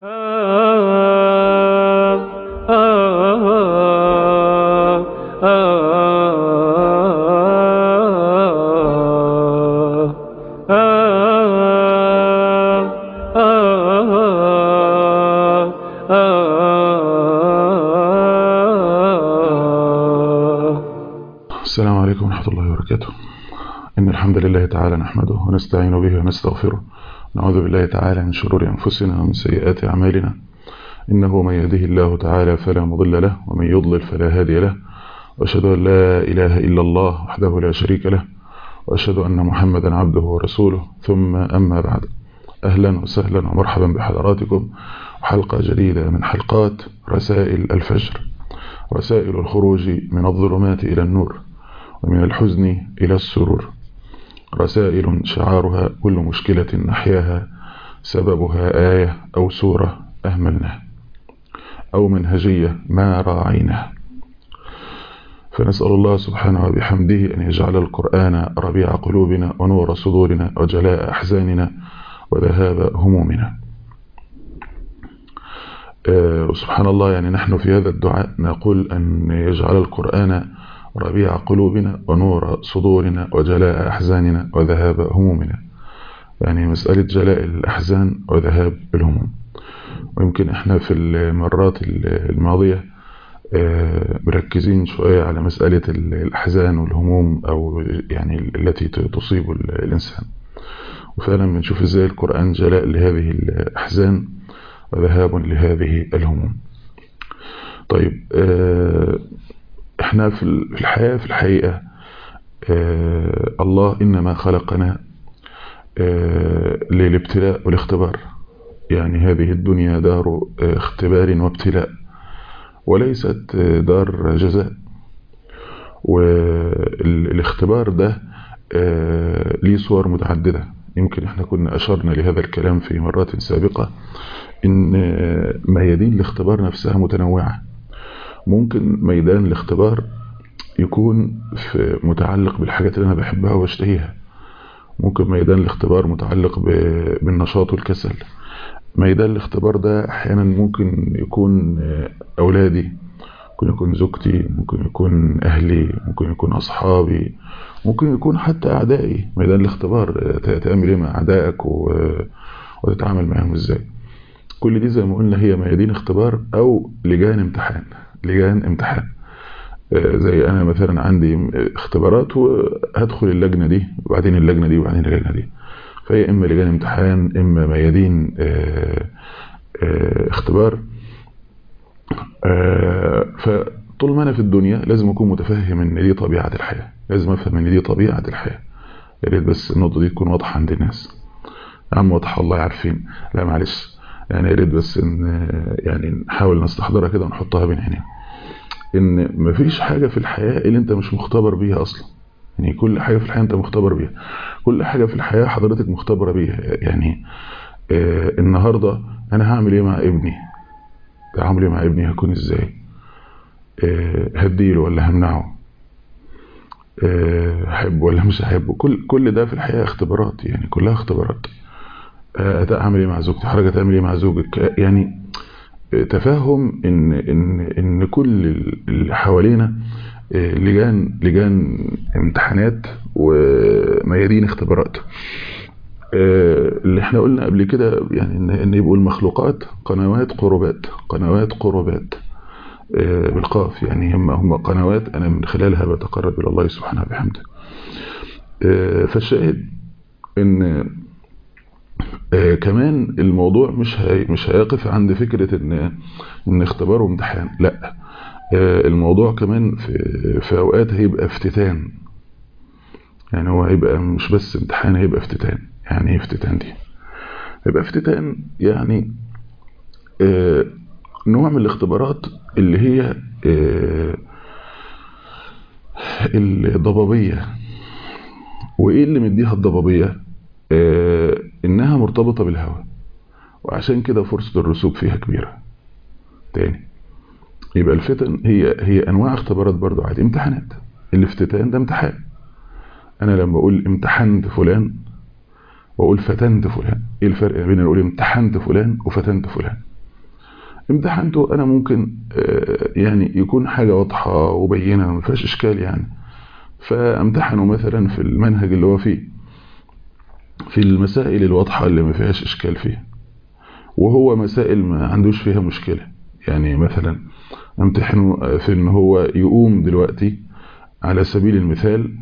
السلام عليكم ورحمة الله وبركاته إن الحمد لله تعالى نحمده ونستعين به ونستغفره نعوذ بالله تعالى من شرور أنفسنا ومن سيئات أعمالنا إنه من يهده الله تعالى فلا مضل له ومن يضلل فلا هادي له وأشهد أن لا إله إلا الله وحده لا شريك له وأشهد أن محمدا عبده ورسوله ثم أما بعد أهلا وسهلا ومرحبا بحضراتكم حلقة جديدة من حلقات رسائل الفجر رسائل الخروج من الظلمات إلى النور ومن الحزن إلى السرور رسائل شعارها كل مشكلة نحياها سببها آية أو سورة أهملناها أو منهجية ما راعيناها فنسأل الله سبحانه وبحمده أن يجعل القرآن ربيع قلوبنا ونور صدورنا وجلاء أحزاننا وذهاب همومنا وسبحان الله يعني نحن في هذا الدعاء نقول أن يجعل القرآن ربيع قلوبنا ونور صدورنا وجلاء أحزاننا وذهاب همومنا يعني مسألة جلاء الأحزان وذهاب الهموم ويمكن احنا في المرات الماضية مركزين شوية على مسألة الأحزان والهموم أو يعني التي تصيب الإنسان وفعلا بنشوف ازاي القرآن جلاء لهذه الأحزان وذهاب لهذه الهموم طيب احنا في الحياة في الحقيقة الله إنما خلقنا للابتلاء والاختبار يعني هذه الدنيا دار اختبار وابتلاء وليست دار جزاء والاختبار ده ليه صور متعددة يمكن احنا كنا أشرنا لهذا الكلام في مرات سابقة إن ميادين الاختبار نفسها متنوعة ممكن ميدان الاختبار يكون في متعلق بالحاجات اللي أنا بحبها وبشتهيها ممكن ميدان الاختبار متعلق بالنشاط والكسل ميدان الاختبار ده أحيانا ممكن يكون أولادي ممكن يكون زوجتي ممكن يكون أهلي ممكن يكون أصحابي ممكن يكون حتى أعدائي ميدان الاختبار تعمل إيه مع أعدائك وتتعامل معهم إزاي كل دي زي ما قلنا هي ميادين اختبار أو لجان امتحان لجان امتحان زي أنا مثلا عندي اختبارات وهدخل اللجنة دي وبعدين اللجنة دي وبعدين اللجنة دي فهي إما لجان امتحان إما ميادين اختبار فطول ما أنا في الدنيا لازم أكون متفهم إن دي طبيعة الحياة لازم أفهم إن دي طبيعة الحياة يا ريت بس النقطة دي تكون واضحة عند الناس يا عم واضحة والله عارفين لا معلش يعني يا ريت بس ان يعني نحاول نستحضرها كده ونحطها بين عينينا ان مفيش حاجه في الحياه اللي انت مش مختبر بيها اصلا يعني كل حاجه في الحياه انت مختبر بيها كل حاجه في الحياه حضرتك مختبره بيها يعني آه النهارده انا هعمل ايه مع ابني هعمل ايه مع ابني هكون ازاي آه هديله ولا همنعه آه هحبه ولا مش هحبه كل كل ده في الحياه اختبارات يعني كلها اختبارات اعمل ايه مع زوجتي حضرتك تعمل ايه مع زوجك يعني تفهم ان ان ان كل اللي حوالينا لجان لجان امتحانات وميادين اختبارات اللي احنا قلنا قبل كده يعني ان ان يبقوا المخلوقات قنوات قربات قنوات قربات بالقاف يعني هم هم قنوات انا من خلالها بتقرب الى الله سبحانه وبحمده فالشاهد ان آه كمان الموضوع مش هي مش هيقف عند فكرة ان ان اختبار وامتحان لا آه الموضوع كمان في في اوقات هيبقى افتتان يعني هو هيبقى مش بس امتحان هيبقى افتتان يعني ايه افتتان دي هيبقى افتتان يعني آه نوع من الاختبارات اللي هي الضبابية وايه اللي مديها الضبابية انها مرتبطة بالهواء وعشان كده فرصة الرسوب فيها كبيرة تاني يبقى الفتن هي هي انواع اختبارات برضو عادي امتحانات الافتتان ده امتحان انا لما اقول امتحنت فلان واقول فتنت فلان ايه الفرق بين اقول امتحنت فلان وفتنت فلان امتحنته انا ممكن يعني يكون حاجة واضحة وبينة ما فيهاش اشكال يعني فامتحنه مثلا في المنهج اللي هو فيه في المسائل الواضحة اللي ما فيهاش اشكال فيها وهو مسائل ما عندوش فيها مشكلة يعني مثلا امتحنه في ان هو يقوم دلوقتي على سبيل المثال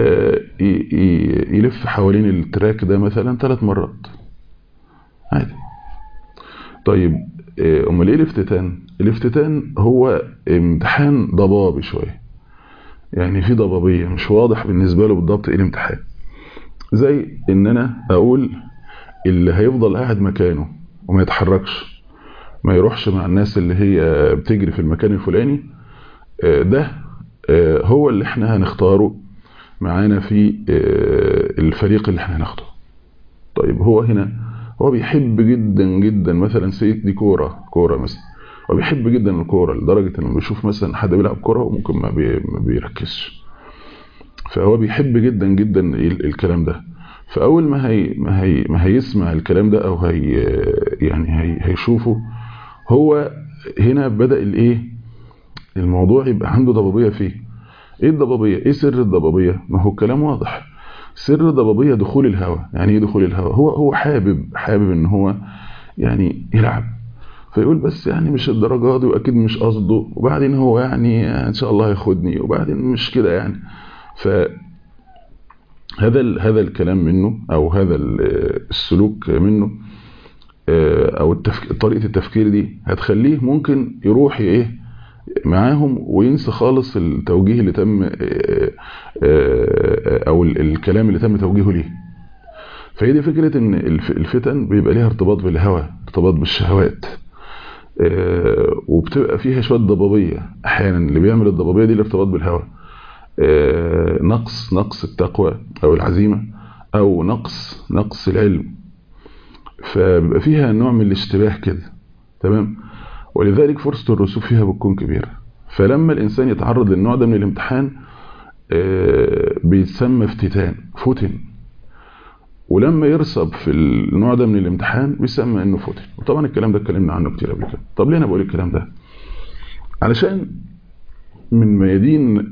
يلف حوالين التراك ده مثلا ثلاث مرات عادي طيب امال ايه الافتتان الافتتان هو امتحان ضبابي شويه يعني في ضبابيه مش واضح بالنسبه له بالضبط ايه الامتحان زي ان انا اقول اللي هيفضل قاعد مكانه وما يتحركش ما يروحش مع الناس اللي هي بتجري في المكان الفلاني ده هو اللي احنا هنختاره معانا في الفريق اللي احنا هناخده طيب هو هنا هو بيحب جدا جدا مثلا سيد دي كوره كوره مثلا هو بيحب جدا الكوره لدرجه انه بيشوف مثلا حد بيلعب كوره وممكن ما, بي ما بيركزش فهو بيحب جدا جدا الكلام ده فاول ما هي ما هي ما هيسمع الكلام ده او هي يعني هي هيشوفه هو هنا بدا الايه الموضوع يبقى عنده ضبابيه فيه ايه الضبابيه ايه سر الضبابيه ما هو الكلام واضح سر الضبابيه دخول الهواء يعني ايه دخول الهواء هو هو حابب حابب ان هو يعني يلعب فيقول بس يعني مش الدرجات دي واكيد مش قصده وبعدين هو يعني ان شاء الله ياخدني وبعدين مش كده يعني ف هذا هذا الكلام منه او هذا السلوك منه او التفك... طريقه التفكير دي هتخليه ممكن يروح ايه معاهم وينسى خالص التوجيه اللي تم او الكلام اللي تم توجيهه ليه فهي دي فكره ان الفتن بيبقى ليها ارتباط بالهوى ارتباط بالشهوات وبتبقى فيها شويه ضبابيه احيانا اللي بيعمل الضبابيه دي الارتباط بالهوى نقص نقص التقوى او العزيمه او نقص نقص العلم فبيبقى فيها نوع من الاشتباه كده تمام ولذلك فرصه الرسوب فيها بتكون كبيره فلما الانسان يتعرض للنوع ده من الامتحان بيتسمى افتتان فتن ولما يرسب في النوع ده من الامتحان بيسمى انه فتن وطبعا الكلام ده اتكلمنا عنه كتير قبل كده طب ليه انا بقول الكلام ده علشان من ميادين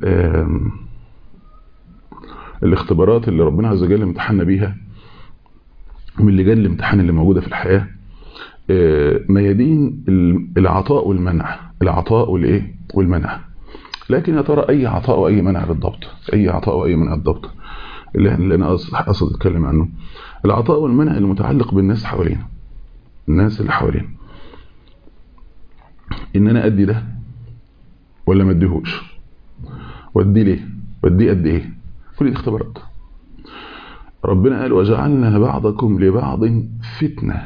الاختبارات اللي ربنا عز وجل امتحنا بيها من لجان الامتحان اللي موجوده في الحياه ميادين العطاء والمنع العطاء والايه والمنع لكن يا ترى اي عطاء واي منع بالضبط اي عطاء واي منع بالضبط اللي انا اقصد اتكلم عنه العطاء والمنع المتعلق بالناس حوالينا الناس اللي حوالينا ان انا ادي ده ولا ما اديهوش وادي ليه وادي قد ايه كل دي اختبارات ربنا قال وجعلنا بعضكم لبعض فتنه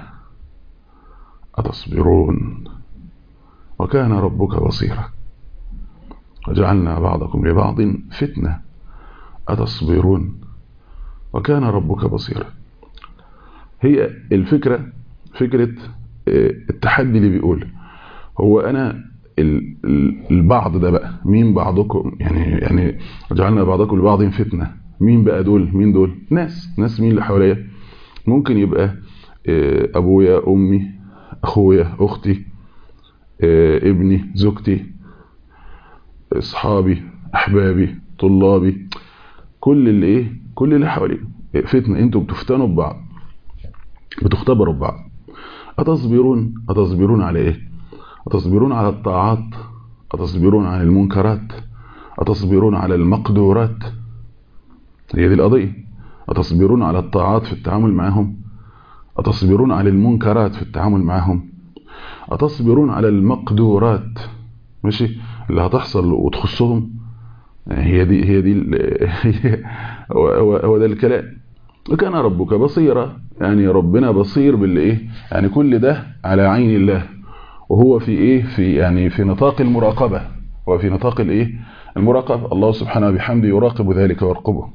اتصبرون وكان ربك بصيرا وجعلنا بعضكم لبعض فتنه اتصبرون وكان ربك بصيرا هي الفكره فكره التحدي اللي بيقول هو انا البعض ده بقى مين بعضكم يعني يعني جعلنا بعضكم لبعض فتنه مين بقى دول مين دول ناس ناس مين اللي حواليا ممكن يبقى ابويا امي اخويا اختي ابني زوجتي اصحابي احبابي طلابي كل اللي ايه كل اللي حواليك فتنه انتوا بتفتنوا ببعض بتختبروا ببعض اتصبرون اتصبرون على ايه أتصبرون على الطاعات أتصبرون عن المنكرات أتصبرون على المقدورات هي دي القضية أتصبرون على الطاعات في التعامل معهم أتصبرون على المنكرات في التعامل معهم أتصبرون على المقدورات ماشي اللي هتحصل وتخصهم هي دي هي دي هو, هو ده الكلام وكان ربك بصيرا يعني ربنا بصير باللي ايه يعني كل ده على عين الله وهو في ايه في يعني في نطاق المراقبة وفي نطاق الايه المراقبة الله سبحانه وبحمده يراقب ذلك ويرقبه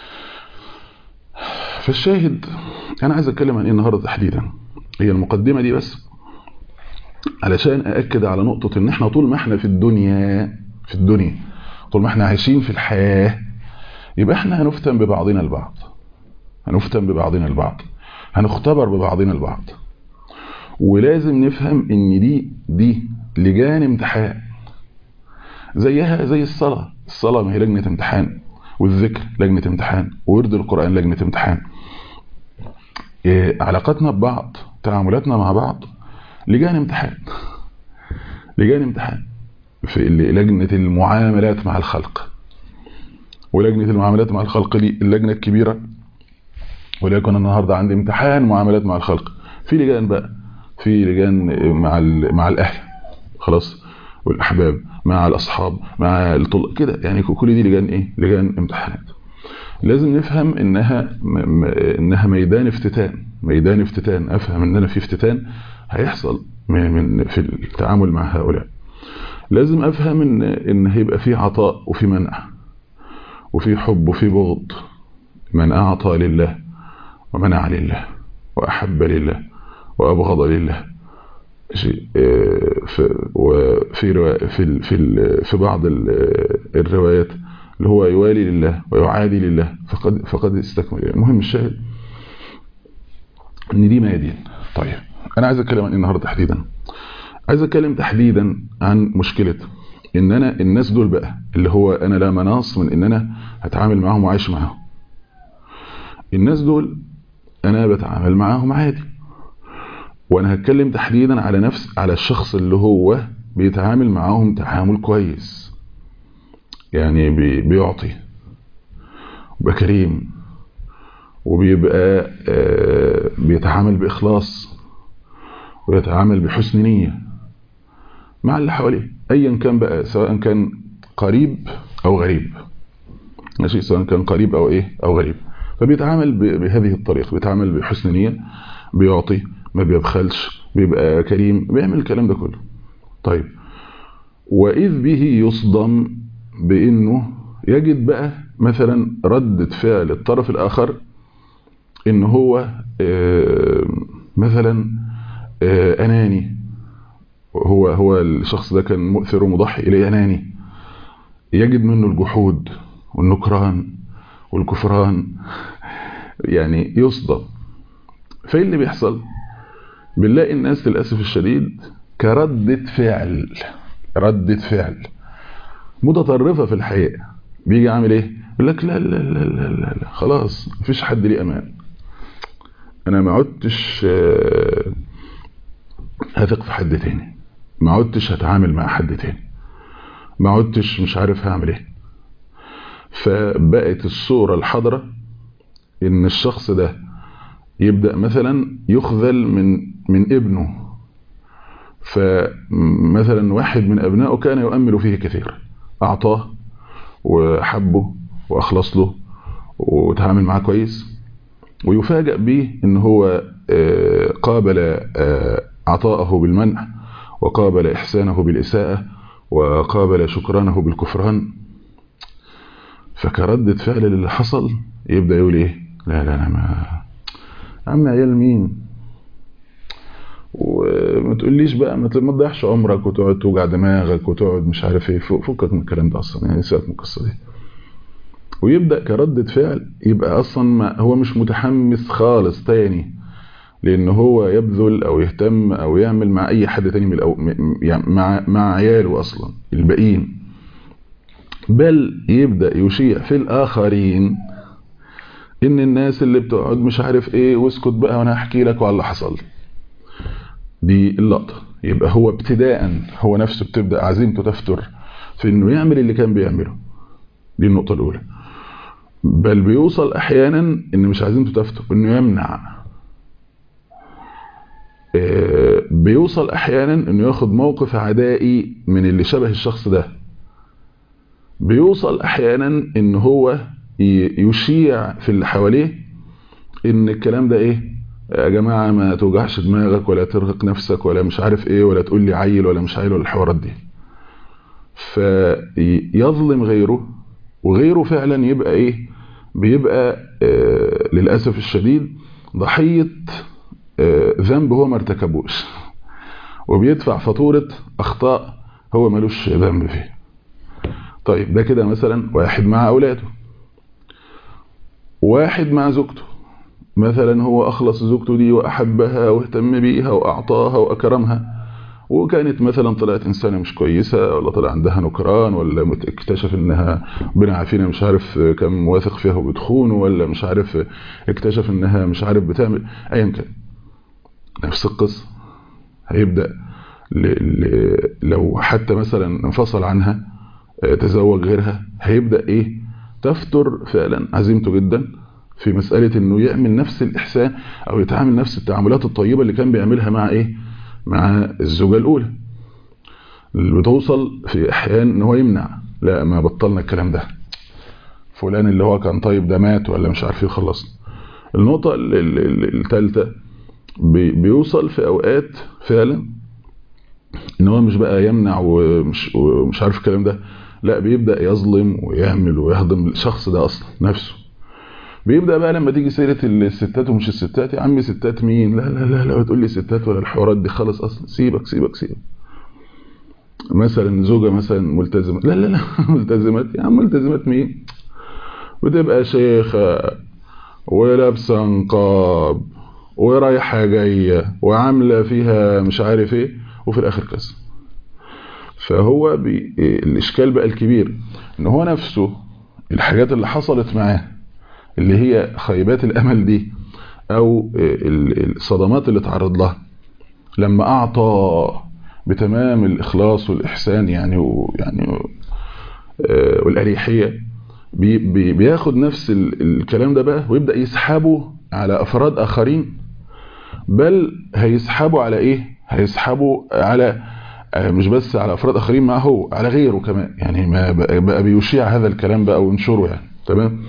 فالشاهد انا عايز اتكلم عن ايه النهارده تحديدا هي المقدمة دي بس علشان أأكد على نقطة إن إحنا طول ما إحنا في الدنيا في الدنيا طول ما إحنا عايشين في الحياة يبقى إحنا هنفتن ببعضنا البعض هنفتن ببعضنا البعض هنختبر ببعضنا البعض ولازم نفهم ان دي دي لجان امتحان زيها زي الصلاة الصلاة ما هي لجنة امتحان والذكر لجنة امتحان وورد القرآن لجنة امتحان إيه علاقتنا ببعض تعاملاتنا مع بعض لجان امتحان لجان امتحان في لجنة المعاملات مع الخلق ولجنة المعاملات مع الخلق دي اللجنة الكبيرة وليكن النهاردة عندي امتحان معاملات مع الخلق في لجان بقى في لجان مع مع الأهل خلاص والأحباب مع الأصحاب مع الطلاب كده يعني كل دي لجان إيه لجان امتحانات لازم نفهم إنها م... إنها ميدان افتتان ميدان افتتان أفهم إننا في افتتان هيحصل من, من في التعامل مع هؤلاء لازم أفهم إن إن هيبقى في عطاء وفي منع وفي حب وفي بغض من أعطى لله ومنع لله وأحب لله وأبغض لله وفي في في في بعض الروايات اللي هو يوالي لله ويعادي لله فقد فقد استكمل المهم الشاهد ان دي ميادين طيب انا عايز اتكلم عن النهارده تحديدا عايز اتكلم تحديدا عن مشكله ان انا الناس دول بقى اللي هو انا لا مناص من ان انا هتعامل معاهم وعايش معاهم الناس دول انا بتعامل معاهم عادي وانا هتكلم تحديدا على نفس على الشخص اللي هو بيتعامل معاهم تعامل كويس يعني بي بيعطي وبيبقى كريم وبيبقى آه بيتعامل بإخلاص ويتعامل بحسن نية مع اللي حواليه ايا كان بقى سواء كان قريب او غريب ماشي سواء كان قريب او ايه او غريب فبيتعامل بهذه الطريقه بيتعامل بحسن نيه بيعطي ما بيبخلش بيبقى كريم بيعمل الكلام ده كله طيب واذ به يصدم بانه يجد بقى مثلا ردة فعل الطرف الاخر ان هو مثلا اناني هو هو الشخص ده كان مؤثر ومضحي اليه اناني يجد منه الجحود والنكران والكفران يعني يصدم فايه اللي بيحصل بنلاقي الناس للاسف الشديد كردة فعل ردة فعل متطرفة في الحقيقة بيجي عامل ايه يقول لك لا لا لا لا لا, لا. خلاص مفيش حد ليه امان انا ما عدتش هثق في حد تاني ما عدتش هتعامل مع حد تاني ما عدتش مش عارف هعمل ايه فبقت الصورة الحاضرة ان الشخص ده يبدأ مثلا يخذل من من ابنه فمثلا واحد من ابنائه كان يؤمل فيه كثير اعطاه وحبه واخلص له وتعامل معاه كويس ويفاجأ به ان هو قابل عطاءه بالمنع وقابل إحسانه بالإساءة وقابل شكرانه بالكفران فكردة فعل اللي حصل يبدأ يقول إيه لا لا أنا ما عم عيال مين وما تقوليش بقى ما تضيعش عمرك وتقعد توجع دماغك وتقعد مش عارف ايه فكك من الكلام ده اصلا يعني سيبك من القصه دي ويبدا كردة فعل يبقى اصلا ما هو مش متحمس خالص تاني لان هو يبذل او يهتم او يعمل مع اي حد تاني من الأو... يعني مع مع عياله اصلا الباقيين بل يبدا يشيع في الاخرين ان الناس اللي بتقعد مش عارف ايه واسكت بقى وانا هحكي لك وعلى اللي حصل دي اللقطه يبقى هو ابتداء هو نفسه بتبدا عزيمته تفتر في انه يعمل اللي كان بيعمله دي النقطه الاولى بل بيوصل احيانا ان مش عزيمته تفتر انه يمنع بيوصل احيانا انه ياخد موقف عدائي من اللي شبه الشخص ده بيوصل احيانا ان هو يشيع في اللي حواليه ان الكلام ده ايه يا جماعة ما توجعش دماغك ولا ترهق نفسك ولا مش عارف ايه ولا تقول لي عيل ولا مش عيل ولا الحوارات دي فيظلم غيره وغيره فعلا يبقى ايه بيبقى آه للأسف الشديد ضحية ذنب هو ما ارتكبوش وبيدفع فاتورة أخطاء هو ملوش ذنب فيه طيب ده كده مثلا واحد مع أولاده واحد مع زوجته مثلا هو أخلص زوجته دي وأحبها واهتم بيها وأعطاها وأكرمها وكانت مثلا طلعت إنسانة مش كويسة ولا طلع عندها نكران ولا اكتشف إنها ربنا عافينا مش عارف كان واثق فيها وبتخونه ولا مش عارف اكتشف إنها مش عارف بتعمل أيا كان نفس القصة هيبدأ ل... ل... لو حتى مثلا انفصل عنها تزوج غيرها هيبدأ إيه تفتر فعلا عزيمته جدا في مسألة انه يعمل نفس الإحسان او يتعامل نفس التعاملات الطيبة اللي كان بيعملها مع ايه مع الزوجة الاولى اللي بتوصل في احيان ان هو يمنع لا ما بطلنا الكلام ده فلان اللي هو كان طيب ده مات ولا مش عارف يخلصنا النقطة الثالثة بيوصل في اوقات فعلا ان هو مش بقى يمنع ومش, ومش عارف الكلام ده لا بيبدأ يظلم ويعمل ويهضم الشخص ده اصلا نفسه بيبدا بقى لما تيجي سيره الستات ومش الستات يا عم ستات مين لا لا لا لا تقول لي ستات ولا الحوارات دي خالص اصلا سيبك سيبك سيبك مثلا زوجة مثلا ملتزمة لا لا لا ملتزمات يا عم ملتزمات مين بتبقى شيخة ولابسة نقاب ورايحة جاية وعاملة فيها مش عارف ايه وفي الاخر كذا فهو بي... الاشكال بقى الكبير ان هو نفسه الحاجات اللي حصلت معاه اللي هي خيبات الامل دي او الصدمات اللي تعرض لها لما اعطى بتمام الاخلاص والاحسان يعني ويعني والاريحيه بي بي بياخد نفس الكلام ده بقى ويبدا يسحبه على افراد اخرين بل هيسحبه على ايه هيسحبه على مش بس على افراد اخرين معه هو على غيره كمان يعني ما بقى بيشيع هذا الكلام بقى وينشره يعني تمام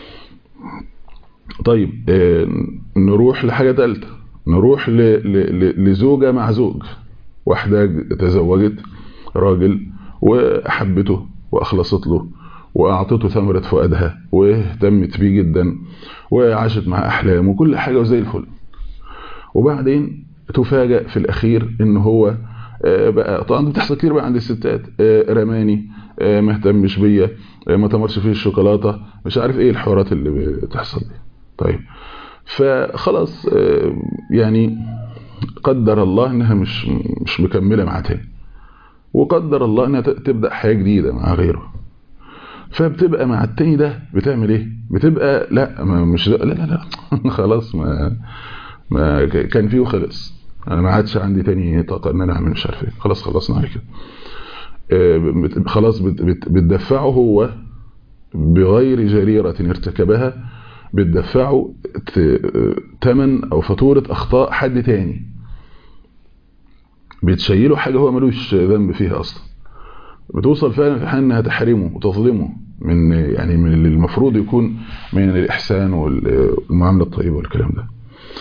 طيب آه نروح لحاجة ثالثه نروح ل ل لزوجة مع زوج واحدة تزوجت راجل وأحبته وأخلصت له وأعطته ثمرة فؤادها واهتمت بيه جدا وعاشت مع أحلام وكل حاجة وزي الفل وبعدين تفاجأ في الأخير إن هو آه بقى طبعا بتحصل كتير بقى عند الستات آه رماني ما اهتمش بيا ما تمرش فيه الشوكولاتة مش عارف ايه الحوارات اللي بتحصل دي طيب فخلاص يعني قدر الله انها مش مش مكمله معاه تاني وقدر الله انها تبدا حياه جديده مع غيره فبتبقى مع التاني ده بتعمل ايه بتبقى لا ما مش لا لا لا خلاص ما ما كان فيه وخلص انا ما عادش عندي تاني طاقه ان انا اعمل مش عارف ايه خلاص خلصنا على كده خلاص بتدفعه هو بغير جريرة ارتكبها بتدفعه تمن او فاتورة اخطاء حد تاني بتشيله حاجة هو ملوش ذنب فيها اصلا بتوصل فعلا في حال انها تحرمه وتظلمه من يعني من اللي المفروض يكون من الاحسان والمعامله الطيبه والكلام ده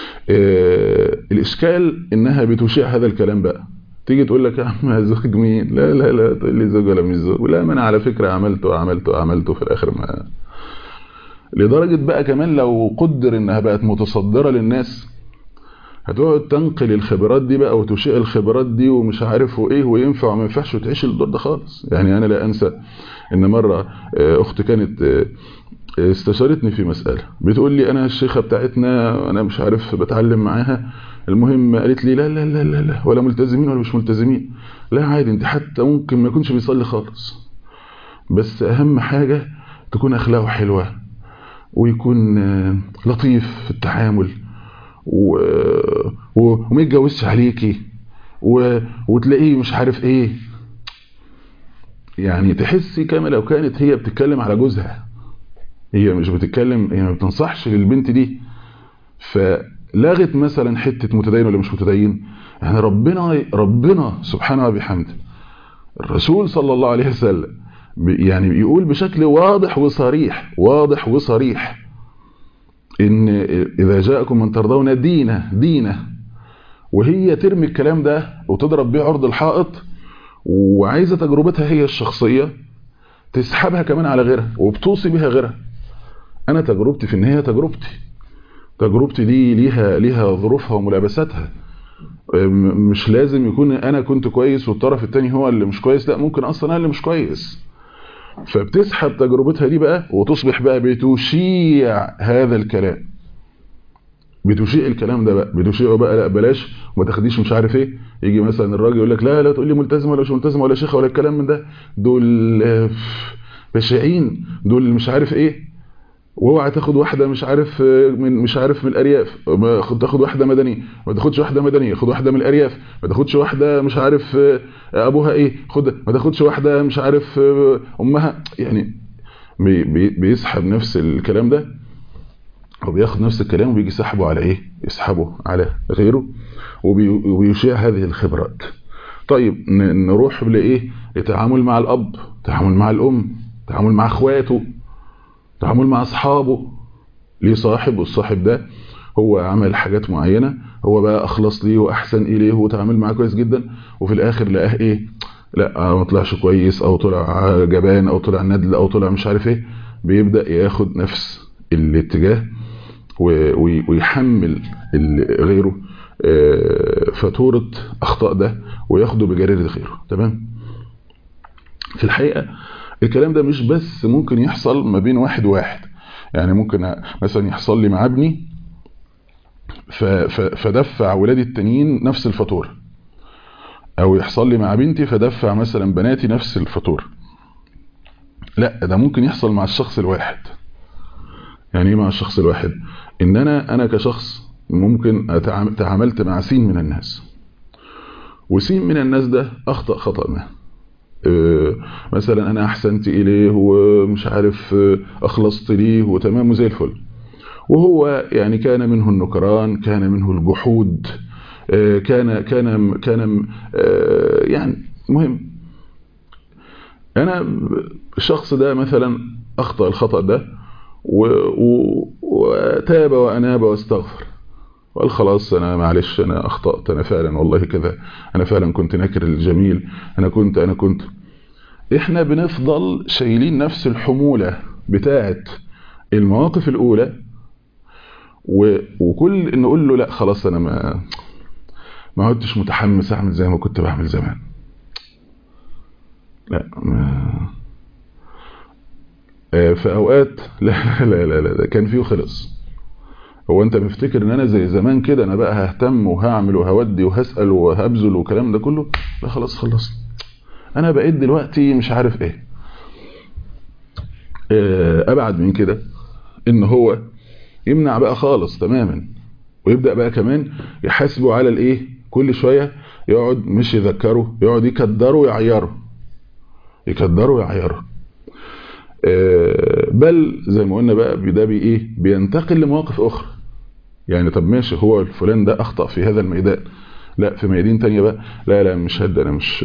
الاشكال انها بتشيع هذا الكلام بقى تيجي تقول لك يا عم زوج مين لا لا لا تقول لي زوج ولا مش زوج لا ما انا على فكره عملته وعملته وعملته في الاخر ما لدرجه بقى كمان لو قدر انها بقت متصدره للناس هتقعد تنقل الخبرات دي بقى وتشيع الخبرات دي ومش عارف وايه وينفع وما ينفعش وتعيش الدور ده خالص يعني انا لا انسى ان مره اختي كانت استشارتني في مسألة بتقول لي انا الشيخة بتاعتنا انا مش عارف بتعلم معاها المهم قالت لي لا لا لا لا, لا ولا ملتزمين ولا مش ملتزمين لا عادي انت حتى ممكن ما يكونش بيصلي خالص بس اهم حاجة تكون اخلاقه حلوة ويكون لطيف في التعامل و... و... وما يتجوزش عليكي و... وتلاقيه مش عارف ايه يعني تحسي كما لو كانت هي بتتكلم على جوزها هي مش بتتكلم هي ما بتنصحش للبنت دي فلغت مثلا حتة متدين ولا مش متدين يعني ربنا ربنا سبحانه وبحمده الرسول صلى الله عليه وسلم يعني بيقول بشكل واضح وصريح واضح وصريح ان اذا جاءكم من ترضون دينه دينه وهي ترمي الكلام ده وتضرب بيه عرض الحائط وعايزه تجربتها هي الشخصيه تسحبها كمان على غيرها وبتوصي بها غيرها انا تجربتي في النهايه تجربتي تجربتي دي ليها ليها ظروفها وملابساتها مش لازم يكون انا كنت كويس والطرف الثاني هو اللي مش كويس لا ممكن اصلا انا اللي مش كويس فبتسحب تجربتها دي بقى وتصبح بقى بتشيع هذا الكلام بتشيع الكلام ده بقى بتشيعه بقى لا بلاش وما تاخديش مش عارف ايه يجي مثلا الراجل يقول لك لا لا تقول لي ملتزم ولا مش ملتزم ولا شيخ ولا الكلام من ده دول آه، بشعين دول مش عارف ايه واوعى تاخد واحده مش عارف آه، من مش عارف من الارياف ما خد- تاخد واحده مدنيه ما تاخدش واحده مدنيه خد واحده من الارياف ما تاخدش واحده مش عارف آه، ابوها ايه خد ما تاخدش واحده مش عارف آه، امها يعني بي- بي- بيسحب نفس الكلام ده هو بياخد نفس الكلام وبيجي يسحبه على ايه يسحبه على غيره وبي- وبيشيع هذه الخبرات طيب ن- نروح لايه لتعامل مع الاب تعامل مع الام تعامل مع اخواته تعامل مع اصحابه ليه صاحب والصاحب ده هو عمل حاجات معينة هو بقى اخلص ليه واحسن اليه وتعامل معاه كويس جدا وفي الاخر لقاه ايه لا ما طلعش كويس او طلع جبان او طلع ندل او طلع مش عارف ايه بيبدأ ياخد نفس الاتجاه و- وي- ويحمل ال- غيره آه، فاتورة اخطاء ده وياخده بجريرة غيره تمام في الحقيقة الكلام ده مش بس ممكن يحصل ما بين واحد وواحد يعني ممكن مثلا يحصل لي مع ابني ف- ف- فدفع ولادي التانيين نفس الفاتورة او يحصل لي مع بنتي فدفع مثلا بناتي نفس الفاتورة لا ده ممكن يحصل مع الشخص الواحد يعني ايه مع الشخص الواحد ان انا انا كشخص ممكن أتعام- تعاملت مع سين من الناس وسين من الناس ده اخطأ خطأ ما آه، مثلا انا احسنت اليه ومش عارف آه، اخلصت ليه وتمام وزي الفل وهو يعني كان منه النكران كان منه الجحود آه، كان كان كان آه، يعني مهم انا الشخص ده مثلا اخطا الخطا ده و- و- وتاب واناب واستغفر وقال خلاص انا معلش انا اخطات انا فعلا والله كذا انا فعلا كنت ناكر الجميل انا كنت انا كنت احنا بنفضل شايلين نفس الحمولة بتاعت المواقف الاولى و... وكل نقول له لا خلاص انا ما ما عدتش متحمس اعمل زي ما كنت بعمل زمان لا ما... آه، في اوقات لا لا لا لا ده كان فيه خلص هو انت مفتكر ان انا زي زمان كده انا بقى ههتم وهعمل وهودي وهسأل وهبذل والكلام ده كله لا خلاص خلصت انا بقيت دلوقتي مش عارف ايه آه، ابعد من كده ان هو يمنع بقى خالص تماما ويبدأ بقى كمان يحاسبه على الايه كل شوية يقعد مش يذكره يقعد يكدره ويعيره يكدره ويعيره آه، بل زي ما قلنا بقى ده بي ايه بينتقل لمواقف اخرى يعني طب ماشي هو الفلان ده اخطأ في هذا الميدان لا في ميادين تانية بقى لا لا مش هد انا مش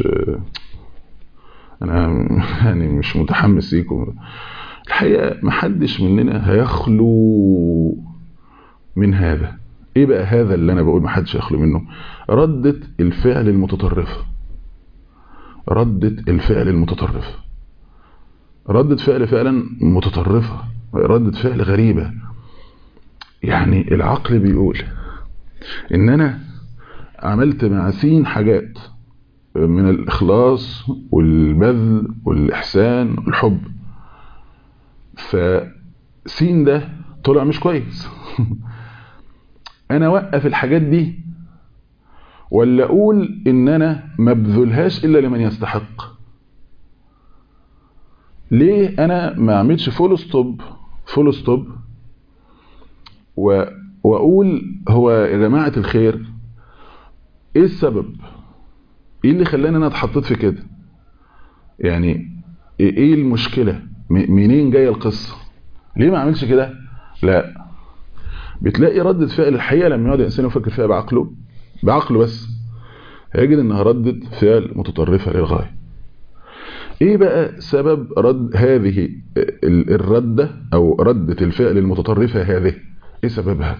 انا يعني مش متحمس ليكم الحقيقة محدش مننا هيخلو من هذا ايه بقى هذا اللي انا بقول محدش يخلو منه ردة الفعل المتطرفة ردة الفعل المتطرفة ردة فعل فعلا متطرفة ردة فعل غريبة يعني العقل بيقول ان انا عملت مع سين حاجات من الاخلاص والبذل والاحسان والحب فسين ده طلع مش كويس انا اوقف الحاجات دي ولا اقول ان انا ما بذلهاش الا لمن يستحق ليه انا ما اعملش فول ستوب فول ستوب و... واقول هو يا جماعه الخير ايه السبب ايه اللي خلاني انا اتحطيت في كده يعني ايه المشكله م... منين جايه القصه ليه ما اعملش كده لا بتلاقي ردة فعل الحقيقه لما يقعد الانسان يفكر فيها بعقله بعقله بس هيجد انها ردة فعل متطرفه للغايه ايه بقى سبب رد هذه الردة او ردة الفعل المتطرفة هذه ايه سببها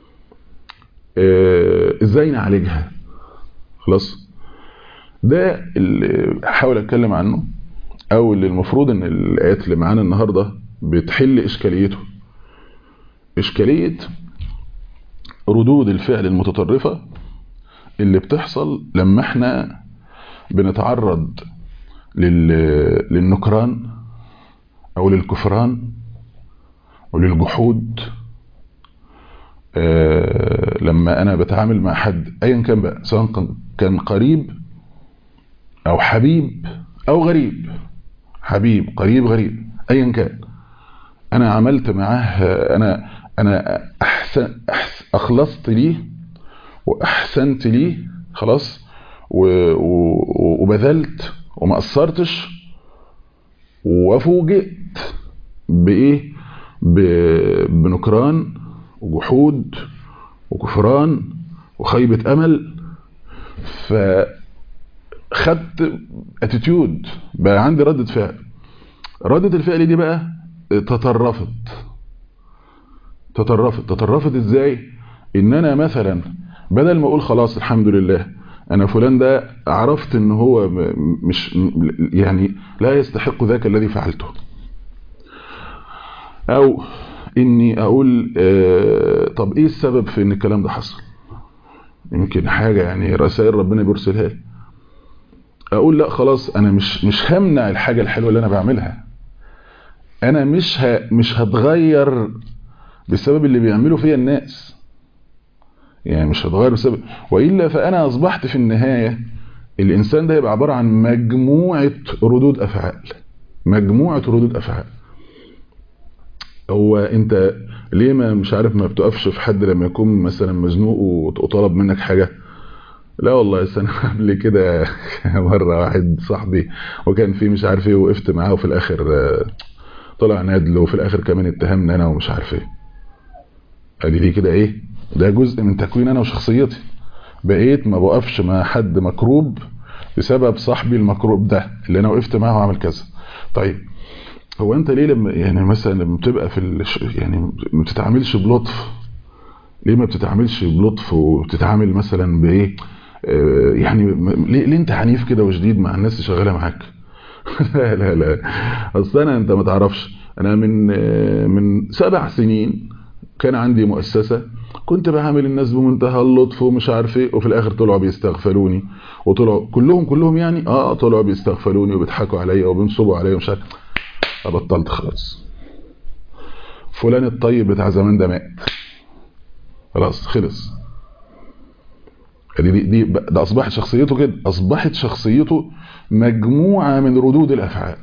اه ازاي نعالجها خلاص ده اللي حاول اتكلم عنه او اللي المفروض ان الايات اللي معانا النهاردة بتحل اشكاليته اشكالية ردود الفعل المتطرفة اللي بتحصل لما احنا بنتعرض للنكران او للكفران او للجحود آه لما انا بتعامل مع حد ايا كان بقى سواء كان قريب او حبيب او غريب حبيب قريب غريب ايا كان انا عملت معاه انا انا احسن, أحسن اخلصت ليه واحسنت ليه خلاص وبذلت وما قصرتش وفوجئت بايه بنكران وجحود وكفران وخيبة امل فخدت اتيتيود بقى عندي ردة فعل ردة الفعل دي بقى تطرفت تطرفت تطرفت ازاي ان انا مثلا بدل ما اقول خلاص الحمد لله انا فلان ده عرفت ان هو مش يعني لا يستحق ذاك الذي فعلته او اني اقول آه طب ايه السبب في ان الكلام ده حصل يمكن حاجة يعني رسائل ربنا بيرسلها لي اقول لا خلاص انا مش مش همنع الحاجة الحلوة اللي انا بعملها انا مش ه... مش هتغير بسبب اللي بيعملوا فيا الناس يعني مش هتغير بسبب وإلا فأنا أصبحت في النهاية الإنسان ده يبقى عبارة عن مجموعة ردود أفعال مجموعة ردود أفعال هو أنت ليه ما مش عارف ما بتقفش في حد لما يكون مثلا مزنوق وطلب منك حاجة لا والله سنة قبل كده مرة واحد صاحبي وكان في مش عارف ايه وقفت معاه وفي الآخر طلع نادل وفي الآخر كمان اتهمنا أنا ومش عارف ايه ادي دي كده ايه ده جزء من تكوين انا وشخصيتي بقيت ما بوقفش مع حد مكروب بسبب صاحبي المكروب ده اللي انا وقفت معاه وعمل كذا طيب هو انت ليه لما يعني مثلا لما بتبقى في الش... يعني ما بتتعاملش بلطف ليه ما بتتعاملش بلطف وبتتعامل مثلا بايه آه يعني ليه, ليه انت عنيف كده وشديد مع الناس اللي شغاله معاك لا لا لا اصل انا انت ما تعرفش انا من آه من سبع سنين كان عندي مؤسسة كنت بعامل الناس بمنتهى اللطف ومش عارف ايه وفي الاخر طلعوا بيستغفلوني وطلعوا كلهم كلهم يعني اه طلعوا بيستغفلوني وبيضحكوا عليا وبينصبوا عليا ومش عارف بطلت خلاص فلان الطيب بتاع زمان ده مات خلاص خلص دي دي, دي ده اصبحت شخصيته كده اصبحت شخصيته مجموعة من ردود الافعال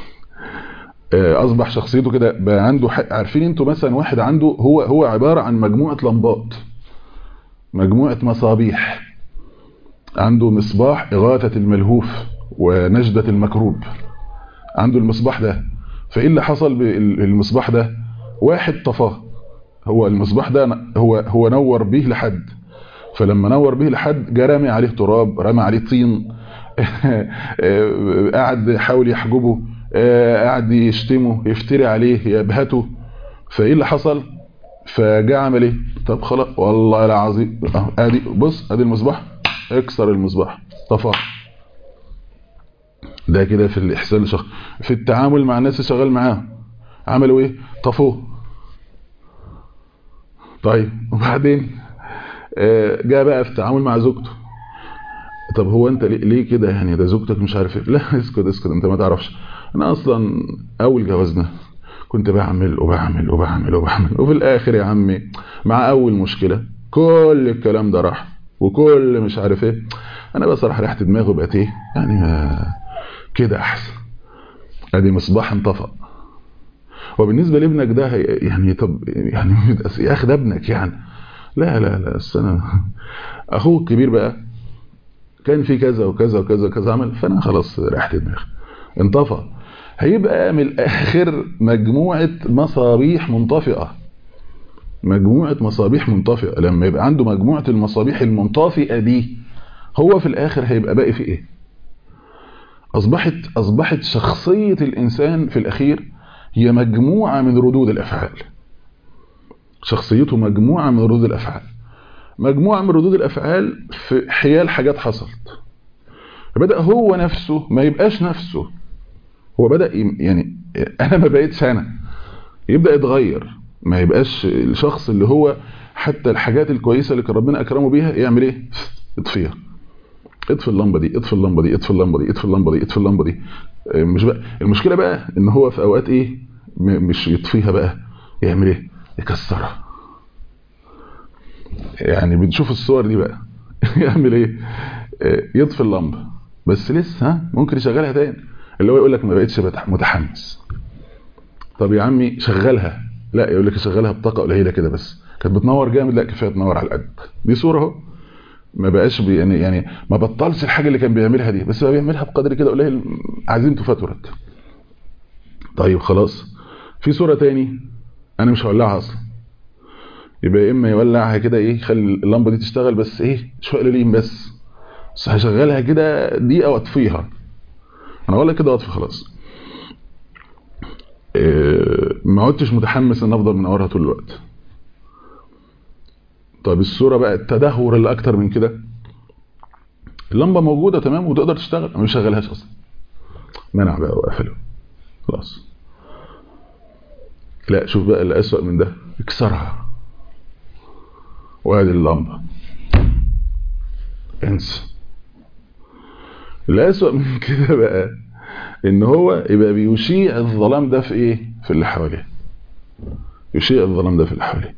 اصبح شخصيته كده بقى عنده عارفين انتوا مثلا واحد عنده هو هو عبارة عن مجموعة لمبات مجموعة مصابيح عنده مصباح إغاثة الملهوف ونجدة المكروب عنده المصباح ده فإيه اللي حصل بالمصباح ده واحد طفاه هو المصباح ده هو هو نور به لحد فلما نور به لحد جه رامي عليه تراب رمى عليه طين قعد يحاول يحجبه قعد يشتمه يفتري عليه يبهته فايه اللي حصل فجاء عمل ايه طب خلاص والله العظيم ادي بص ادي المصباح اكسر المصباح طفاه ده كده في الاحسان الشخص في التعامل مع الناس اللي شغال معاهم عملوا ايه طفوه طيب وبعدين جاء بقى في التعامل مع زوجته طب هو انت ليه كده يعني ده زوجتك مش عارف ايه لا اسكت اسكت انت ما تعرفش انا اصلا اول جوازنا كنت بعمل وبعمل وبعمل وبعمل وفي الاخر يا عمي مع اول مشكلة كل الكلام ده راح وكل مش عارف ايه انا بصراحة ريحت دماغي وبقت ايه يعني كده احسن ادي مصباح انطفأ وبالنسبة لابنك ده يعني طب يعني يا اخي ده ابنك يعني لا لا لا السنة اخوه الكبير بقى كان في كذا وكذا وكذا وكذا عمل فانا خلاص ريحت دماغي انطفى هيبقى من الاخر مجموعة مصابيح منطفئة مجموعة مصابيح منطفئة لما يبقى عنده مجموعة المصابيح المنطفئة دي هو في الاخر هيبقى باقي في ايه اصبحت اصبحت شخصية الانسان في الاخير هي مجموعة من ردود الافعال شخصيته مجموعة من ردود الافعال مجموعة من ردود الافعال في حيال حاجات حصلت بدأ هو نفسه ما يبقاش نفسه هو بدأ يعني انا ما بقيتش انا يبدأ يتغير ما يبقاش الشخص اللي هو حتى الحاجات الكويسة اللي كان ربنا اكرمه بيها يعمل ايه اطفيها اطفي اللمبه دي اطفي اللمبه دي اطفي اللمبه دي اطفي اللمبه دي اطفي اللمبه دي مش بقى المشكله بقى ان هو في اوقات ايه مش يطفيها بقى يعمل ايه يكسرها يعني بنشوف الصور دي بقى يعمل ايه يطفي اللمبه بس لسه ها ممكن يشغلها تاني اللي هو يقول لك ما بقتش متحمس طب يا عمي شغلها لا يقول لك شغلها بطاقه قليله كده بس كانت بتنور جامد لا كفايه تنور على القد دي صوره اهو ما بقاش بي يعني يعني ما بطلش الحاجه اللي كان بيعملها دي بس بقى بيعملها بقدر كده قليل عزيمته فترت طيب خلاص في صوره تاني انا مش هولعها اصلا يبقى يا اما يولعها كده ايه يخلي اللمبه دي تشتغل بس ايه شويه قليلين بس بس هشغلها كده دقيقه واطفيها انا اقول لك كده واطفي خلاص إيه ما عدتش متحمس ان افضل منورها طول الوقت طب الصوره بقى التدهور اللي اكتر من كده اللمبه موجوده تمام وتقدر تشتغل ما بيشغلهاش اصلا منع بقى وقفله خلاص لا شوف بقى اللي اسوأ من ده اكسرها وادي اللمبه انسى الأسوأ من كده بقى ان هو يبقى بيشيع الظلام ده في ايه في اللي حواليه يشيع الظلام ده في اللي حواليه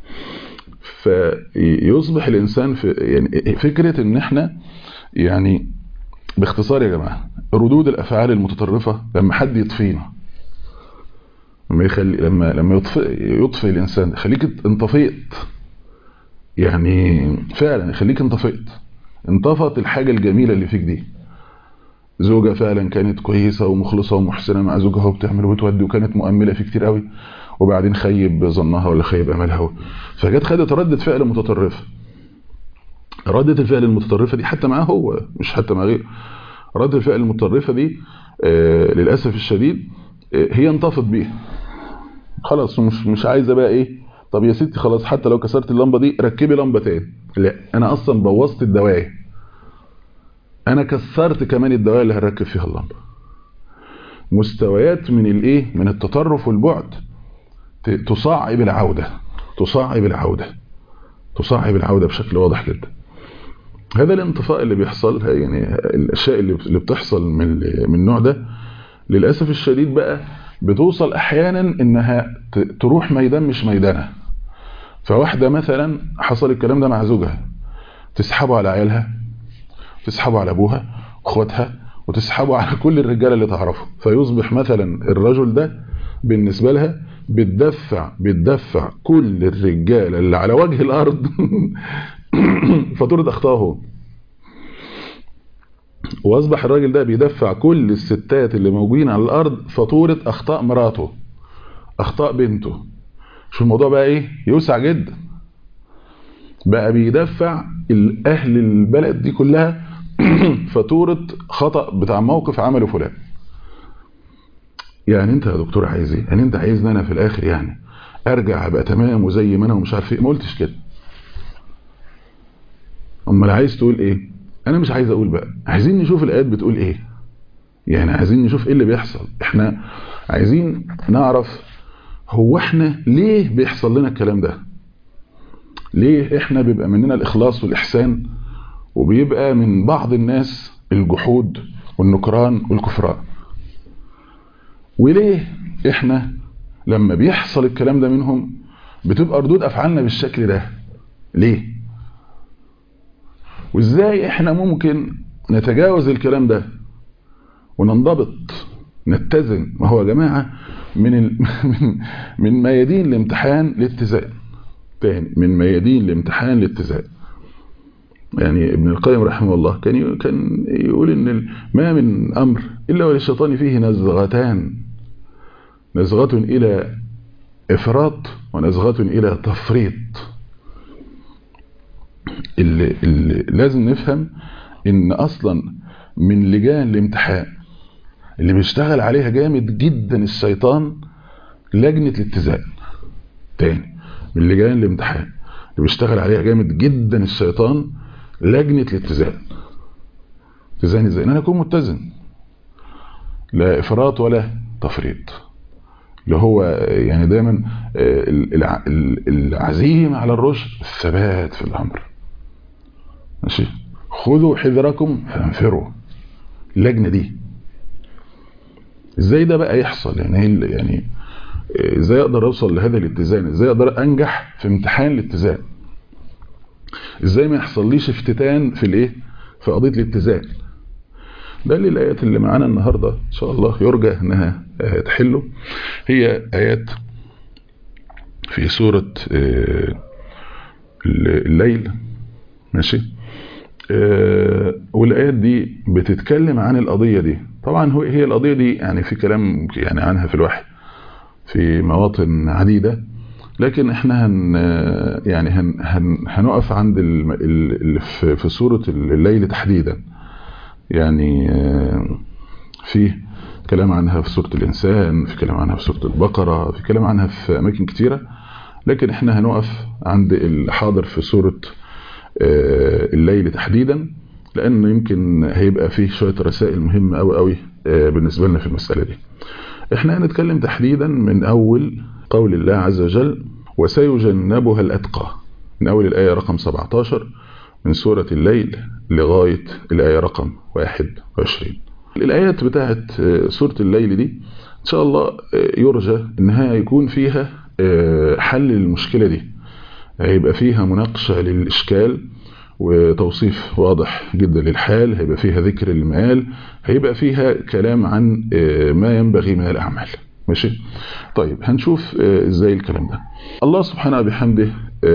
فيصبح الانسان في يعني فكره ان احنا يعني باختصار يا جماعه ردود الافعال المتطرفه لما حد يطفينا لما يخلي لما لما يطفئ يطفئ الانسان يخليك انطفيت يعني فعلا يخليك انطفئت انطفت الحاجه الجميله اللي فيك دي زوجة فعلا كانت كويسة ومخلصة ومحسنة مع زوجها وبتعمل وتودي وكانت مؤملة فيه كتير قوي وبعدين خيب ظنها ولا خيب املها فجت خدت ردة فعل متطرفة ردة الفعل المتطرفة دي حتى معاه هو مش حتى مع غيره ردة الفعل المتطرفة دي آه للأسف الشديد آه هي انطفت بيها خلاص مش مش عايزة بقى ايه طب يا ستي خلاص حتى لو كسرت اللمبة دي ركبي لمبة تاني لا انا اصلا بوظت الدواية انا كسرت كمان الدواية اللي هنركب فيها اللمبة مستويات من الايه من التطرف والبعد تصعب العودة تصعب العودة تصعب العودة بشكل واضح جدا هذا الانطفاء اللي بيحصل يعني الاشياء اللي بتحصل من من النوع ده للاسف الشديد بقى بتوصل احيانا انها تروح ميدان مش ميدانها فواحده مثلا حصل الكلام ده مع زوجها تسحبه على عيالها تسحبه على ابوها اخواتها وتسحبه على كل الرجاله اللي تعرفه فيصبح مثلا الرجل ده بالنسبه لها بتدفع بتدفع كل الرجاله اللي على وجه الارض فاتوره اخطائهم واصبح الراجل ده بيدفع كل الستات اللي موجودين على الارض فاتوره اخطاء مراته اخطاء بنته شوف الموضوع بقى ايه يوسع جدا بقى بيدفع الاهل البلد دي كلها فاتوره خطا بتاع موقف عمله فلان يعني انت يا دكتور عايز ايه يعني انت عايزني انا في الاخر يعني ارجع ابقى تمام وزي ما انا ومش عارف ايه ما قلتش كده امال عايز تقول ايه انا مش عايز اقول بقى عايزين نشوف الايات بتقول ايه يعني عايزين نشوف ايه اللي بيحصل احنا عايزين نعرف هو احنا ليه بيحصل لنا الكلام ده ليه احنا بيبقى مننا الاخلاص والاحسان وبيبقى من بعض الناس الجحود والنكران والكفران وليه احنا لما بيحصل الكلام ده منهم بتبقى ردود افعالنا بالشكل ده ليه وازاي احنا ممكن نتجاوز الكلام ده وننضبط نتزن ما هو يا جماعه من ال... من من ميادين الامتحان الاتزان تاني من ميادين الامتحان الاتزان يعني ابن القيم رحمه الله كان كان يقول ان ما من امر الا وللشيطان فيه نزغتان نزغه الى افراط ونزغه الى تفريط اللي, اللي لازم نفهم ان اصلا من لجان الامتحان اللي بيشتغل عليها جامد جدا الشيطان لجنة الاتزان تاني من لجان الامتحان اللي بيشتغل عليها جامد جدا الشيطان لجنة الاتزان اتزان ازاي ان انا اكون متزن لا افراط ولا تفريط اللي هو يعني دايما العزيمة على الرشد الثبات في الامر ماشي خذوا حذركم فانفروا اللجنة دي ازاي ده بقى يحصل يعني يعني ازاي اقدر اوصل لهذا الاتزان ازاي اقدر انجح في امتحان الاتزان ازاي ما يحصليش افتتان في الايه في قضيه الاتزان ده اللي الايات اللي معانا النهارده ان شاء الله يرجى انها تحله هي ايات في سوره الليل ماشي والايات دي بتتكلم عن القضيه دي طبعا هو هي القضيه دي يعني في كلام يعني عنها في الوحي في مواطن عديده لكن احنا هن يعني هن هن هنقف عند اللي في سوره الليل تحديدا يعني في كلام عنها في سوره الانسان في كلام عنها في سوره البقره في كلام عنها في اماكن كتيره لكن احنا هنقف عند الحاضر في سوره الليل تحديدا لان يمكن هيبقى فيه شويه رسائل مهمه قوي قوي بالنسبه لنا في المساله دي احنا هنتكلم تحديدا من اول قول الله عز وجل وسيجنبها الاتقى من اول الايه رقم 17 من سوره الليل لغايه الايه رقم 21 الايات بتاعت سوره الليل دي ان شاء الله يرجى انها يكون فيها حل للمشكله دي هيبقى فيها مناقشه للاشكال وتوصيف واضح جدا للحال هيبقى فيها ذكر المآل هيبقى فيها كلام عن ما ينبغي من الأعمال ماشي طيب هنشوف ازاي الكلام ده الله سبحانه بحمده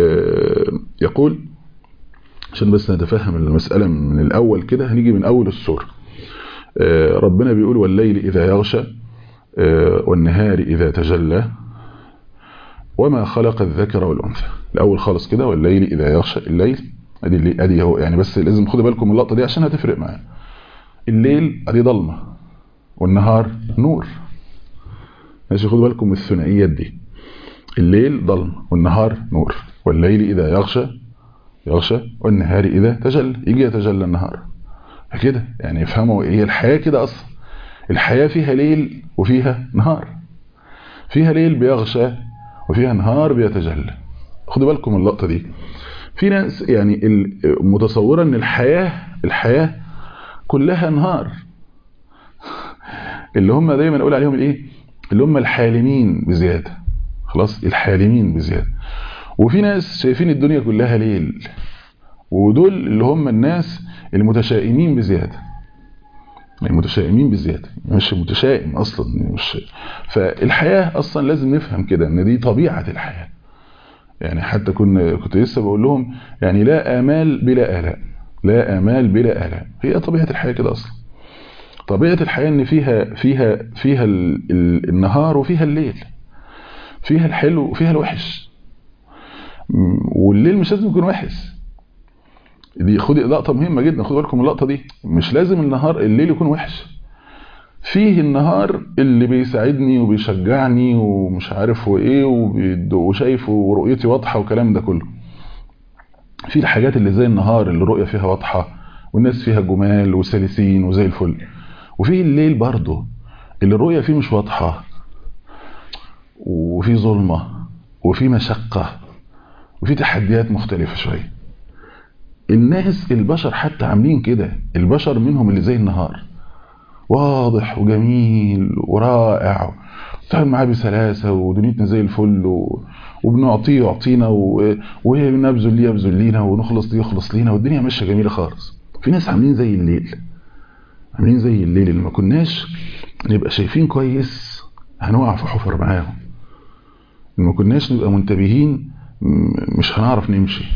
يقول عشان بس نتفهم المسألة من الأول كده هنيجي من أول السورة ربنا بيقول والليل إذا يغشى والنهار إذا تجلى وما خلق الذكر والأنثى الأول خالص كده والليل إذا يغشى الليل ادي اللي ادي اهو يعني بس لازم خدوا بالكم من اللقطه دي عشان هتفرق معانا الليل ادي ضلمه والنهار نور ماشي خدوا بالكم من الثنائيات دي الليل ضلمه والنهار نور والليل اذا يغشى يغشى والنهار اذا تجلى يجي يتجلى النهار كده يعني افهموا هي الحياه كده اصلا الحياه فيها ليل وفيها نهار فيها ليل بيغشى وفيها نهار بيتجلى خدوا بالكم من اللقطه دي في ناس يعني متصوره ان الحياه الحياه كلها نهار اللي هم دايما اقول عليهم الايه اللي هم الحالمين بزياده خلاص الحالمين بزياده وفي ناس شايفين الدنيا كلها ليل ودول اللي هم الناس المتشائمين بزياده المتشائمين بزياده مش متشائم اصلا مش فالحياه اصلا لازم نفهم كده ان دي طبيعه الحياه يعني حتى كنا كنت لسه بقول لهم يعني لا آمال بلا آلاء لا آمال بلا آلاء هي طبيعة الحياة كده أصلا طبيعة الحياة إن فيها فيها فيها النهار وفيها الليل فيها الحلو وفيها الوحش والليل مش لازم يكون وحش دي خدي لقطة مهمة جدا خدوا بالكم اللقطة دي مش لازم النهار الليل يكون وحش فيه النهار اللي بيساعدني وبيشجعني ومش عارف وايه وشايف ورؤيتي واضحه والكلام ده كله في الحاجات اللي زي النهار اللي الرؤيه فيها واضحه والناس فيها جمال وسلسين وزي الفل وفي الليل برضه اللي الرؤيه فيه مش واضحه وفي ظلمه وفي مشقه وفي تحديات مختلفه شويه الناس البشر حتى عاملين كده البشر منهم اللي زي النهار واضح وجميل ورائع تعمل معاه بسلاسة ودنيتنا زي الفل و... وبنعطيه يعطينا و... ونبذل ليه يبذل لينا ونخلص ليه يخلص لينا والدنيا ماشية جميلة خالص في ناس عاملين زي الليل عاملين زي الليل اللي ما كناش نبقى شايفين كويس هنقع في حفر معاهم ما كناش نبقى منتبهين مش هنعرف نمشي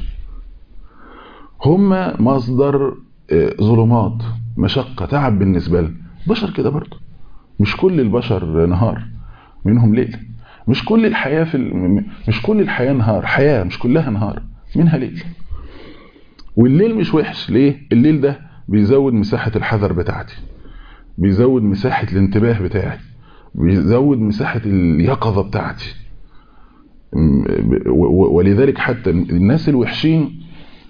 هما مصدر ظلمات مشقة تعب بالنسبة لنا بشر كده برضه مش كل البشر نهار منهم ليل مش كل الحياة في ال... مش كل الحياة نهار حياة مش كلها نهار منها ليل والليل مش وحش ليه الليل ده بيزود مساحة الحذر بتاعتي بيزود مساحة الانتباه بتاعي بيزود مساحة اليقظة بتاعتي ولذلك حتى الناس الوحشين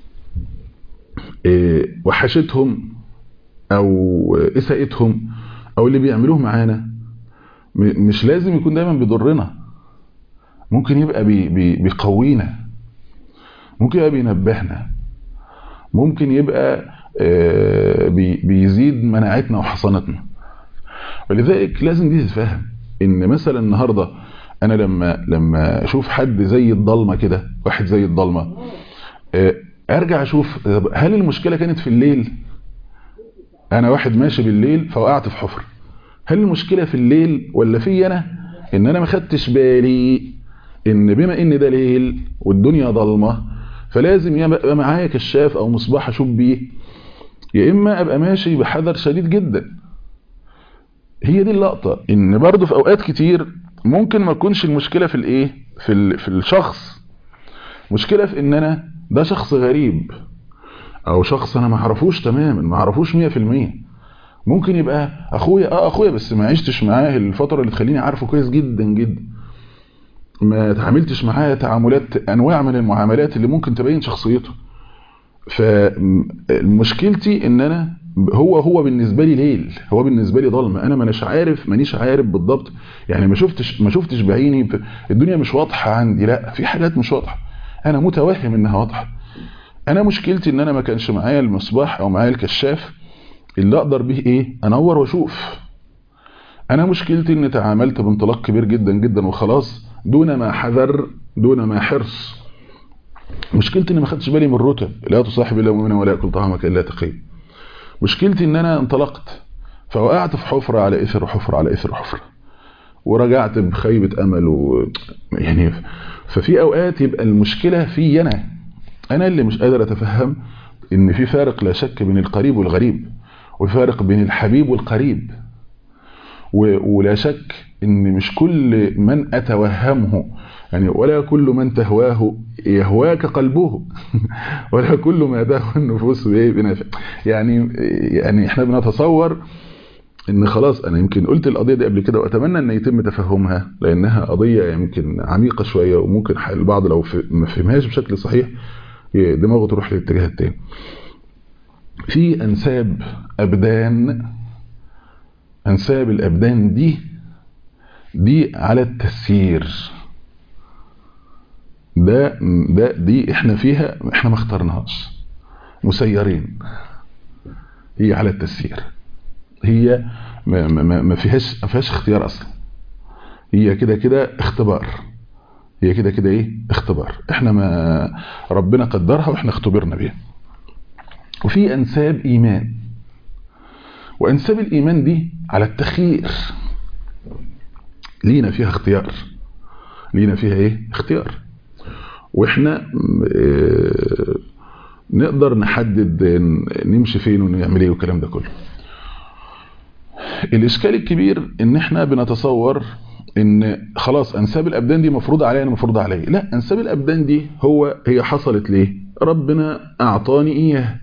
وحشتهم او اساءتهم او اللي بيعملوه معانا مش لازم يكون دايما بيضرنا ممكن يبقى بي بي بيقوينا ممكن يبقى بينبهنا ممكن يبقى بي بيزيد مناعتنا وحصانتنا ولذلك لازم دي تتفهم ان مثلا النهارده انا لما لما اشوف حد زي الضلمه كده واحد زي الضلمه ارجع اشوف هل المشكله كانت في الليل انا واحد ماشي بالليل فوقعت في حفره هل المشكله في الليل ولا في انا ان انا ما خدتش بالي ان بما ان ده ليل والدنيا ضلمه فلازم يبقى معايا كشاف او مصباح اشوف بيه يا اما ابقى ماشي بحذر شديد جدا هي دي اللقطه ان برضه في اوقات كتير ممكن ما تكونش المشكله في الايه في في الشخص مشكله في ان انا ده شخص غريب او شخص انا ما اعرفوش تماما ما اعرفوش 100% ممكن يبقى اخويا اه اخويا بس ما عشتش معاه الفتره اللي تخليني عارفه كويس جدا جدا ما تعاملتش معاه تعاملات انواع من المعاملات اللي ممكن تبين شخصيته فمشكلتي ان انا هو هو بالنسبه لي ليل هو بالنسبه لي ظلمه انا مانيش عارف مانيش عارف بالضبط يعني ما شفتش ما شفتش بعيني الدنيا مش واضحه عندي لا في حاجات مش واضحه انا متوهم انها واضحه انا مشكلتي ان انا ما كانش معايا المصباح او معايا الكشاف اللي اقدر به ايه انور واشوف انا مشكلتي ان تعاملت بانطلاق كبير جدا جدا وخلاص دون ما حذر دون ما حرص مشكلتي اني ما خدتش بالي من الرتب لا تصاحب الا مؤمنا ولا ياكل طعامك الا تقي مشكلتي ان انا انطلقت فوقعت في حفره على اثر حفره على اثر حفره ورجعت بخيبه امل و... يعني ففي اوقات يبقى المشكله في انا انا اللي مش قادر اتفهم ان في فارق لا شك بين القريب والغريب وفارق بين الحبيب والقريب ولا شك ان مش كل من اتوهمه يعني ولا كل من تهواه يهواك قلبه ولا كل ما تهوى النفوس بنافع يعني يعني احنا بنتصور ان خلاص انا يمكن قلت القضيه دي قبل كده واتمنى ان يتم تفهمها لانها قضيه يمكن عميقه شويه وممكن البعض لو ما فهمهاش بشكل صحيح دماغه تروح للاتجاه التاني في انساب ابدان انساب الابدان دي دي على التسيير ده ده دي احنا فيها احنا ما اخترناهاش مسيرين هي على التسيير هي ما, ما, ما فيهاش ما فيهاش اختيار اصلا هي كده كده اختبار هي كده كده ايه اختبار احنا ما ربنا قدرها واحنا اختبرنا بيها وفي انساب ايمان وانساب الايمان دي على التخيير لينا فيها اختيار لينا فيها ايه اختيار واحنا اه نقدر نحدد نمشي فين ونعمل ايه والكلام ده كله الاشكال الكبير ان احنا بنتصور ان خلاص انساب الابدان دي مفروضه عليا انا مفروضه عليا لا انساب الابدان دي هو هي حصلت ليه ربنا اعطاني اياها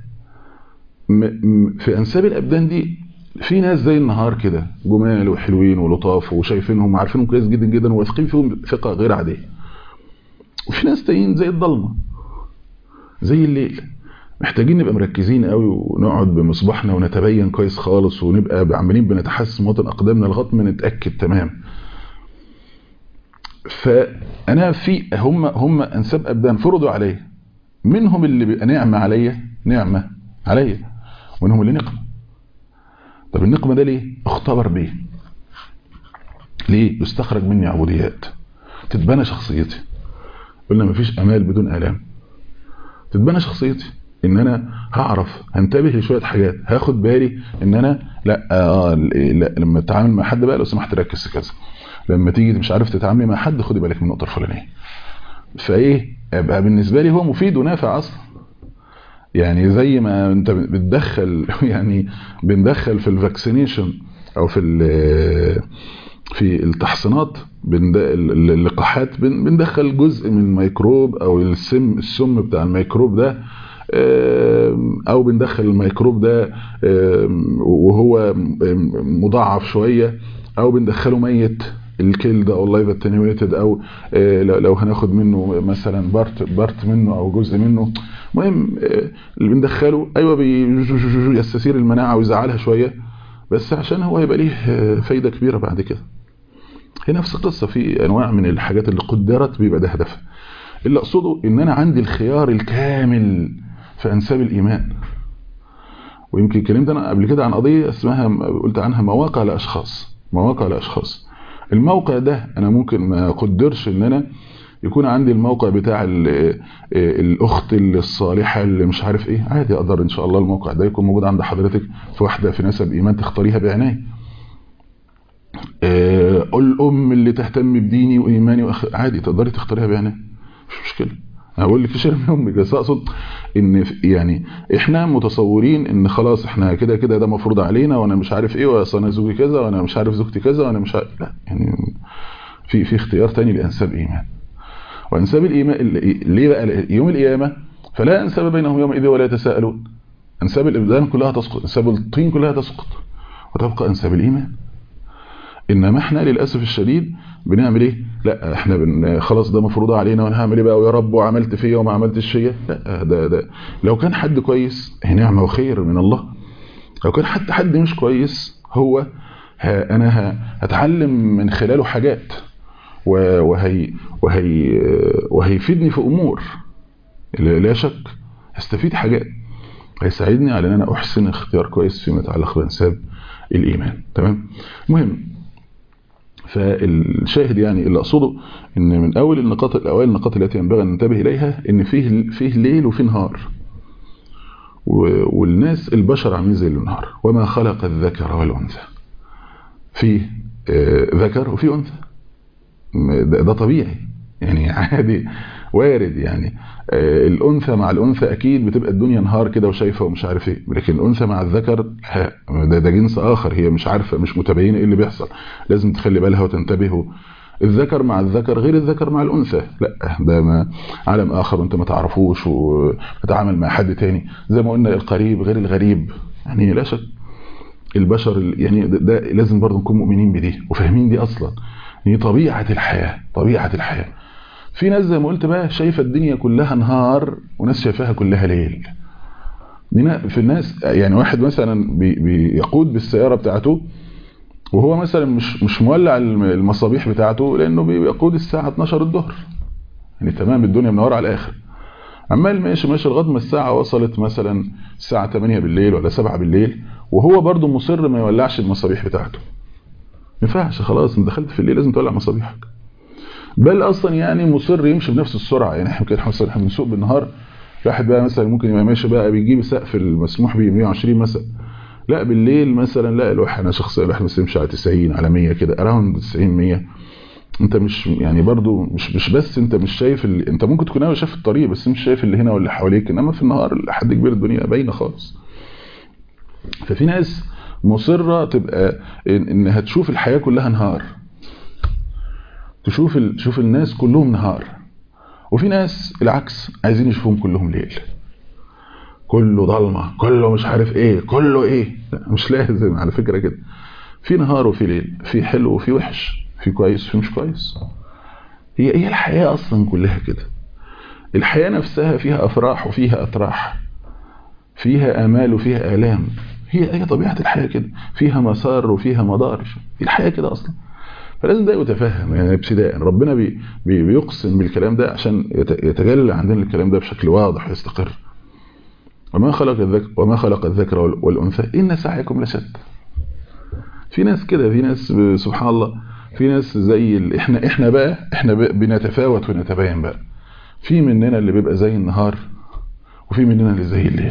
في انساب الابدان دي في ناس زي النهار كده جمال وحلوين ولطاف وشايفينهم وعارفينهم كويس جدا جدا وواثقين فيهم ثقه غير عاديه وفي ناس تانيين زي الضلمه زي الليل محتاجين نبقى مركزين قوي ونقعد بمصباحنا ونتبين كويس خالص ونبقى عمالين بنتحسس مواطن اقدامنا لغايه ما نتاكد تمام فانا في هم هم انساب ابدان فرضوا عليا منهم اللي بيبقى نعمه عليا نعمه عليا ومنهم اللي نقمه طب النقمه ده ليه اختبر بيه ليه يستخرج مني عبوديات تتبنى شخصيتي قلنا مفيش امال بدون الام تتبنى شخصيتي ان انا هعرف هنتبه لشويه حاجات هاخد بالي ان انا لا اه لا لما اتعامل مع حد بقى لو سمحت ركز في كذا لما تيجي مش عارف تتعاملي مع حد خدي بالك من النقطه الفلانيه فايه ابقى بالنسبه لي هو مفيد ونافع اصلا يعني زي ما انت بتدخل يعني بندخل في الفاكسينيشن او في في التحصينات اللقاحات بندخل جزء من الميكروب او السم السم بتاع الميكروب ده او بندخل الميكروب ده وهو مضاعف شوية او بندخله ميت الكيلد او اللايف اتنيويتد او لو هناخد منه مثلا بارت بارت منه او جزء منه المهم اللي بندخله ايوه يستثير المناعه ويزعلها شويه بس عشان هو هيبقى ليه فايده كبيره بعد كده هي نفس القصه في انواع من الحاجات اللي قدرت بيبقى ده هدفها اللي اقصده ان انا عندي الخيار الكامل في انساب الايمان ويمكن اتكلمت انا قبل كده عن قضيه اسمها قلت عنها مواقع لاشخاص مواقع لاشخاص الموقع ده انا ممكن ما اقدرش ان انا يكون عندي الموقع بتاع الاخت الصالحه اللي مش عارف ايه عادي اقدر ان شاء الله الموقع ده يكون موجود عند حضرتك في واحده في نسب ايمان تختاريها بعنايه الام اللي تهتم بديني وايماني وأخ... عادي تقدري تختاريها بعنايه مش مشكله انا بقول لك شيء امك بس اقصد ان يعني احنا متصورين ان خلاص احنا كده كده ده مفروض علينا وانا مش عارف ايه واصل انا زوجي كذا وانا مش عارف زوجتي كذا وانا مش عارف لا يعني في في اختيار تاني لانساب ايمان وانساب الايمان ليه بقى يوم القيامه فلا انساب بينهم يومئذ ولا يتساءلون انساب الابدان كلها تسقط انساب الطين كلها تسقط وتبقى انساب الايمان انما احنا للاسف الشديد بنعمل ايه لا احنا بن خلاص ده مفروض علينا وانا هعمل ايه بقى ويا رب وعملت فيا وما عملتش فيا لا ده ده لو كان حد كويس هي نعمه وخير من الله لو كان حتى حد مش كويس هو ها انا هتعلم من خلاله حاجات وهي وهي وهيفيدني في امور لا شك هستفيد حاجات هيساعدني على ان انا احسن اختيار كويس فيما يتعلق بانساب الايمان تمام مهم فالشاهد يعني اللي اقصده ان من اول النقاط الاوائل النقاط التي ينبغي ان ننتبه اليها ان فيه فيه ليل وفيه نهار والناس البشر عاملين زي النهار وما خلق الذكر والانثى فيه ذكر وفيه انثى ده طبيعي يعني عادي وارد يعني الانثى مع الانثى اكيد بتبقى الدنيا نهار كده وشايفه ومش عارف ايه لكن الانثى مع الذكر ده, ده جنس اخر هي مش عارفه مش متبينه ايه اللي بيحصل لازم تخلي بالها وتنتبه الذكر مع الذكر غير الذكر مع الانثى لا ده ما عالم اخر وانت ما تعرفوش وتتعامل مع حد تاني زي ما قلنا القريب غير الغريب يعني لا شك البشر يعني ده, ده لازم برضه نكون مؤمنين بدي وفاهمين دي اصلا هي طبيعه الحياه طبيعه الحياه في ناس زي ما قلت بقى شايفه الدنيا كلها نهار وناس شايفاها كلها ليل في الناس يعني واحد مثلا بي بيقود بالسياره بتاعته وهو مثلا مش مش مولع المصابيح بتاعته لانه بيقود الساعه 12 الظهر يعني تمام الدنيا منوره على الاخر عمال ماشي ماشي لغايه ما الساعه وصلت مثلا الساعه 8 بالليل ولا 7 بالليل وهو برضه مصر ما يولعش المصابيح بتاعته ما ينفعش خلاص انت دخلت في الليل لازم تولع مصابيحك بل اصلا يعني مصر يمشي بنفس السرعه يعني احنا كده احنا بنسوق بالنهار الواحد بقى مثلا ممكن يبقى ماشي بقى بيجيب سقف المسموح بيه 120 مثلا لا بالليل مثلا لا الواحد انا شخصيا الواحد مثلا يمشي على 90 على 100 كده اراوند 90 100 انت مش يعني برضو مش مش بس انت مش شايف ال... انت ممكن تكون شايف الطريق بس مش شايف اللي هنا واللي حواليك انما في النهار لحد كبير الدنيا باينه خالص ففي ناس مصره تبقى انها تشوف الحياه كلها نهار تشوف ال... تشوف الناس كلهم نهار وفي ناس العكس عايزين يشوفهم كلهم ليل كله ضلمه كله مش عارف ايه كله ايه مش لازم على فكره كده في نهار وفي ليل في حلو وفي وحش في كويس وفي مش كويس هي هي الحياه اصلا كلها كده الحياه نفسها فيها افراح وفيها اتراح فيها امال وفيها الام هي هي طبيعه الحياه كده فيها مسار وفيها مدار الحياه كده اصلا فلازم ده يتفهم يعني ابتداء ربنا بي بي بيقسم بالكلام ده عشان يتجلى عندنا الكلام ده بشكل واضح ويستقر وما خلق الذكر وما خلق الذكر والانثى ان سعيكم لشتى في ناس كده في ناس سبحان الله في ناس زي ال... احنا احنا بقى احنا بقى بنتفاوت ونتباين بقى في مننا اللي بيبقى زي النهار وفي مننا اللي زي الليل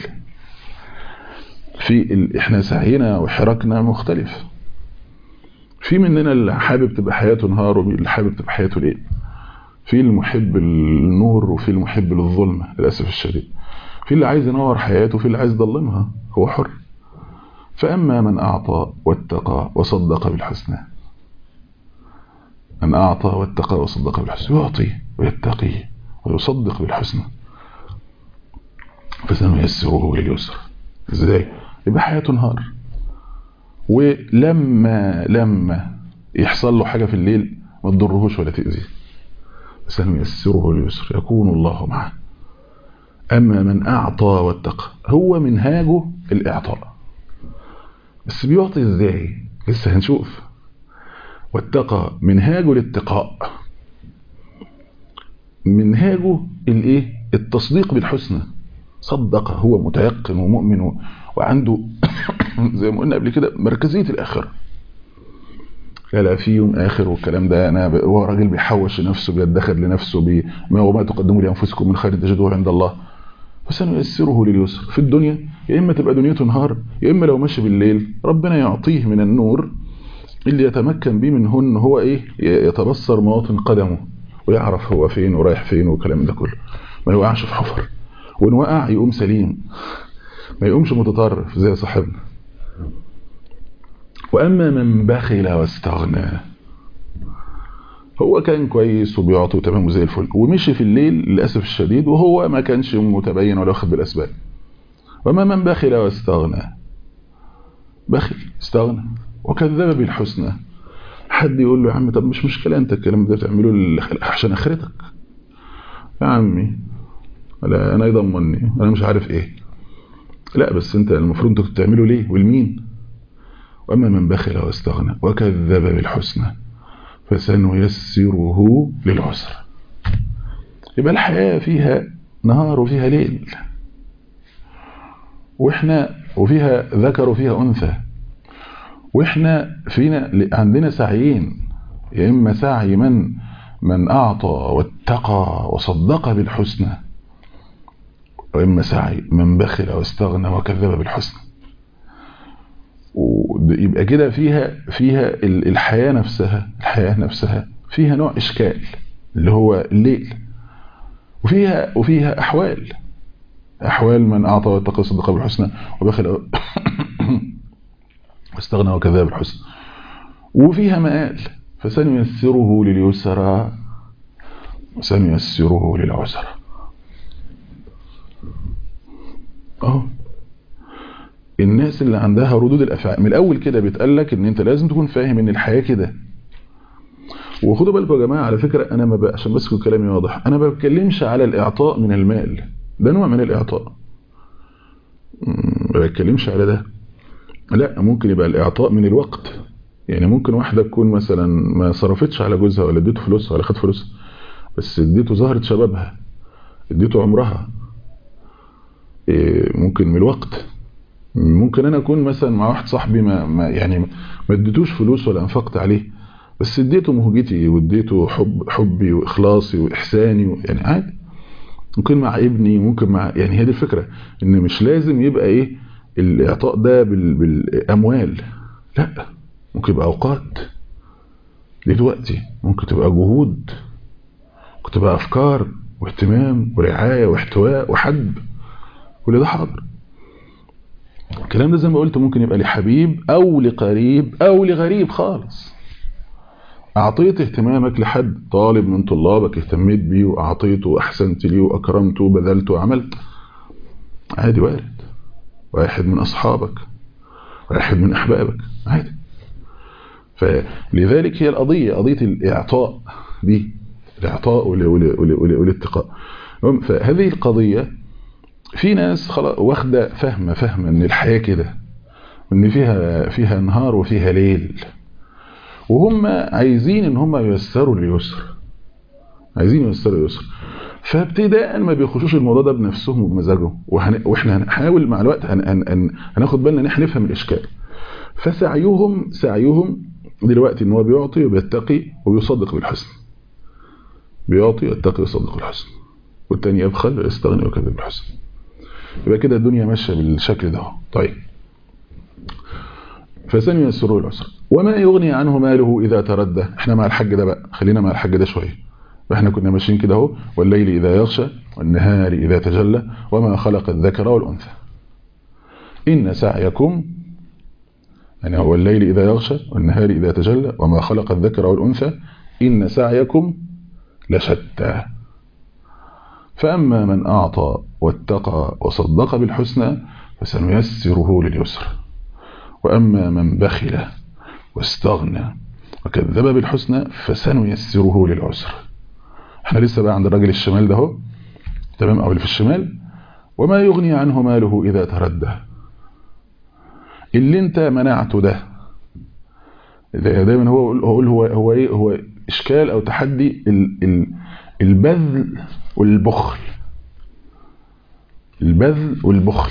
في ال... احنا سعينا وحركنا مختلف في مننا اللي حابب تبقى حياته نهار واللي حابب تبقى حياته ليل في المحب النور وفي المحب للظلمه للاسف الشديد في اللي عايز ينور حياته وفي اللي عايز يضلمها هو حر فأما من أعطى واتقى وصدق بالحسنى من أعطى واتقى وصدق بالحسنى يعطي ويتقي ويصدق بالحسنى فسنيسره لليسر ازاي يبقى حياته نهار ولما لما يحصل له حاجة في الليل ما تضرهوش ولا تأذيه سنيسره لليسر يكون الله معه أما من أعطى واتقى هو منهاجه الإعطاء بس بيعطي إزاي لسه هنشوف واتقى منهاجه الاتقاء منهاجه الايه التصديق بالحسنى صدق هو متيقن ومؤمن وعنده زي ما قلنا قبل كده مركزية الآخرة لا لا في يوم اخر والكلام ده انا ب... هو راجل بيحوش لنفسه بيدخر لنفسه بي... ما وما تقدموا لانفسكم من خير تجدوه عند الله فسنيسره لليسر في الدنيا يا اما تبقى دنيته نهار يا اما لو ماشي بالليل ربنا يعطيه من النور اللي يتمكن به منه ان هو ايه يتبصر مواطن قدمه ويعرف هو فين ورايح فين والكلام ده كله ما يوقعش في حفر وان وقع يقوم سليم ما يقومش متطرف زي صاحبنا واما من بخل واستغنى هو كان كويس وبيعطي وتمام وزي الفل ومشي في الليل للاسف الشديد وهو ما كانش متبين ولا واخد بالاسباب وما من بخل واستغنى بخل استغنى وكذب بالحسنى حد يقول له يا عم طب مش مشكلة انت الكلام ده بتعمله عشان اخرتك يا عمي لا انا يضمني انا مش عارف ايه لا بس انت المفروض انت بتعمله ليه والمين واما من بخل واستغنى وكذب بالحسنى فسنيسره للعسر يبقى الحياة فيها نهار وفيها ليل واحنا وفيها ذكر وفيها انثى واحنا فينا عندنا سعيين يا اما سعي من من اعطى واتقى وصدق بالحسنى واما سعي من بخل واستغنى وكذب بالحسنى ويبقى كده فيها فيها الحياه نفسها الحياه نفسها فيها نوع اشكال اللي هو الليل وفيها وفيها احوال احوال من اعطى واتقى وصدق بالحسنى وبخل واستغنى وكذاب الحسن وفيها مآل فسنيسره لليسرى وسنيسره للعسرى اهو الناس اللي عندها ردود الافعال من الاول كده بيتقال لك ان انت لازم تكون فاهم ان الحياه كده وخدوا بالكم يا جماعه على فكره انا ما عشان بس يكون كلامي واضح انا ما بتكلمش على الاعطاء من المال ده نوع من الاعطاء ما بتكلمش على ده لا ممكن يبقى الاعطاء من الوقت يعني ممكن واحده تكون مثلا ما صرفتش على جوزها ولا اديته فلوسها ولا خد فلوسها بس اديته زهره شبابها اديته عمرها ممكن من الوقت ممكن انا اكون مثلا مع واحد صاحبي ما, ما يعني ما اديتوش فلوس ولا انفقت عليه بس اديته مهجتي واديته حب حبي واخلاصي واحساني يعني عادي ممكن مع ابني ممكن مع يعني هي دي الفكره ان مش لازم يبقى ايه الاعطاء ده بالاموال لا ممكن يبقى اوقات دلوقتي ممكن تبقى جهود ممكن تبقى افكار واهتمام ورعايه واحتواء وحب كل ده حاضر الكلام ده زي ما قلت ممكن يبقى لحبيب او لقريب او لغريب خالص اعطيت اهتمامك لحد طالب من طلابك اهتميت بيه واعطيته واحسنت ليه واكرمته وبذلت وعملت عادي وارد واحد من اصحابك واحد من احبابك عادي فلذلك هي القضيه قضيه الاعطاء دي الاعطاء والاتقاء فهذه القضيه في ناس خلاص واخده فاهمه فاهمه ان الحياه كده وان فيها فيها نهار وفيها ليل وهم عايزين ان هم ييسروا اليسر عايزين ييسروا اليسر فابتداء ما بيخشوش الموضوع ده بنفسهم وبمزاجهم وهن... واحنا هنحاول مع الوقت هن... هن... هن... هناخد بالنا ان احنا نفهم الاشكال فسعيهم سعيهم دلوقتي ان هو بيعطي وبيتقي وبيصدق بالحسن بيعطي ويتقي ويصدق بالحسن والتاني يبخل ويستغني ويكذب بالحسن يبقى كده الدنيا ماشيه بالشكل ده طيب فسنيسره العسر وما يغني عنه ماله اذا تردى احنا مع الحج ده بقى خلينا مع الحج ده شويه فاحنا كنا ماشيين كده اهو والليل اذا يغشى والنهار اذا تجلى وما خلق الذكر والانثى ان سعيكم يعني هو الليل اذا يغشى والنهار اذا تجلى وما خلق الذكر والانثى ان سعيكم لشتى فاما من اعطى واتقى وصدق بالحسنى فسنيسره لليسر واما من بخل واستغنى وكذب بالحسنى فسنيسره للعسر احنا لسه بقى عند الراجل الشمال ده اهو تمام او اللي في الشمال وما يغني عنه ماله اذا تردى اللي انت منعته ده دايما هو هو هو هو ايه هو اشكال او تحدي البذل والبخل البذل والبخل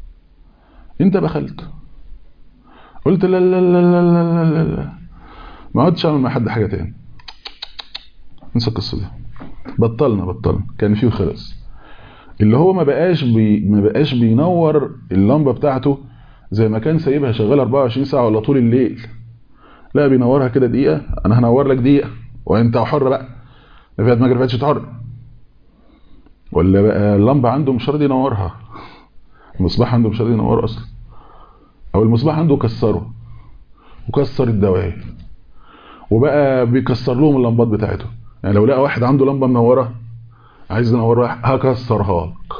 انت بخلت قلت لا لا لا لا لا لا لا ما عدتش اعمل مع حد حاجه تاني انسى القصه دي بطلنا بطلنا كان فيه خلص اللي هو ما بقاش بي ما بقاش بينور اللمبه بتاعته زي ما كان سايبها شغاله 24 ساعه ولا طول الليل لا بينورها كده دقيقه انا هنور لك دقيقه وانت حر بقى لا فات ما فاتش حر ولا بقى اللمبه عنده مش راضي ينورها المصباح عنده مش راضي ينوره اصلا او المصباح عنده كسره وكسر الدوائر وبقى بيكسر لهم اللمبات بتاعتهم يعني لو لقى واحد عنده لمبه منوره عايز ينور واحد هكسرها لك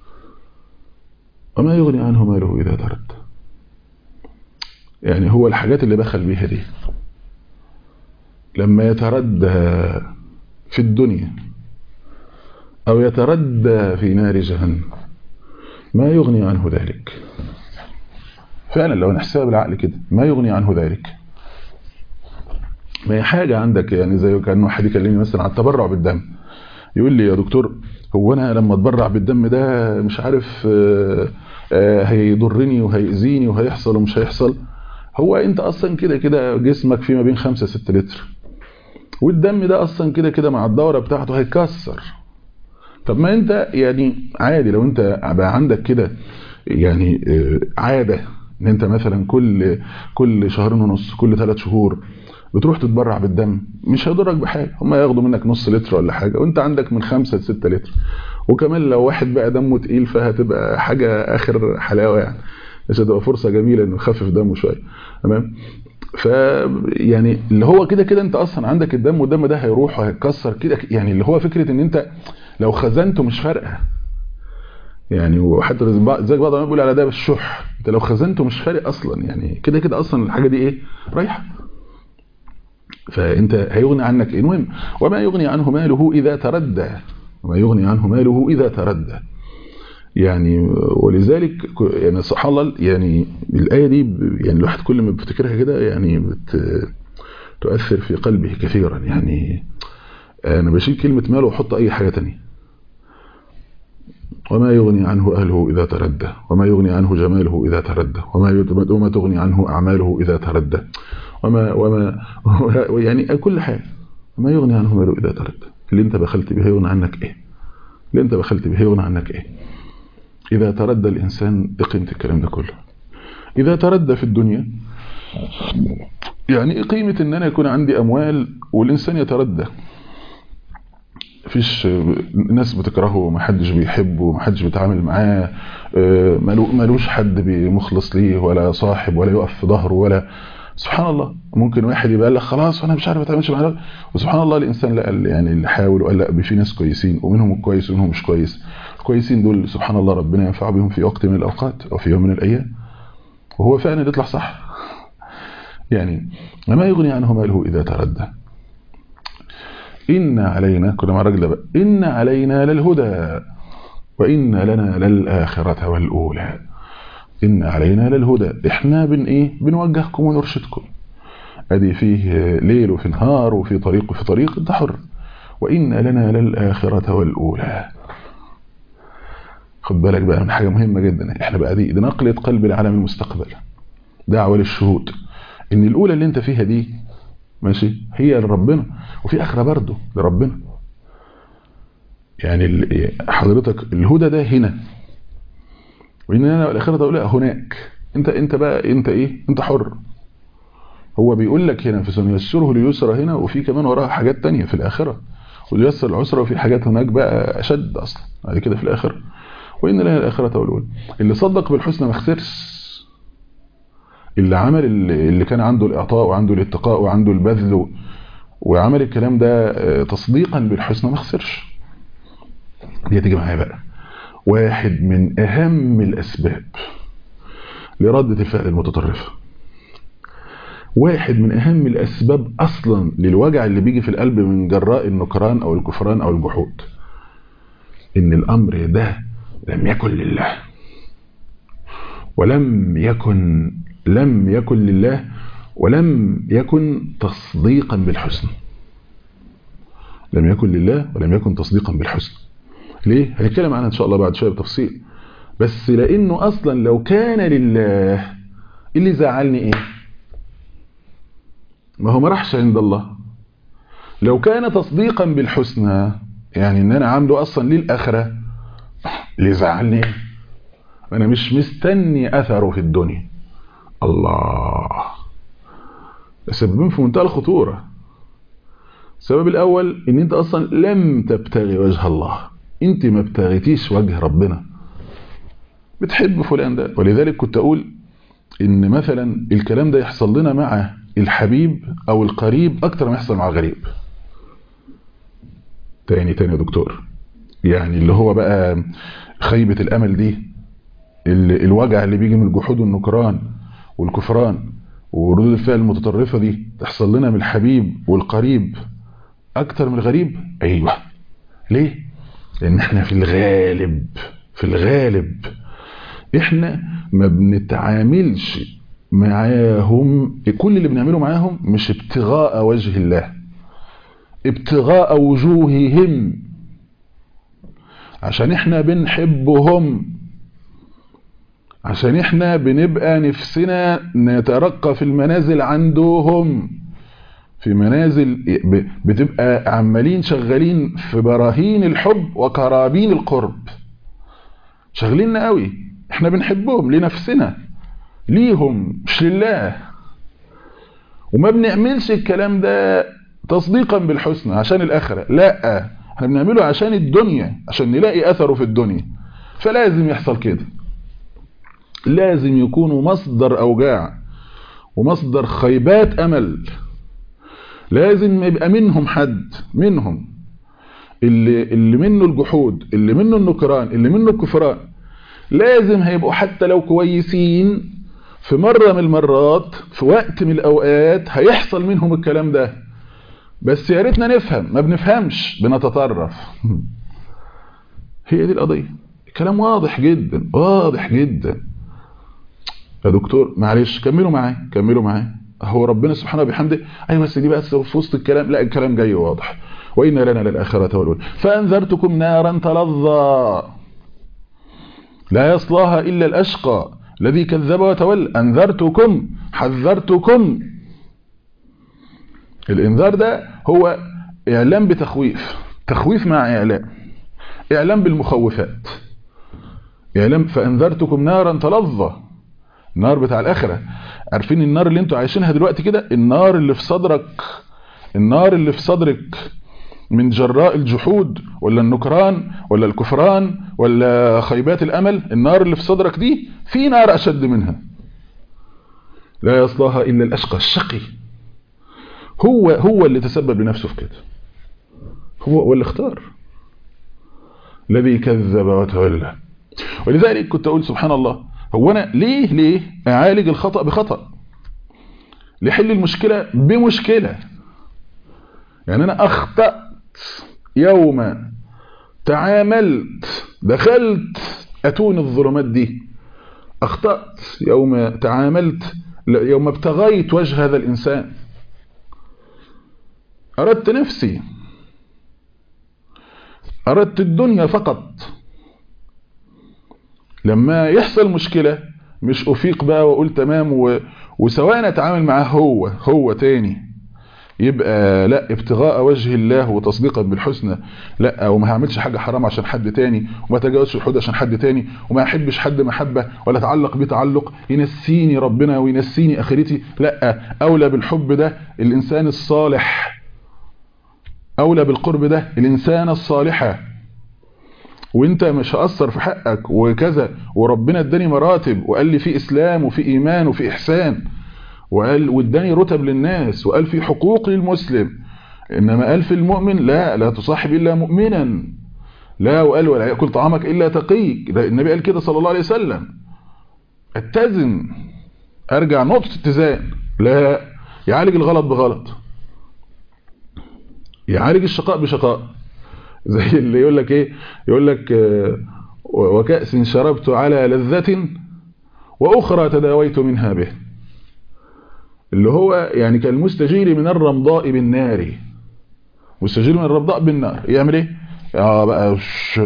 وما يغني عنه ماله اذا ترد يعني هو الحاجات اللي بخل بيها دي لما يتردى في الدنيا او يتردى في نار جهنم ما يغني عنه ذلك فعلا لو نحسبها بالعقل كده ما يغني عنه ذلك ما هي حاجة عندك يعني زي كان واحد يكلمني مثلا على التبرع بالدم يقول لي يا دكتور هو انا لما اتبرع بالدم ده مش عارف آآ آآ هيضرني وهيأذيني وهيحصل ومش هيحصل هو انت اصلا كده كده جسمك فيه ما بين 5 6 لتر والدم ده اصلا كده كده مع الدورة بتاعته هيكسر طب ما انت يعني عادي لو انت بقى عندك كده يعني عادة ان انت مثلا كل كل شهرين ونص كل ثلاث شهور بتروح تتبرع بالدم مش هيضرك بحاجه هم ياخدوا منك نص لتر ولا حاجه وانت عندك من 5 ل 6 لتر وكمان لو واحد بقى دمه تقيل فهتبقى حاجه اخر حلاوه يعني مش هتبقى فرصه جميله انه يخفف دمه شويه تمام ف يعني اللي هو كده كده انت اصلا عندك الدم والدم ده هيروح وهيتكسر كده يعني اللي هو فكره ان انت لو خزنته مش فارقه يعني وحتى زي بعض ما بيقول على ده بالشح انت لو خزنته مش فارق اصلا يعني كده كده اصلا الحاجه دي ايه رايحه فانت هيغني عنك ايه المهم وما يغني عنه ماله اذا تردى وما يغني عنه ماله اذا تردى يعني ولذلك يعني سبحان الله يعني الايه دي يعني الواحد كل ما بيفتكرها كده يعني بت تؤثر في قلبه كثيرا يعني انا بشيل كلمه ماله واحط اي حاجه ثانيه وما يغني عنه أهله إذا تردى وما يغني عنه جماله إذا تردى وما وما تغني عنه أعماله إذا تردى وما وما يعني كل حاجة وما يغني عنه ماله إذا تردى اللي أنت بخلت به يغني عنك إيه اللي أنت بخلت به يغني عنك إيه إذا تردى الإنسان قيمة الكلام ده كله إذا تردى في الدنيا يعني قيمة إن أنا يكون عندي أموال والإنسان يتردى مفيش ناس بتكرهه ما حدش بيحبه ما حدش بيتعامل معاه ملوش حد مخلص ليه ولا صاحب ولا يقف في ظهره ولا سبحان الله ممكن واحد يبقى لك خلاص وانا مش عارف اتعاملش مع وسبحان الله الانسان لا يعني اللي حاول وقال لا في ناس كويسين ومنهم الكويس ومنهم مش كويس الكويسين دول سبحان الله ربنا ينفع بهم في وقت من الاوقات او في يوم من الايام وهو فعلا يطلع صح يعني ما يغني عنه ماله اذا تردى إن علينا كل ما رجل بقى إن علينا للهدى وإن لنا للآخرة والأولى إن علينا للهدى إحنا بن إيه بنوجهكم ونرشدكم أدي فيه ليل وفي نهار وفي طريق وفي طريق أنت حر وإن لنا للآخرة والأولى خد بالك بقى من حاجة مهمة جدا إحنا بقى دي, دي نقلة قلب العالم المستقبل دعوة للشهود إن الأولى اللي أنت فيها دي ماشي هي لربنا وفي اخره برضه لربنا يعني حضرتك الهدى ده هنا وان انا الاخره اقول هناك انت انت بقى انت ايه انت حر هو بيقول لك هنا في سنيسره ليسرى هنا وفي كمان وراها حاجات تانية في الاخره وليسر العسرى وفي حاجات هناك بقى اشد اصلا بعد كده في الاخره وان لها الاخره والاولى اللي صدق بالحسنى ما خسرش اللي عمل اللي كان عنده الإعطاء وعنده الاتقاء وعنده البذل وعمل الكلام ده تصديقا بالحسنى ما خسرش دي تيجي معايا بقى واحد من أهم الأسباب لردة الفعل المتطرفة واحد من أهم الأسباب أصلا للوجع اللي بيجي في القلب من جراء النكران أو الكفران أو الجحود إن الأمر ده لم يكن لله ولم يكن لم يكن لله ولم يكن تصديقا بالحسن لم يكن لله ولم يكن تصديقا بالحسن ليه؟ هنتكلم عنها ان شاء الله بعد شويه بتفصيل بس لانه اصلا لو كان لله اللي زعلني ايه ما هو ما راحش عند الله لو كان تصديقا بالحسنى يعني ان انا عامله اصلا للاخره اللي زعلني انا مش مستني اثره في الدنيا الله سببين في منتهى الخطوره السبب الاول ان انت اصلا لم تبتغي وجه الله انت ما ابتغيتيش وجه ربنا بتحب فلان ده ولذلك كنت اقول ان مثلا الكلام ده يحصل لنا مع الحبيب او القريب اكتر ما يحصل مع الغريب تاني تاني يا دكتور يعني اللي هو بقى خيبة الامل دي الوجع اللي بيجي من الجحود والنكران والكفران وردود الفعل المتطرفة دي تحصل لنا من الحبيب والقريب اكتر من الغريب ايوه ليه لان احنا في الغالب في الغالب احنا ما بنتعاملش معاهم كل اللي بنعمله معاهم مش ابتغاء وجه الله ابتغاء وجوههم عشان احنا بنحبهم عشان احنا بنبقى نفسنا نترقى في المنازل عندهم في منازل بتبقى عمالين شغالين في براهين الحب وكرابين القرب شغليننا قوي احنا بنحبهم لنفسنا ليهم مش لله وما بنعملش الكلام ده تصديقا بالحسنى عشان الاخره لا احنا بنعمله عشان الدنيا عشان نلاقي اثره في الدنيا فلازم يحصل كده لازم يكونوا مصدر اوجاع ومصدر خيبات امل لازم يبقى منهم حد منهم اللي اللي منه الجحود اللي منه النكران اللي منه الكفران لازم هيبقوا حتى لو كويسين في مرة من المرات في وقت من الأوقات هيحصل منهم الكلام ده بس يا ريتنا نفهم ما بنفهمش بنتطرف هي دي القضية الكلام واضح جدا واضح جدا يا دكتور معلش كملوا معايا كملوا معايا هو ربنا سبحانه وبحمده ايوه بس دي بس في وسط الكلام لا الكلام جاي واضح وإن لنا للآخرة والأولى فأنذرتكم نارا تلظى لا يصلاها إلا الأشقى الذي كذب وتولى أنذرتكم حذرتكم الإنذار ده هو إعلام بتخويف تخويف مع إعلام إعلام بالمخوفات إعلام فأنذرتكم نارا تلظى النار بتاع الآخرة عارفين النار اللي انتوا عايشينها دلوقتي كده النار اللي في صدرك النار اللي في صدرك من جراء الجحود ولا النكران ولا الكفران ولا خيبات الأمل النار اللي في صدرك دي في نار أشد منها لا يصلاها إلا الأشقى الشقي هو هو اللي تسبب لنفسه في كده هو هو اللي اختار الذي كذب وتولى ولذلك كنت أقول سبحان الله هو أنا ليه ليه أعالج الخطأ بخطأ لحل المشكلة بمشكلة يعني أنا أخطأت يوم تعاملت دخلت أتون الظلمات دي أخطأت يوم تعاملت يوم ابتغيت وجه هذا الإنسان أردت نفسي أردت الدنيا فقط لما يحصل مشكلة مش أفيق بقى وأقول تمام و... وسواء أتعامل معاه هو هو تاني يبقى لا ابتغاء وجه الله وتصديقا بالحسنى لا وما هعملش حاجة حرام عشان حد تاني وما تجاوزش الحدود عشان حد تاني وما احبش حد محبة ولا اتعلق بتعلق ينسيني ربنا وينسيني اخرتي لا اولى بالحب ده الانسان الصالح اولى بالقرب ده الانسان الصالحة وانت مش هأثر في حقك وكذا وربنا اداني مراتب وقال لي في اسلام وفي ايمان وفي احسان وقال واداني رتب للناس وقال في حقوق للمسلم انما قال في المؤمن لا لا تصاحب الا مؤمنا لا وقال ولا ياكل طعامك الا تقي النبي قال كده صلى الله عليه وسلم اتزن ارجع نقطه اتزان لا يعالج الغلط بغلط يعالج الشقاء بشقاء زي اللي يقول لك ايه يقول لك وكأس شربت على لذة واخرى تداويت منها به اللي هو يعني كالمستجير من الرمضاء بالنار مستجير من الرمضاء بالنار يعمل ايه اه بقى ش...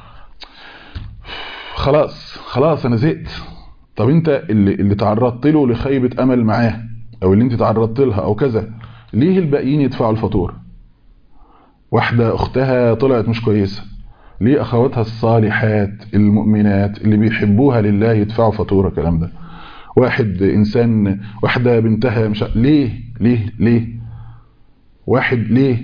خلاص خلاص انا زهقت طب انت اللي اللي تعرضت له لخيبه امل معاه او اللي انت تعرضت لها او كذا ليه الباقيين يدفعوا الفاتوره واحده اختها طلعت مش كويسه ليه اخواتها الصالحات المؤمنات اللي بيحبوها لله يدفعوا فاتوره الكلام ده واحد انسان واحده بنتها مش ليه ليه ليه واحد ليه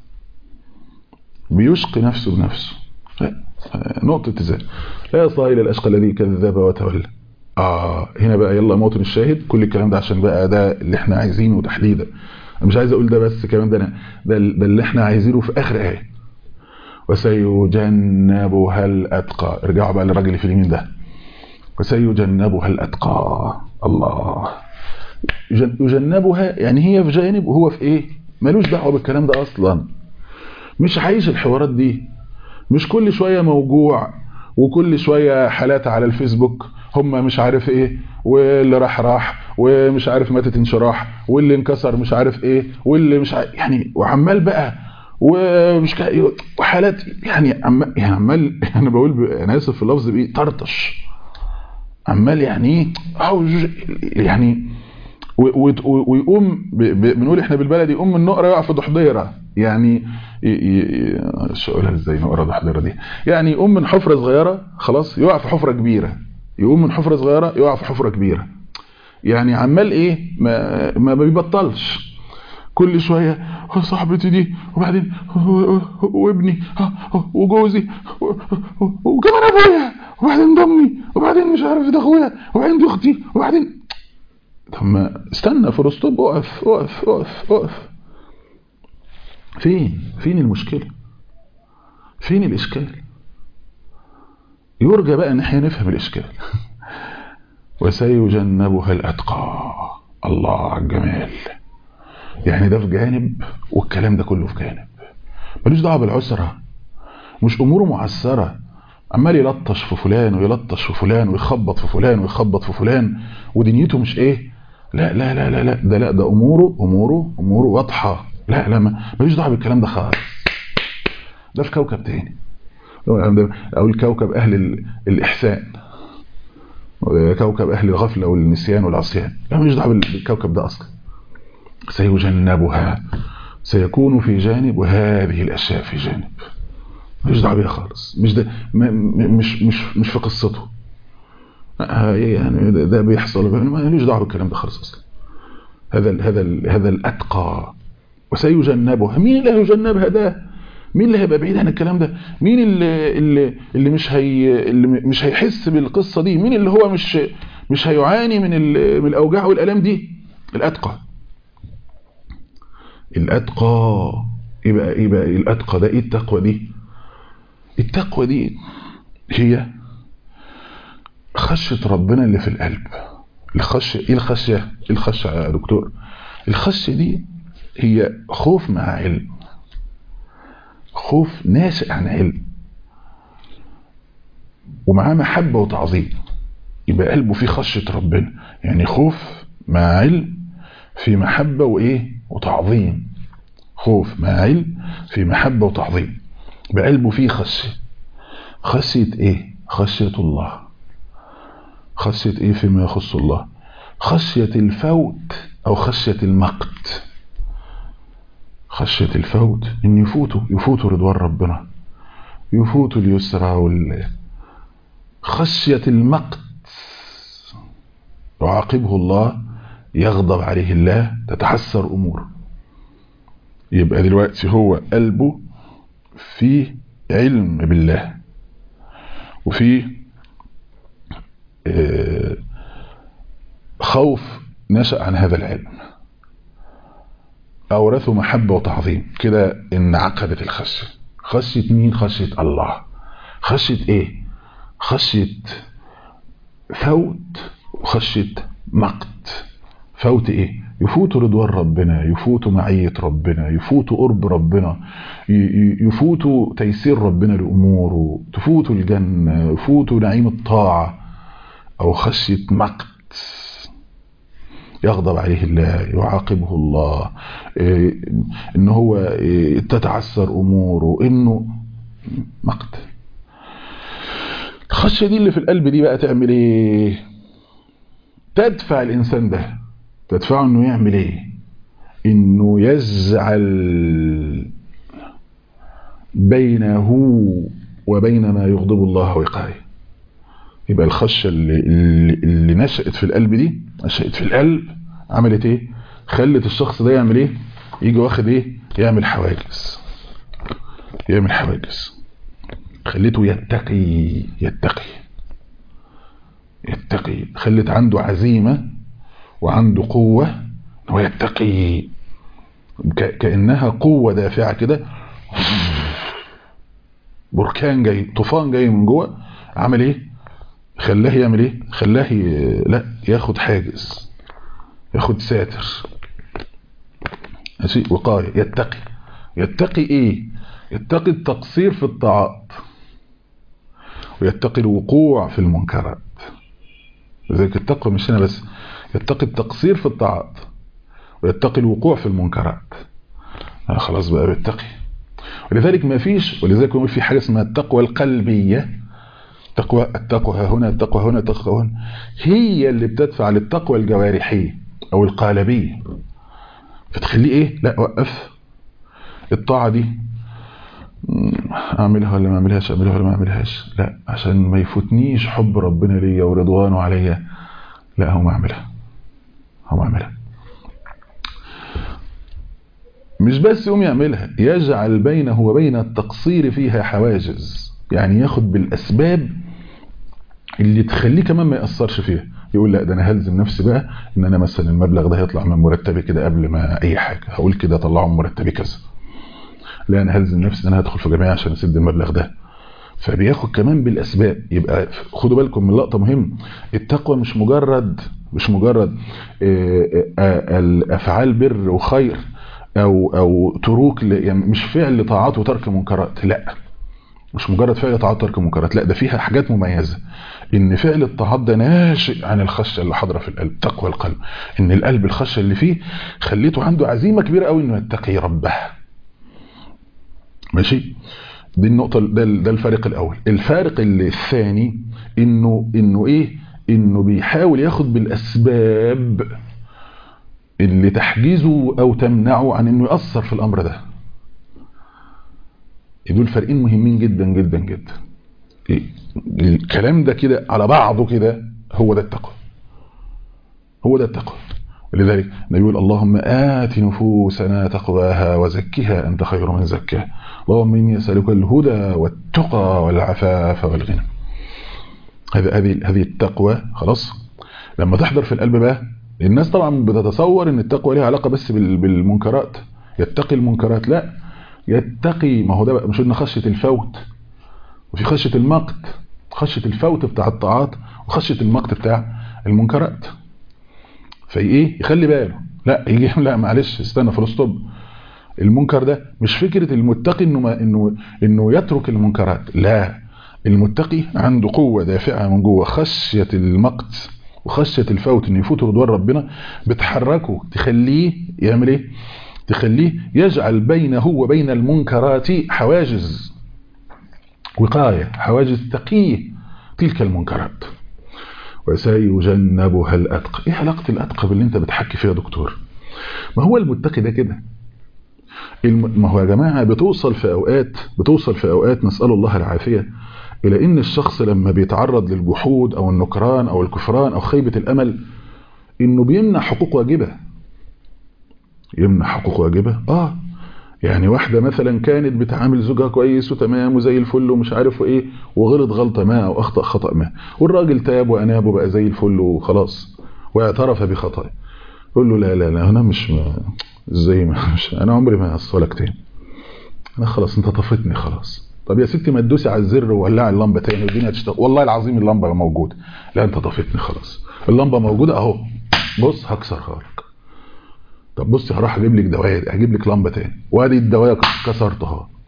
بيشقي نفسه بنفسه نقطة ازاي لا يصلها إلى الأشقى الذي كذب وتولى آه هنا بقى يلا موطن الشاهد كل الكلام ده عشان بقى ده اللي احنا عايزينه تحديدا أنا مش عايز أقول ده بس كمان ده أنا ده, ده اللي احنا عايزينه في آخر آية وسيجنبها الأتقى ارجعوا بقى للراجل في اليمين ده وسيجنبها الأتقى الله يجنبها يعني هي في جانب وهو في ايه ملوش دعوه بالكلام ده اصلا مش عايش الحوارات دي مش كل شويه موجوع وكل شويه حالات على الفيسبوك هم مش عارف ايه واللي راح راح ومش عارف ماتت انشراح واللي انكسر مش عارف ايه واللي مش عارف يعني وعمال بقى ومش كا... وحالات يعني عمال يعني عمال انا بقول ب... انا اسف في اللفظ بايه طرطش عمال يعني ايه يعني ويقوم بنقول احنا بالبلدي يقوم من نقره يقع في ضحضيره يعني اقولها ازاي نقره ضحضيره دي يعني يقوم من حفره صغيره خلاص يقع في حفره كبيره يقوم من حفره صغيره يقع في حفره كبيره يعني عمال ايه ما, ما بيبطلش كل شويه صاحبتي دي وبعدين وابني وجوزي وكمان ابويا وبعدين ضمي وبعدين مش عارف ده اخويا وبعدين دي اختي وبعدين طب ما استنى فروستوب اقف اقف اقف اقف فين فين المشكله فين الاشكال يرجى بقى ان احنا نفهم الاشكال وسيجنبها الاتقى الله على الجمال يعني ده في جانب والكلام ده كله في جانب ملوش دعوه بالعسره مش اموره معسره عمال يلطش في فلان ويلطش في فلان ويخبط في فلان ويخبط في فلان ودنيته مش ايه لا لا لا لا لا ده لا ده اموره اموره اموره واضحه لا لا ملوش دعوه بالكلام ده خالص ده في كوكب تاني او الكوكب اهل الاحسان كوكب اهل الغفله والنسيان والعصيان لا ملوش دعوه بالكوكب ده اصلا سيجنبها سيكون في جانب وهذه الاشياء في جانب ملوش دعوه بيها خالص مش ده مش مش مش في قصته يعني ده بيحصل ملوش دعوه بالكلام ده خالص اصلا هذا ال هذا ال هذا الاتقى وسيجنبها مين اللي هيجنبها ده مين اللي هيبقى بعيد عن الكلام ده مين اللي اللي, اللي مش هي اللي مش هيحس بالقصه دي مين اللي هو مش مش هيعاني من من الاوجاع والالام دي الاتقى الاتقى ايه بقى ايه بقى الاتقى ده ايه التقوى دي التقوى دي هي خشية ربنا اللي في القلب الخشية ايه الخشية ايه الخشية يا دكتور الخشية دي هي خوف مع علم خوف ناشئ عن علم ومعاه محبة وتعظيم يبقى قلبه فيه خشية ربنا يعني خوف مع علم في محبة وإيه وتعظيم خوف مع علم في محبة وتعظيم بقلبه فيه خشية خشية إيه خشية الله خشية إيه فيما يخص الله خشية الفوت أو خشية المقت خشية الفوت إن يفوتوا يفوتوا رضوان ربنا يفوتوا اليسرى وال خشية المقت يعاقبه الله يغضب عليه الله تتحسر أموره يبقى دلوقتي هو قلبه فيه علم بالله وفيه خوف نشأ عن هذا العلم أورثه محبة وتعظيم كده إن عقدت الخشية خشية مين خشية الله خشية إيه خشية فوت وخشية مقت فوت إيه يفوت رضوان ربنا يفوت معية ربنا يفوت قرب ربنا يفوت تيسير ربنا لأموره تفوت الجنة يفوت نعيم الطاعة أو خشية مقت يغضب عليه الله يعاقبه الله إيه ان هو إيه تتعسر اموره انه مقت الخشيه دي اللي في القلب دي بقى تعمل ايه تدفع الانسان ده تدفعه انه يعمل ايه انه يجعل بينه وبين ما يغضب الله وقاية يبقى الخشة اللي, اللي, اللي نشأت في القلب دي نشأت في القلب عملت ايه خلت الشخص ده يعمل ايه يجي واخد ايه يعمل حواجز يعمل حواجز خليته يتقي يتقي يتقي خلت عنده عزيمة وعنده قوة هو يتقي كأنها قوة دافعة كده بركان جاي طوفان جاي من جوه عمل ايه خلاه يعمل ايه خلاه ي... لا ياخد حاجز ياخد ساتر ماشي وقاية يتقي يتقي ايه يتقي التقصير في الطاعات ويتقي الوقوع في المنكرات لذلك التقوى مش هنا بس يتقي التقصير في الطاعات ويتقي الوقوع في المنكرات آه خلاص بقى بيتقي ولذلك ما فيش ولذلك يقول في حاجة اسمها التقوى القلبية التقوى التقوى هنا التقوى هنا التقوى هنا هي اللي بتدفع للتقوى الجوارحية او القالبية فتخليه ايه لا وقف الطاعة دي اعملها ولا ما اعملهاش اعملها ولا ما اعملهاش لا عشان ما يفوتنيش حب ربنا ليا ورضوانه عليا لا هو ما اعملها هو اعملها مش بس يقوم يعملها يجعل بينه وبين التقصير فيها حواجز يعني ياخد بالاسباب اللي تخليه كمان ما يأثرش فيها يقول لا ده انا هلزم نفسي بقى ان انا مثلا المبلغ ده هيطلع من مرتبي كده قبل ما اي حاجه هقول كده طلعه من مرتبي كذا لا انا هلزم نفسي ان انا هدخل في جمعيه عشان اسد المبلغ ده فبياخد كمان بالاسباب يبقى خدوا بالكم من لقطه مهم التقوى مش مجرد مش مجرد الافعال بر وخير او او تروك يعني مش فعل طاعات وترك منكرات لا مش مجرد فعل طاعات وترك منكرات لا ده فيها حاجات مميزه ان فعل الطاعات ده ناشئ عن الخشيه اللي حاضره في القلب تقوى القلب ان القلب الخشيه اللي فيه خليته عنده عزيمه كبيره قوي انه يتقي ربه ماشي دي النقطة ده, ده الفارق الأول الفارق الثاني إنه إنه إيه إنه بيحاول ياخد بالأسباب اللي تحجزه أو تمنعه عن إنه يأثر في الأمر ده دول فرقين مهمين جدا جدا جدا الكلام ده كده على بعضه كده هو ده التقوى هو ده التقوى ولذلك النبي يقول اللهم آت نفوسنا تقواها وزكها أنت خير من زكاها اللهم إني أسألك الهدى والتقى والعفاف والغنى هذه هذه هذه التقوى خلاص لما تحضر في القلب بقى الناس طبعا بتتصور ان التقوى ليها علاقة بس بالمنكرات يتقي المنكرات لا يتقي ما هو ده مش ان خشية الفوت وفي خشية المقت خشية الفوت بتاع الطاعات وخشية المقت بتاع المنكرات فايه يخلي باله لا يجي لا معلش استنى فول ستوب المنكر ده مش فكرة المتقي انه ما انه انه يترك المنكرات لا المتقي عنده قوة دافعة من جوه خشية المقت وخشية الفوت ان يفوت رضوان ربنا بتحركه تخليه يعمل ايه تخليه يجعل بينه وبين المنكرات حواجز وقاية حواجز تقيه تلك المنكرات وسيجنبها الأتقى ايه علاقة الأتقى باللي انت بتحكي فيها يا دكتور ما هو المتقي ده كده ما هو يا جماعة بتوصل في أوقات بتوصل في أوقات نسأل الله العافية إلى إن الشخص لما بيتعرض للجحود أو النكران أو الكفران أو خيبة الأمل إنه بيمنع حقوق واجبة يمنع حقوق واجبة آه يعني واحدة مثلا كانت بتعامل زوجها كويس وتمام وزي الفل ومش عارف ايه وغلط غلطة ما او اخطأ خطأ ما والراجل تاب واناب وبقى زي الفل وخلاص واعترف بخطأه يقول له لا لا لا انا مش ما ازاي ما مش انا عمري ما هصلك تاني انا خلاص انت طفتني خلاص طب يا ستي ما تدوسي على الزر وولعي اللمبه تاني والدنيا تشتغل والله العظيم اللمبه موجوده لا انت طفتني خلاص اللمبه موجوده اهو بص هكسرها لك طب بصي هروح اجيب لك دوايه هجيب لك لمبه تاني وادي الدوايه كسرتها لك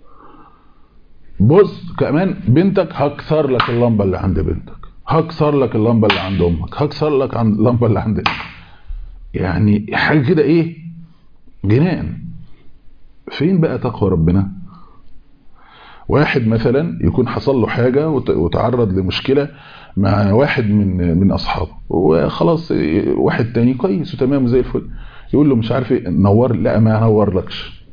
بص كمان بنتك هكسر لك اللمبه اللي عند بنتك هكسر لك اللمبه اللي عند امك هكسر لك عند اللمبه اللي عند يعني حاجه كده ايه جنان فين بقى تقوى ربنا واحد مثلا يكون حصل له حاجة وتعرض لمشكلة مع واحد من من أصحابه وخلاص واحد تاني كويس وتمام زي الفل يقول له مش عارف ايه نور لا ما هنورلكش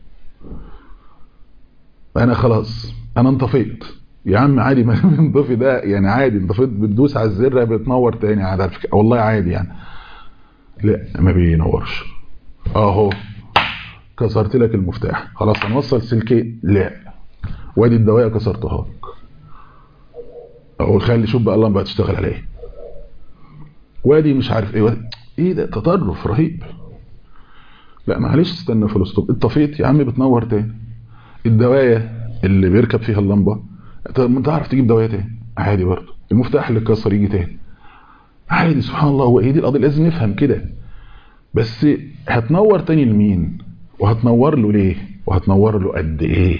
انا خلاص انا انطفيت يا عم عادي ما انطفي ده يعني عادي انطفيت بتدوس على الزر بتنور تاني عادي على فكره والله عادي يعني لا ما بينورش اهو كسرت لك المفتاح خلاص هنوصل سلكين لا وادي الدواء كسرتها لك اهو خلي شوف بقى اللمبه هتشتغل على ايه وادي مش عارف ايه وادي. ايه ده تطرف رهيب لا معلش استنى في الاسطوب اتطفيت يا عم بتنور تاني الدوايه اللي بيركب فيها اللمبه طب تعرف تجيب دوايه تاني عادي برضه المفتاح اللي اتكسر يجي تاني عادي سبحان الله هو ايه دي القضيه لازم نفهم كده بس هتنور تاني لمين وهتنور له ليه وهتنور له قد ايه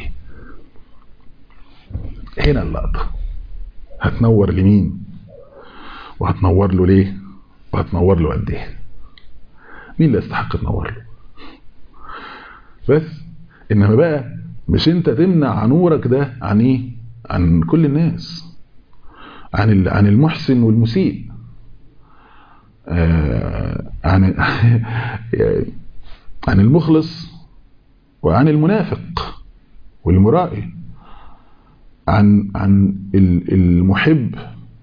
هنا اللقطه هتنور لمين وهتنور له ليه وهتنور له قد ايه مين اللي يستحق تنور له بس انما بقى مش انت تمنع نورك ده عن ايه عن كل الناس عن عن المحسن والمسيء آه عن عن المخلص وعن المنافق والمرائي عن عن المحب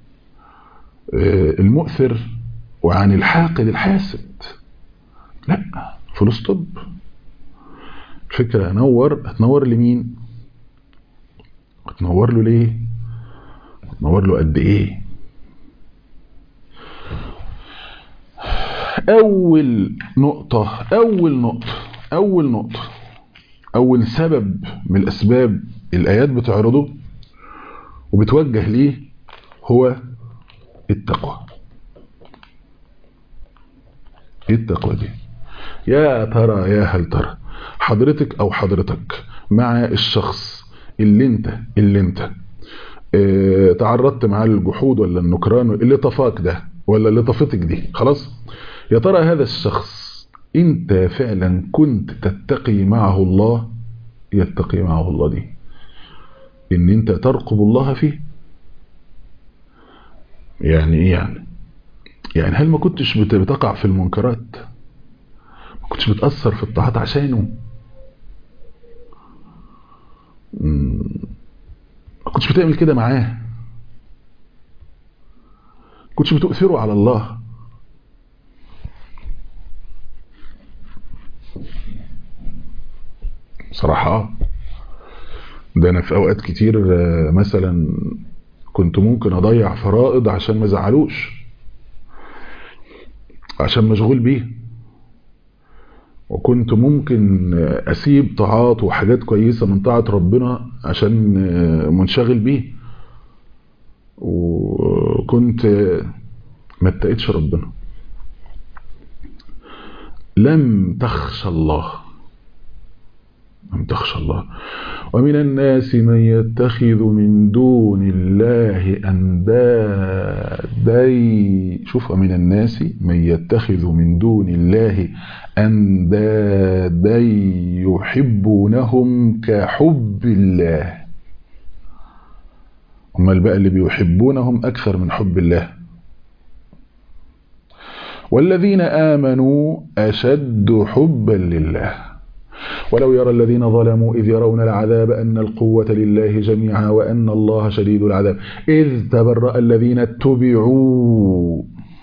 المؤثر وعن الحاقد الحاسد لا فول ستوب الفكرة هنور هتنور لمين هتنور له ليه هتنور له قد ايه اول نقطة اول نقطة اول نقطة اول سبب من الاسباب الايات بتعرضه وبتوجه ليه هو التقوى ايه التقوى دي يا ترى يا هل ترى حضرتك او حضرتك مع الشخص اللي انت اللي انت اه تعرضت معاه للجحود ولا النكران اللي طفاك ده ولا اللي طفتك دي خلاص يا ترى هذا الشخص انت فعلا كنت تتقي معه الله يتقي معه الله دي ان انت ترقب الله فيه يعني ايه يعني يعني هل ما كنتش بتقع في المنكرات ما كنتش بتأثر في الطاعات عشانه ما كنتش بتعمل كده معاه ما كنتش بتؤثره على الله صراحة ده أنا في أوقات كتير مثلا كنت ممكن أضيع فرائض عشان ما زعلوش عشان مشغول بيه وكنت ممكن أسيب طاعات وحاجات كويسة من طاعة ربنا عشان منشغل بيه وكنت ما اتقيتش ربنا لم تخشى الله لم تخشى الله ومن الناس من يتخذ من دون الله أندادا شوف ومن الناس من يتخذ من دون الله أندادا يحبونهم كحب الله هم بقى اللي بيحبونهم أكثر من حب الله والذين آمنوا أشد حبا لله ولو يرى الذين ظلموا إذ يرون العذاب أن القوة لله جميعا وأن الله شديد العذاب إذ تبرأ الذين اتبعوا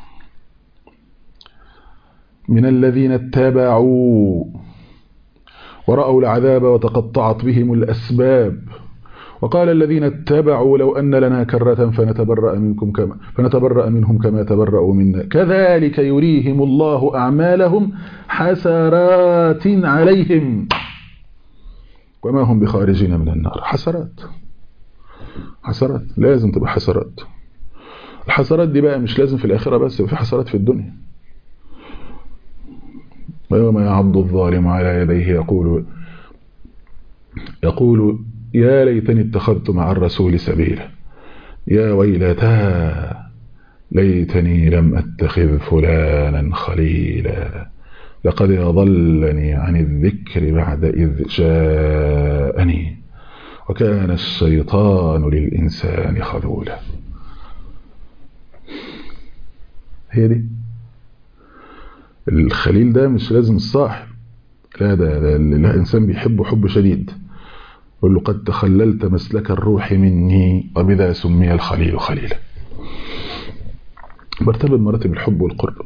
من الذين اتبعوا ورأوا العذاب وتقطعت بهم الأسباب وقال الذين اتبعوا لو أن لنا كرة فنتبرأ منكم كما فنتبرأ منهم كما تبرأوا منا كذلك يريهم الله أعمالهم حسرات عليهم وما هم بخارجين من النار حسرات حسرات لازم تبقى حسرات الحسرات دي بقى مش لازم في الآخرة بس في حسرات في الدنيا ويوم يعض الظالم على يديه يقول يقول يا ليتني اتخذت مع الرسول سبيلا يا ويلتى ليتني لم أتخذ فلانا خليلا لقد أضلني عن الذكر بعد إذ جاءني وكان الشيطان للإنسان خذولا هي دي الخليل ده مش لازم الصاحب لا ده, ده الإنسان بيحبه حب شديد يقول له قد تخللت مسلك الروح مني وبذا سمي الخليل خليلا مرتبة مراتب الحب والقرب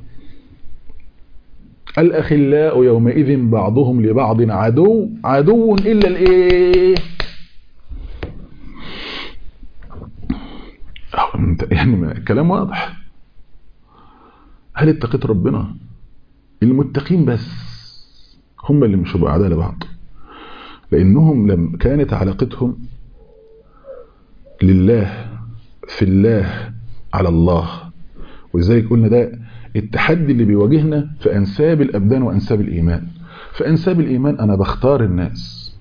الأخلاء يومئذ بعضهم لبعض عدو عدو إلا الإيه يعني الكلام واضح هل اتقيت ربنا المتقين بس هم اللي مش هيبقوا اعداء لبعض لانهم لم كانت علاقتهم لله في الله على الله ولذلك قلنا ده التحدي اللي بيواجهنا في انساب الابدان وانساب الايمان في انساب الايمان انا بختار الناس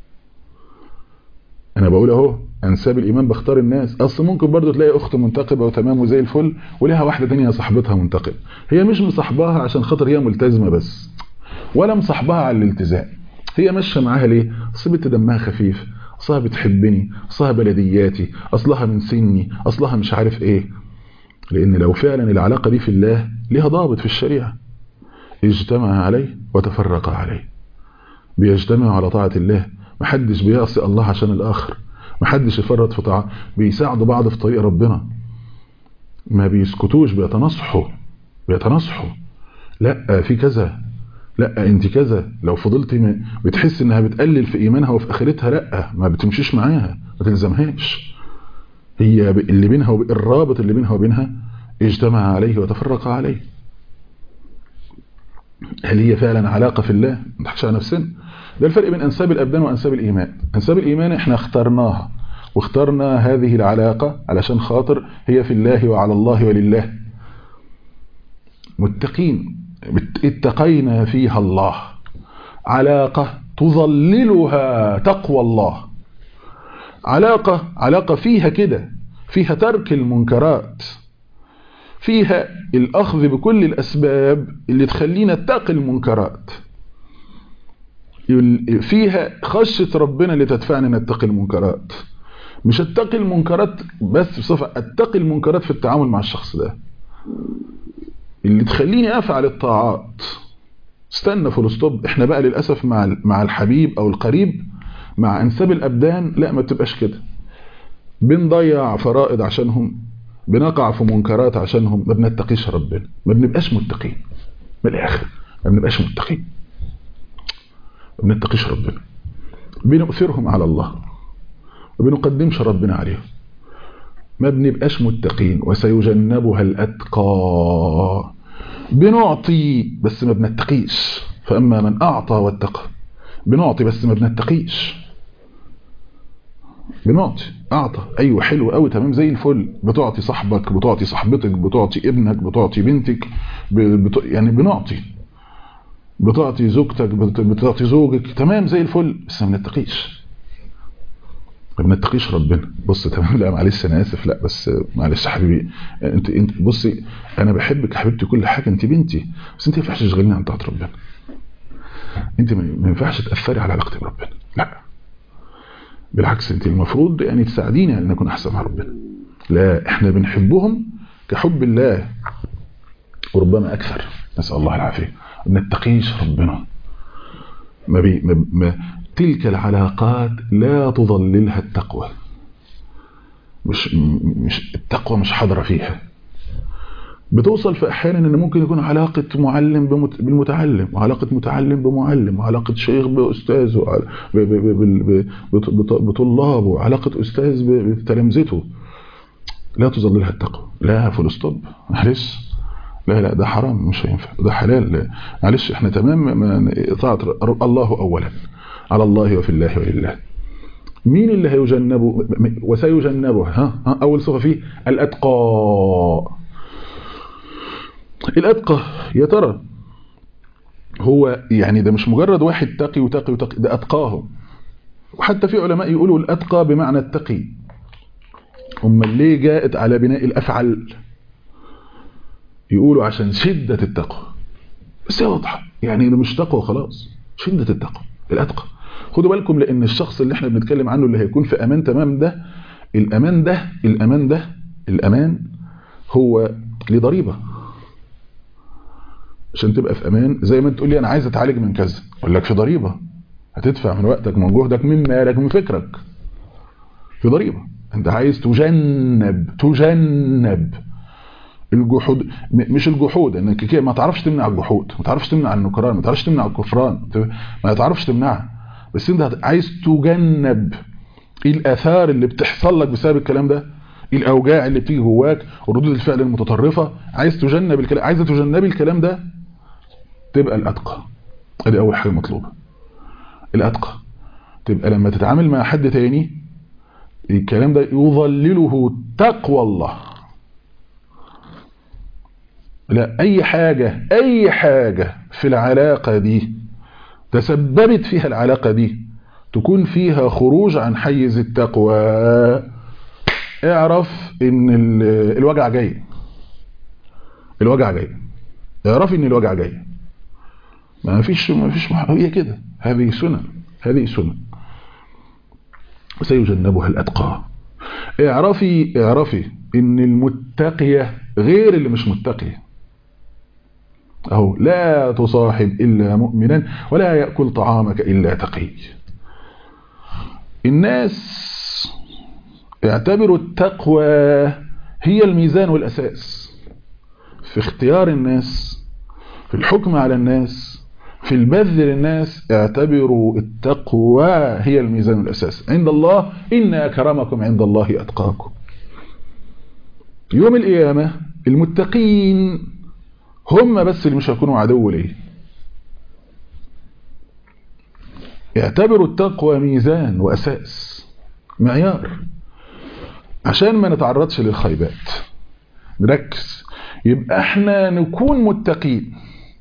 انا بقول اهو انساب الايمان بختار الناس اصل ممكن برضو تلاقي اخت منتقبه وتمام وزي الفل وليها واحده تانية صاحبتها منتقبه هي مش مصاحباها عشان خاطر هي ملتزمه بس ولا مصاحبها على الالتزام هي ماشيه معاها ليه اصل بنت دمها خفيف اصلها بتحبني اصلها بلدياتي اصلها من سني اصلها مش عارف ايه لان لو فعلا العلاقه دي في الله ليها ضابط في الشريعه اجتمع عليه وتفرق عليه بيجتمعوا على طاعه الله محدش بيعصي الله عشان الاخر محدش يفرط في طاعه بيساعدوا بعض في طريق ربنا ما بيسكتوش بيتنصحوا بيتنصحوا لا في كذا لا انت كذا لو فضلت بتحس انها بتقلل في ايمانها وفي اخرتها لا ما بتمشيش معاها ما تلزمهاش هي اللي بينها وب... الرابط اللي بينها وبينها اجتمع عليه وتفرق عليه هل هي فعلا علاقة في الله ما نضحكش على نفسنا ده الفرق بين انساب الابدان وانساب الايمان انساب الايمان احنا اخترناها واخترنا هذه العلاقة علشان خاطر هي في الله وعلى الله ولله متقين اتقينا فيها الله علاقة تظللها تقوى الله علاقة علاقة فيها كده فيها ترك المنكرات فيها الأخذ بكل الأسباب اللي تخلينا نتقي المنكرات فيها خشة ربنا اللي تدفعنا نتقي المنكرات مش اتقي المنكرات بس بصفة اتقي المنكرات في التعامل مع الشخص ده اللي تخليني افعل الطاعات استنى فول ستوب احنا بقى للاسف مع مع الحبيب او القريب مع انساب الابدان لا ما بتبقاش كده بنضيع فرائض عشانهم بنقع في منكرات عشانهم ما بنتقيش ربنا ما بنبقاش متقين من الاخر ما بنبقاش متقين ما بنتقيش ربنا بنؤثرهم على الله ما بنقدمش ربنا عليهم ما بنبقاش متقين وسيجنبها الأتقى بنعطي بس ما بنتقيش فأما من أعطى واتقى بنعطي بس ما بنتقيش بنعطي أعطى أيوة حلو قوي تمام زي الفل بتعطي صاحبك بتعطي صاحبتك بتعطي ابنك بتعطي بنتك بت... يعني بنعطي بتعطي زوجتك بتعطي زوجك تمام زي الفل بس ما بنتقيش ما بنتقيش ربنا بص تمام لا معلش انا اسف لا بس معلش يا حبيبي انت انت بصي انا بحبك حبيبتي كل حاجه انت بنتي بس انت ما ينفعش تشغليني عن طاعه ربنا انت ما ينفعش تاثري على علاقتي بربنا لا بالعكس انت المفروض يعني تساعديني ان اكون احسن مع ربنا لا احنا بنحبهم كحب الله وربما اكثر نسال الله العافيه ما نتقيش ربنا ما, بي ما, ما تلك العلاقات لا تظللها التقوى مش مش التقوى مش حاضره فيها بتوصل في احيانا ان ممكن يكون علاقه معلم بالمتعلم وعلاقه متعلم بمعلم وعلاقه شيخ باستاذه بطلابه وعلاقه استاذ بتلامذته لا تظللها التقوى لا فول ستوب معلش لا لا ده حرام مش هينفع ده حلال معلش احنا تمام طاعه الله اولا على الله وفي الله ولله مين اللي هيجنبه وسيجنبه ها, ها اول صفه فيه الاتقى الاتقى يا ترى هو يعني ده مش مجرد واحد تقي وتقي وتقي ده اتقاهم وحتى في علماء يقولوا الاتقى بمعنى التقي هم ليه جاءت على بناء الافعل يقولوا عشان شدة التقوى بس هي واضحة يعني ده مش تقوى خلاص شدة التقوى الاتقى خدوا بالكم لان الشخص اللي احنا بنتكلم عنه اللي هيكون في امان تمام ده الامان ده الامان ده الامان هو ليه ضريبه عشان تبقى في امان زي ما تقول لي انا عايز اتعالج من كذا اقول لك في ضريبه هتدفع من وقتك من جهدك من مالك من فكرك في ضريبه انت عايز تجنب تجنب الجحود مش الجحود انك كده ما تعرفش تمنع الجحود ما تعرفش تمنع النكران ما تعرفش تمنع الكفران ما تعرفش تمنعها بس انت عايز تجنب ايه الاثار اللي بتحصل لك بسبب الكلام ده ايه الاوجاع اللي بتيجي جواك وردود الفعل المتطرفه عايز تجنب الكلام عايزه تجنبي الكلام ده تبقى الاتقى ادي اول حاجه مطلوبه الاتقى تبقى لما تتعامل مع حد تاني الكلام ده يظلله تقوى الله لا اي حاجة اي حاجة في العلاقة دي تسببت فيها العلاقة دي تكون فيها خروج عن حيز التقوى اعرف ان الوجع جاي الوجع جاي اعرف ان الوجع جاي ما فيش ما فيش هي كده هذه سنن هذه سنن وسيجنبها الاتقى اعرفي اعرفي ان المتقيه غير اللي مش متقيه أهو لا تصاحب إلا مؤمنا ولا يأكل طعامك إلا تقي الناس اعتبروا التقوى هي الميزان والأساس في اختيار الناس في الحكم على الناس في البذل للناس اعتبروا التقوى هي الميزان والأساس عند الله إن أكرمكم عند الله أتقاكم يوم القيامة المتقين هم بس اللي مش هيكونوا عدو ليه اعتبروا التقوى ميزان وأساس معيار عشان ما نتعرضش للخيبات نركز يبقى احنا نكون متقين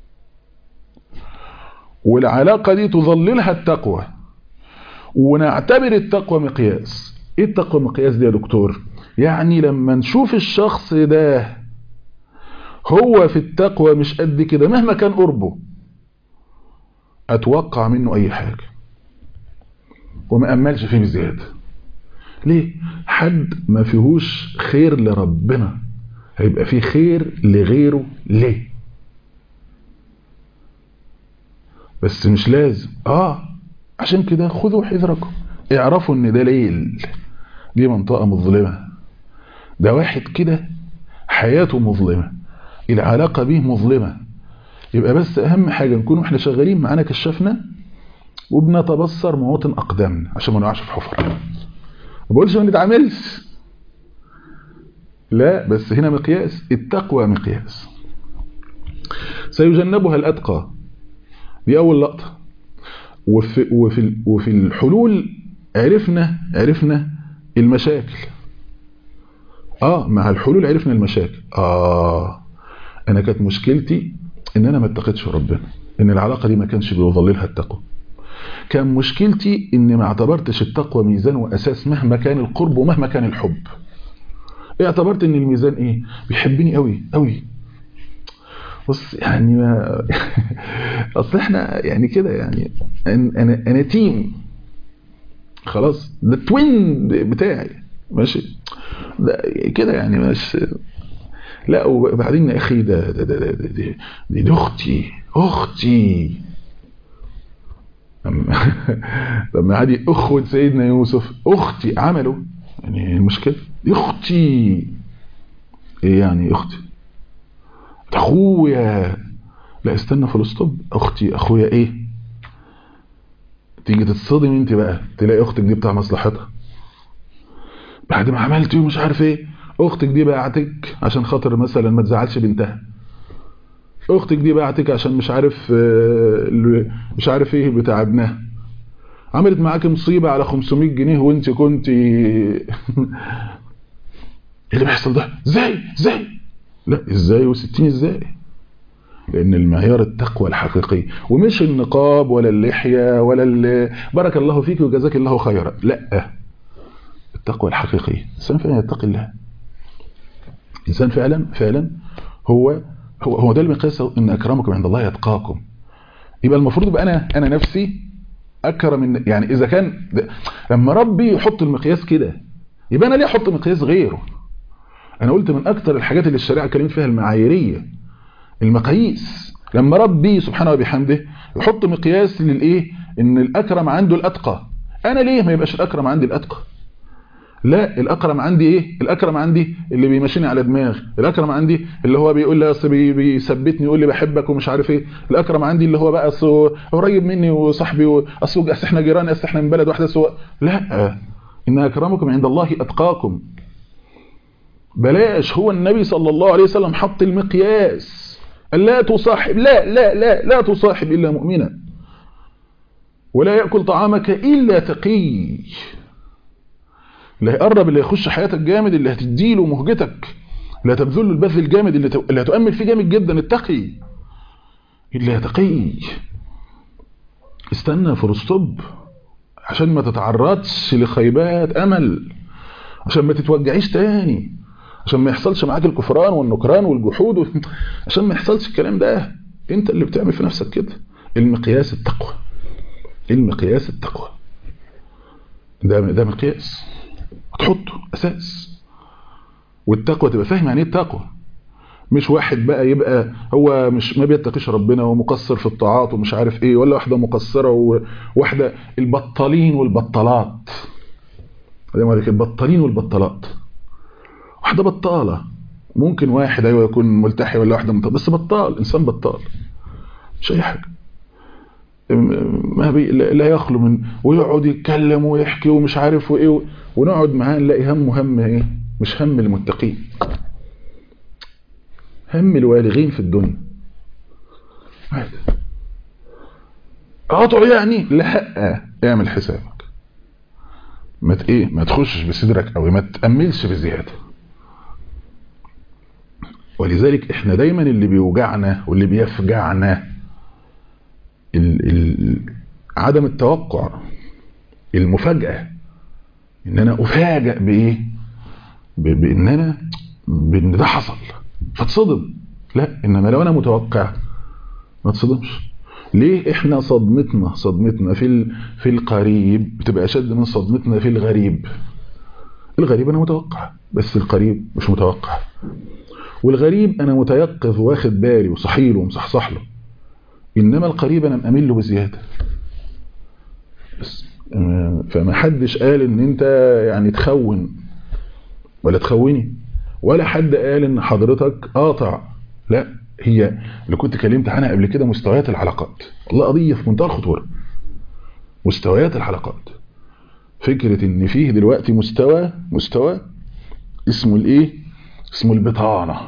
والعلاقة دي تظللها التقوى ونعتبر التقوى مقياس ايه التقوى مقياس دي يا دكتور يعني لما نشوف الشخص ده هو في التقوى مش قد كده مهما كان قربه اتوقع منه اي حاجة وما املش فيه بزيادة ليه حد ما فيهوش خير لربنا هيبقى فيه خير لغيره ليه بس مش لازم اه عشان كده خذوا حذركم اعرفوا ان ده ليل دي منطقة مظلمة ده واحد كده حياته مظلمة العلاقة به مظلمة يبقى بس اهم حاجة نكون احنا شغالين معانا كشفنا وبنتبصر مواطن اقدامنا عشان ما نقعش في حفر ما بقولش ما نتعاملش لا بس هنا مقياس التقوى مقياس سيجنبها الاتقى دي اول لقطة وفي, وفي, وفي الحلول عرفنا عرفنا المشاكل اه مع الحلول عرفنا المشاكل اه انا كانت مشكلتي ان انا ما اتقيتش ربنا ان العلاقة دي ما كانش بيظللها التقوى كان مشكلتي ان ما اعتبرتش التقوى ميزان واساس مهما كان القرب ومهما كان الحب اعتبرت ان الميزان ايه بيحبني قوي قوي بص يعني ما اصل احنا يعني كده يعني انا انا تيم خلاص ده التوين بتاعي ماشي ده كده يعني مش لا وبعدين يا اخي ده ده ده ده دي, دي, دي اختي اختي لما عادي اخوة سيدنا يوسف اختي عملوا يعني المشكلة دي اختي ايه يعني اختي اخويا لا استنى في الاسطب اختي اخويا ايه تيجي تتصدم انت بقى تلاقي اختك دي بتاع مصلحتها بعد ما عملتي ومش عارف ايه اختك دي باعتك عشان خاطر مثلا ما تزعلش بنتها اختك دي باعتك عشان مش عارف مش عارف ايه بتاع ابنها عملت معاك مصيبة على 500 جنيه وانت كنت ايه اللي بيحصل ده ازاي ازاي لا ازاي و60 ازاي لان المعيار التقوى الحقيقي ومش النقاب ولا اللحية ولا بارك الله فيك وجزاك الله خيرا لا التقوى الحقيقي الانسان فعلا يتقي الله الانسان فعلا فعلا هو هو هو ده المقياس ان اكرمكم عند الله يتقاكم يبقى المفروض يبقى انا انا نفسي اكرم من يعني اذا كان لما ربي يحط المقياس كده يبقى انا ليه احط مقياس غيره انا قلت من اكتر الحاجات اللي الشريعه اتكلمت فيها المعاييريه المقاييس لما ربي سبحانه وبحمده يحط مقياس للايه ان الاكرم عنده الاتقى انا ليه ما يبقاش الاكرم عندي الاتقى لا الاكرم عندي ايه الاكرم عندي اللي بيمشيني على دماغ الاكرم عندي اللي هو بيقول لي اصل بي- بيثبتني يقول لي بحبك ومش عارف ايه الاكرم عندي اللي هو بقى اصل قريب مني وصاحبي واصل اصل احنا جيران اصل احنا من بلد واحده سوا لا ان اكرمكم عند الله اتقاكم بلاش هو النبي صلى الله عليه وسلم حط المقياس قال لا تصاحب لا لا لا لا تصاحب الا مؤمنا ولا ياكل طعامك الا تقي اللي هيقرب اللي هيخش حياتك جامد اللي هتديله مهجتك اللي هتبذل له البذل الجامد اللي, ت... اللي هتؤمل فيه جامد جدا التقي اللي هتقي استنى فرصتب عشان ما تتعرضش لخيبات امل عشان ما تتوجعيش تاني عشان ما يحصلش معاك الكفران والنكران والجحود و... عشان ما يحصلش الكلام ده انت اللي بتعمل في نفسك كده المقياس التقوى المقياس التقوى ده ده مقياس تحطه اساس والتقوى تبقى فاهم يعني ايه التقوى مش واحد بقى يبقى هو مش ما بيتقيش ربنا ومقصر في الطاعات ومش عارف ايه ولا واحده مقصره وواحده البطالين والبطالات زي ما قلت البطالين والبطالات واحده بطاله ممكن واحد ايوه يكون ملتحي ولا واحده ملتحي بس بطال انسان بطال مش اي حاجه ما بي لا يخلو من ويقعد يتكلم ويحكي ومش عارف وايه ونقعد معاه نلاقي همه هم ايه مش هم المتقين هم الوالغين في الدنيا عادي قاطع يعني لا اعمل حسابك ما ايه ما تخشش بصدرك او ما تأملش بزيادة ولذلك احنا دايما اللي بيوجعنا واللي بيفجعنا ال ال عدم التوقع المفاجأة ان انا افاجئ بايه بان انا بان ده حصل فتصدم لا انما لو انا متوقع ما تصدمش ليه احنا صدمتنا صدمتنا في في القريب بتبقى اشد من صدمتنا في الغريب الغريب انا متوقع بس القريب مش متوقع والغريب انا متيقظ واخد بالي وصحي له ومصحصح له انما القريب انا مأمن له بزياده بس فما حدش قال ان انت يعني تخون ولا تخوني ولا حد قال ان حضرتك قاطع لا هي اللي كنت كلمت عنها قبل كده مستويات العلاقات والله قضيه في منتهى الخطوره مستويات العلاقات فكره ان فيه دلوقتي مستوى مستوى اسمه الايه اسمه البطانه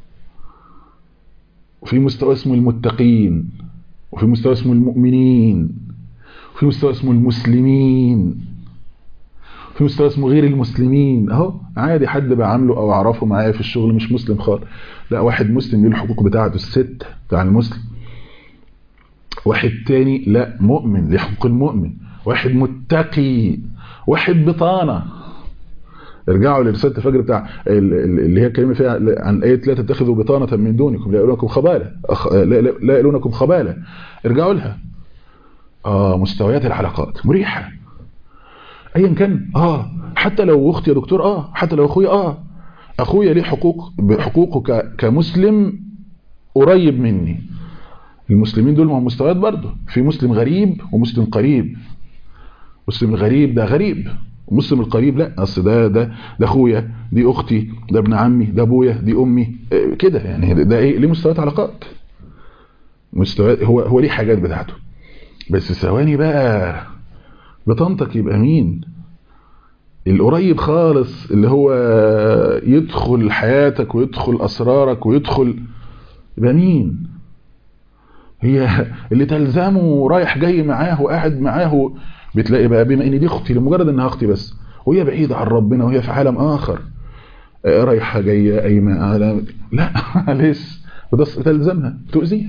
وفي مستوى اسمه المتقين وفي مستوى اسمه المؤمنين وفي مستوى اسمه المسلمين في مستوى اسمه غير المسلمين اهو عادي حد بعامله او اعرفه معايا في الشغل مش مسلم خالص لا واحد مسلم ليه الحقوق بتاعته الست بتاع المسلم واحد تاني لا مؤمن ليه حقوق المؤمن واحد متقي واحد بطانه ارجعوا لرساله الفجر بتاع اللي هي الكلمه فيها عن ايه لا تتخذوا بطانه من دونكم لا يلونكم خباله لا, لا يلونكم خباله ارجعوا لها اه مستويات العلاقات مريحه ايا كان اه حتى لو اختي يا دكتور اه حتى لو اخويا اه اخويا ليه حقوق بحقوقه كمسلم قريب مني المسلمين دول هم مستويات برضه في مسلم غريب ومسلم قريب مسلم الغريب ده غريب ومسلم القريب لا اصل ده ده ده اخويا دي اختي ده ابن عمي ده ابويا دي امي كده يعني ده, ده ايه ليه مستويات علاقات مستويات هو هو ليه حاجات بتاعته بس ثواني بقى بطنتك يبقى مين القريب خالص اللي هو يدخل حياتك ويدخل اسرارك ويدخل يبقى مين هي اللي تلزمه رايح جاي معاه وقاعد معاه بتلاقي بقى بما ان دي اختي لمجرد انها اختي بس وهي بعيدة عن ربنا وهي في عالم اخر رايحة جاية قايمة على لا معلش وده تلزمها تؤذيها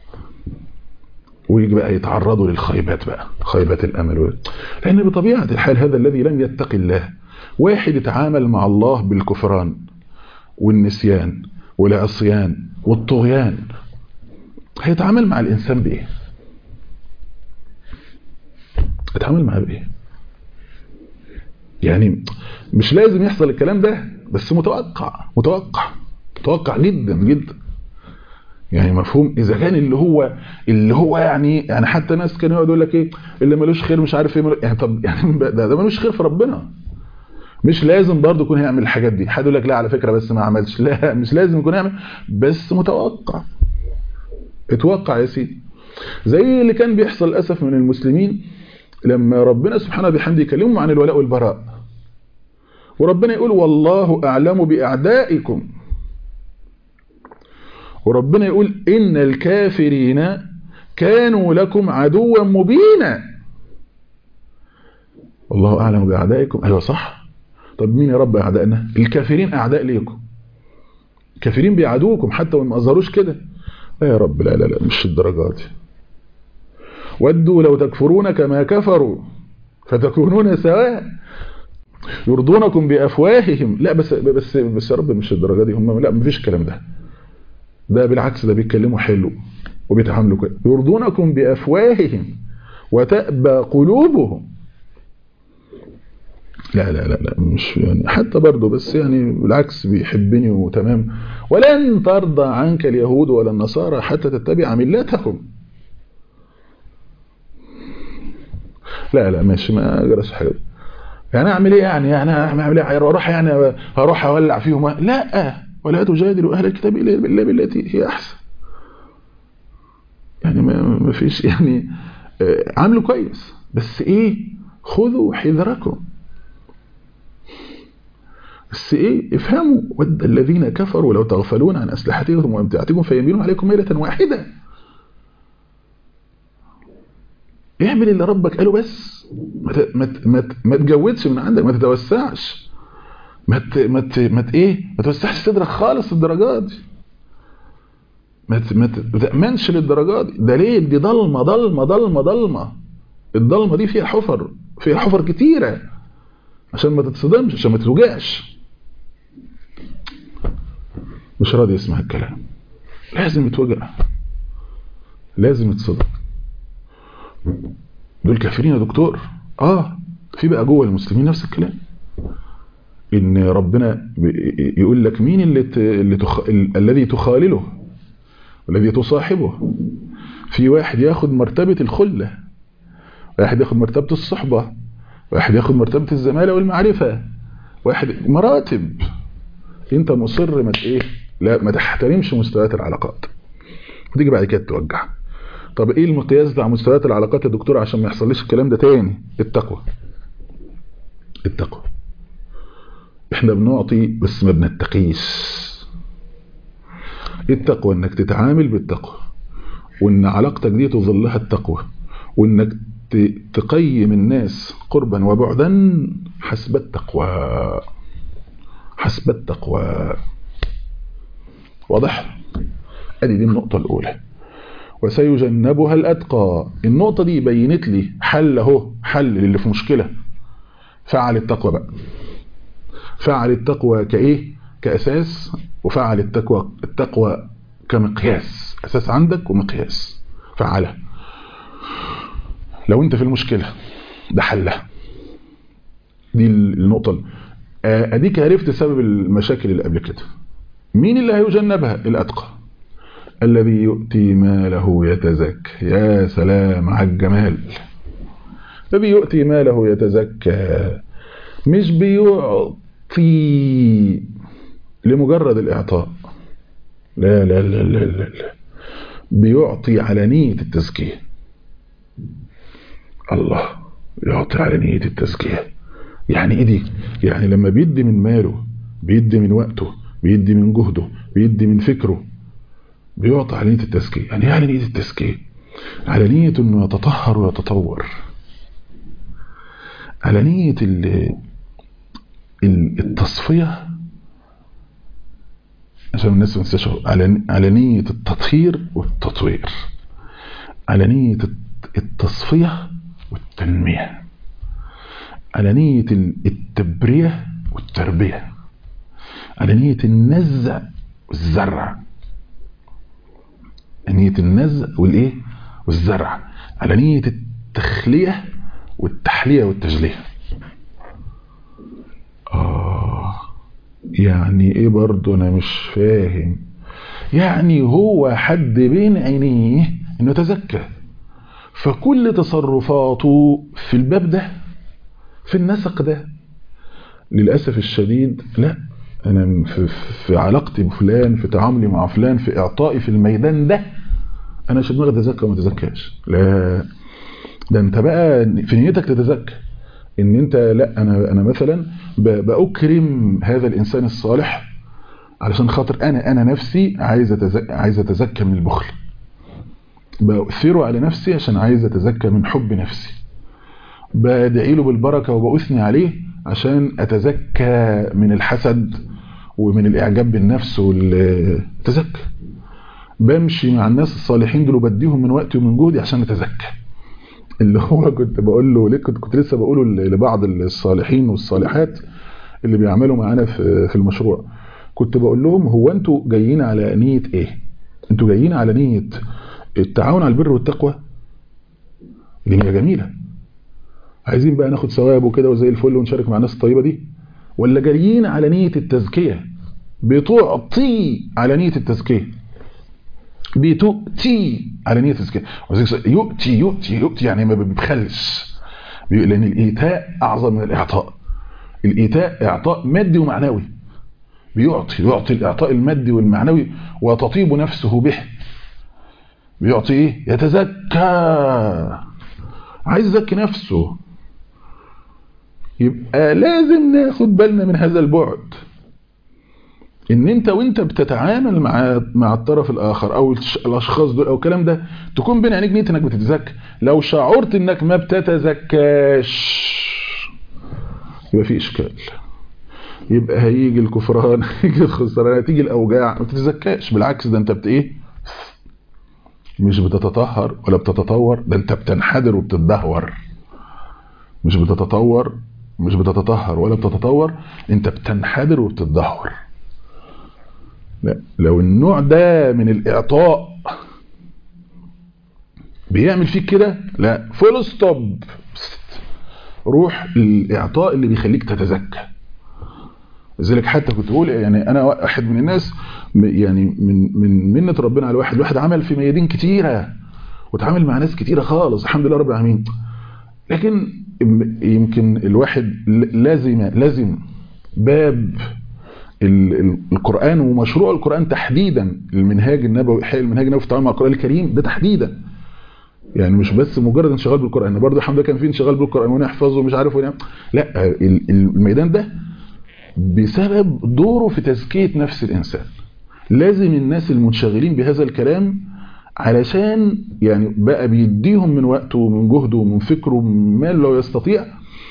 ويجي بقى يتعرضوا للخيبات بقى خيبات الامل لان بطبيعه الحال هذا الذي لم يتقي الله واحد يتعامل مع الله بالكفران والنسيان والعصيان والطغيان هيتعامل مع الانسان بايه يتعامل معاه بايه يعني مش لازم يحصل الكلام ده بس متوقع متوقع متوقع جدا جدا يعني مفهوم اذا كان اللي هو اللي هو يعني يعني حتى ناس كانوا يقعدوا يقول لك ايه اللي ملوش خير مش عارف ايه ملو... يعني طب يعني ده, ده ملوش خير في ربنا مش لازم برضه يكون هيعمل الحاجات دي حد يقول لك لا على فكره بس ما عملش لا مش لازم يكون يعمل بس متوقع اتوقع يا سيدي زي اللي كان بيحصل للاسف من المسلمين لما ربنا سبحانه وبحمده يكلمهم عن الولاء والبراء وربنا يقول والله اعلم باعدائكم وربنا يقول إن الكافرين كانوا لكم عدوا مبينا والله أعلم بأعدائكم أيوة صح طب مين يا رب أعدائنا الكافرين أعداء ليكم الكافرين بيعادوكم حتى وما أظهروش كده لا يا رب لا لا لا مش الدرجات دي ودوا لو تكفرون كما كفروا فتكونون سواء يرضونكم بأفواههم لا بس بس بس يا رب مش الدرجة دي هم لا مفيش الكلام ده ده بالعكس ده بيتكلموا حلو وبيتعاملوا كده يرضونكم بأفواههم وتأبى قلوبهم لا لا لا لا مش يعني حتى برضه بس يعني بالعكس بيحبني وتمام ولن ترضى عنك اليهود ولا النصارى حتى تتبع ملتهم لا لا ماشي ما جرس حاجه يعني اعمل ايه يعني يعني اعمل ايه اروح يعني هروح اولع فيهم لا ولا تجادلوا اهل الكتاب الا بالتي هي احسن يعني ما فيش يعني عامله كويس بس ايه خذوا حذركم بس ايه افهموا ود الذين كفروا لو تغفلون عن اسلحتكم وامتعتكم فيميلون عليكم ميله واحده اعمل اللي ربك قاله بس ما ما ما, ما تجودش من عندك ما تتوسعش ما ت... ما ت... ما ت... ايه ما توسعش صدرك خالص الدرجات دي ما ت... ما تأمنش للدرجات دي ده ليه دي ضلمه ضلمه ضلمه ضلمه الضلمه دي فيها حفر فيها حفر كتيره عشان ما تتصدمش عشان ما تتوجعش مش راضي يسمع الكلام لازم يتوجع لازم يتصدم دول كافرين يا دكتور اه في بقى جوه المسلمين نفس الكلام ان ربنا يقول لك مين اللي ت... اللي تخ... الذي تخالله والذي تصاحبه في واحد ياخد مرتبة الخلة واحد ياخد مرتبة الصحبة واحد ياخد مرتبة الزمالة والمعرفة واحد مراتب انت مصر ما ايه لا ما تحترمش مستويات العلاقات وتيجي بعد كده توجع طب ايه المقياس بتاع مستويات العلاقات يا دكتور عشان ما يحصلش الكلام ده تاني التقوى التقوى احنا بنعطي بس ما بنتقيش التقوى انك تتعامل بالتقوى وان علاقتك دي تظلها التقوى وانك تقيم الناس قربا وبعدا حسب التقوى حسب التقوى واضح ادي دي النقطة الاولى وسيجنبها الاتقى النقطة دي بينت لي حل اهو حل للي في مشكلة فعل التقوى بقى فعل التقوى كايه كاساس وفعل التقوى التقوى كمقياس اساس عندك ومقياس فعلها لو انت في المشكلة ده حلها دي النقطة اديك عرفت سبب المشاكل اللي قبل كده مين اللي هيجنبها الاتقى الذي يؤتي ماله يتزكى يا سلام على الجمال الذي يؤتي ماله يتزكى مش بيعطي لمجرد الإعطاء لا لا لا لا لا, لا. بيعطي على نية التزكية الله يعطي على نية التزكية يعني ايه دي يعني لما بيدي من ماله بيدي من وقته بيدي من جهده بيدي من فكره بيعطي على نية التزكية يعني يعني نية التزكية على نية انه يتطهر ويتطور على نية التصفية عشان الناس ما تنساش على على نية التطهير والتطوير على نية التصفية والتنمية على نية التبرية والتربية على نية النزع والزرع نية النزع والايه والزرع على نية التخلية والتحلية والتجلية آه يعني ايه برضو انا مش فاهم يعني هو حد بين عينيه انه يتزكى فكل تصرفاته في الباب ده في النسق ده للأسف الشديد لا أنا في, في علاقتي بفلان في تعاملي مع فلان في إعطائي في الميدان ده أنا مش دماغي أتزكى وما أتزكاش لا ده أنت بقى في نيتك تتزكى إن أنت لا أنا أنا مثلا بأكرم هذا الإنسان الصالح علشان خاطر أنا أنا نفسي عايز أتزكى عايز أتزكى من البخل بأثره على نفسي عشان عايز أتزكى من حب نفسي بدعي له بالبركة وبأثني عليه عشان أتزكى من الحسد ومن الإعجاب بالنفس والتزكى بمشي مع الناس الصالحين دول وبديهم من وقتي ومن جهدي عشان أتزكى اللي هو كنت بقول له ليه كنت, كنت لسه بقوله لبعض الصالحين والصالحات اللي بيعملوا معانا في في المشروع كنت بقول لهم هو انتوا جايين على نية ايه انتوا جايين على نية التعاون على البر والتقوى دي نية جميلة عايزين بقى ناخد ثواب وكده وزي الفل ونشارك مع الناس الطيبة دي ولا جايين على نية التزكية بتعطي على نية التزكية بتؤتي على نية التزكية يؤتي يؤتي يؤتي يعني ما بيبخلش لأن الإيتاء أعظم من الإعطاء الإيتاء إعطاء مادي ومعنوي بيعطي يعطي الإعطاء المادي والمعنوي وتطيب نفسه به بيعطي إيه يتزكى عايز يزكي نفسه يبقى لازم ناخد بالنا من هذا البعد ان انت وانت بتتعامل مع مع الطرف الاخر او الاشخاص دول او الكلام ده تكون بين عينيك نيه انك بتتزكى لو شعرت انك ما بتتزكاش يبقى في اشكال يبقى هيجي الكفران هيجي الخسران هتيجي الاوجاع ما بتتزكاش بالعكس ده انت بت ايه مش بتتطهر ولا بتتطور ده انت بتنحدر وبتتدهور مش بتتطور مش بتتطهر ولا بتتطور انت بتنحدر وبتتدهور لا لو النوع ده من الاعطاء بيعمل فيك كده لا فول ستوب روح الاعطاء اللي بيخليك تتزكى لذلك حتى كنت بقول يعني انا واحد من الناس يعني من من منه ربنا على الواحد الواحد عمل في ميادين كتيره وتعامل مع ناس كتيره خالص الحمد لله رب العالمين لكن يمكن الواحد لازم لازم باب القرآن ومشروع القرآن تحديدا المنهاج النبوي حق المنهاج النبوي في التعامل مع القرآن الكريم ده تحديدا يعني مش بس مجرد انشغال بالقرآن برضه الحمد لله كان في انشغال بالقرآن ونحفظه ومش عارف ونعم لا الميدان ده بسبب دوره في تزكية نفس الإنسان لازم الناس المنشغلين بهذا الكلام علشان يعني بقى بيديهم من وقته ومن جهده ومن فكره ما لو يستطيع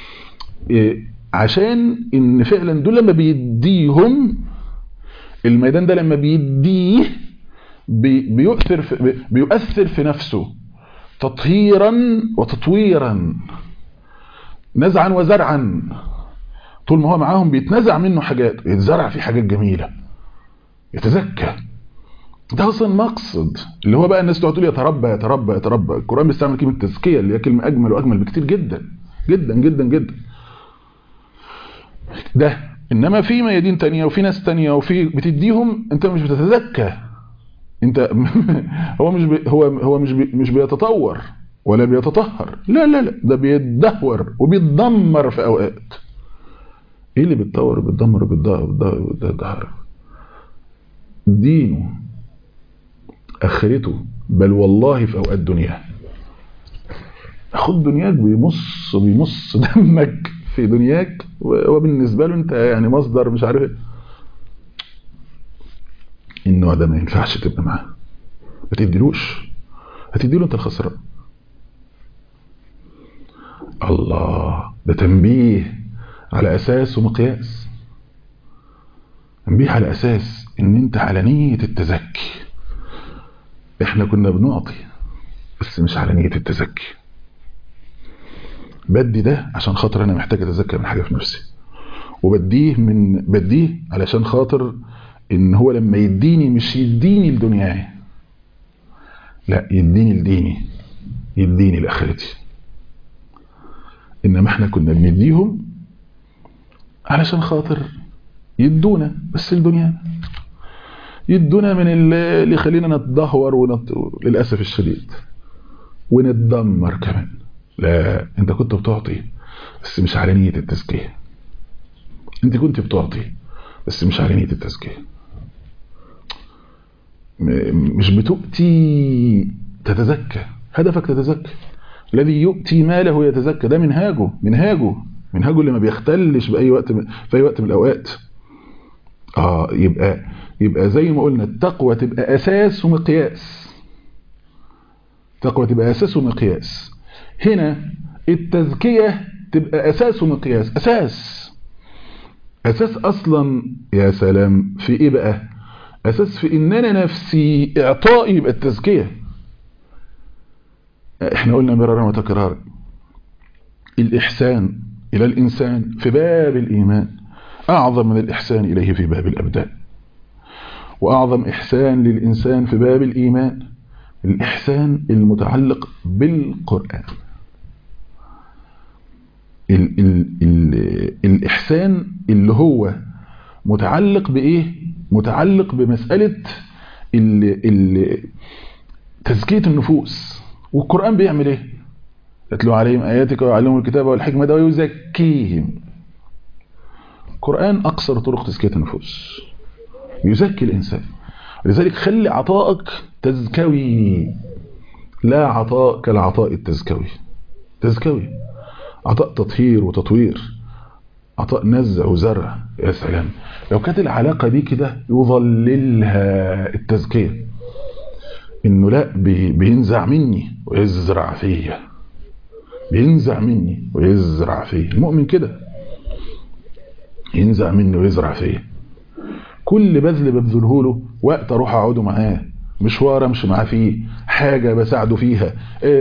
عشان ان فعلا دول لما بيديهم الميدان ده لما بيديه بيؤثر في بيؤثر في نفسه تطهيرا وتطويرا نزعا وزرعا طول ما هو معاهم بيتنزع منه حاجات يتزرع فيه حاجات جميلة يتزكى ده اصلا مقصد اللي هو بقى الناس تقعد تقول يتربى يتربى يتربى القرآن بيستعمل كلمة التزكية اللي هي كلمة أجمل وأجمل بكتير جدا جدا جدا جدا ده إنما في ميادين تانية وفي ناس تانية وفي بتديهم أنت مش بتتزكى أنت هو مش بي هو هو مش بي مش بيتطور ولا بيتطهر لا لا لا ده بيتدهور وبيتدمر في أوقات ايه اللي بيتطور وبيتدمر وبيتدهور دينه اخرته بل والله في اوقات دنياه خد دنياك بيمص بيمص دمك في دنياك وبالنسبه له انت يعني مصدر مش عارف النوع ده ما ينفعش تبقى معاه ما تديلوش هتديله انت الخسران الله ده تنبيه على أساس ومقياس تنبيه على أساس إن أنت على نية التزكي إحنا كنا بنعطي بس مش على نية التزكي بدي ده عشان خاطر أنا محتاج أتزكى من حاجة في نفسي وبديه من بديه علشان خاطر إن هو لما يديني مش يديني لدنياي لا يديني لديني يديني لآخرتي إنما إحنا كنا بنديهم علشان خاطر يدونا بس الدنيا يدونا من اللي يخلينا نتدهور ونت... للاسف الشديد ونتدمر كمان لا انت كنت بتعطي بس مش على نيه التزكيه انت كنت بتعطي بس مش على نيه التزكيه مش بتؤتي تتزكى هدفك تتزكى الذي يؤتي ماله يتزكى ده منهاجه منهاجه منهاجه اللي ما بيختلش باي وقت في اي وقت من الاوقات اه يبقى يبقى زي ما قلنا التقوى تبقى اساس ومقياس التقوى تبقى اساس ومقياس هنا التزكيه تبقى اساس ومقياس اساس اساس اصلا يا سلام في ايه بقى اساس في ان انا نفسي اعطائي يبقى التزكيه احنا قلنا مرارا وتكرارا الاحسان الى الانسان في باب الايمان اعظم من الاحسان اليه في باب الابدان واعظم احسان للانسان في باب الايمان الاحسان المتعلق بالقران ال ال ال الاحسان اللي هو متعلق بايه متعلق بمساله ال ال تزكيه النفوس والقران بيعمل ايه يتلو عليهم اياتك ويعلمهم الكتاب والحكمه ده ويزكيهم القران اقصر طرق تزكيه النفوس يزكي الانسان لذلك خلي عطائك تزكوي لا عطاء كالعطاء التزكوي تزكوي عطاء تطهير وتطوير عطاء نزع وزرع يا سلام لو كانت العلاقة دي كده يظللها التزكية انه لا بي بينزع مني ويزرع فيا بينزع مني ويزرع فيا المؤمن كده ينزع مني ويزرع فيا كل بذل ببذله له وقت اروح اقعده معاه مشوار امشي معاه فيه حاجة بساعده فيها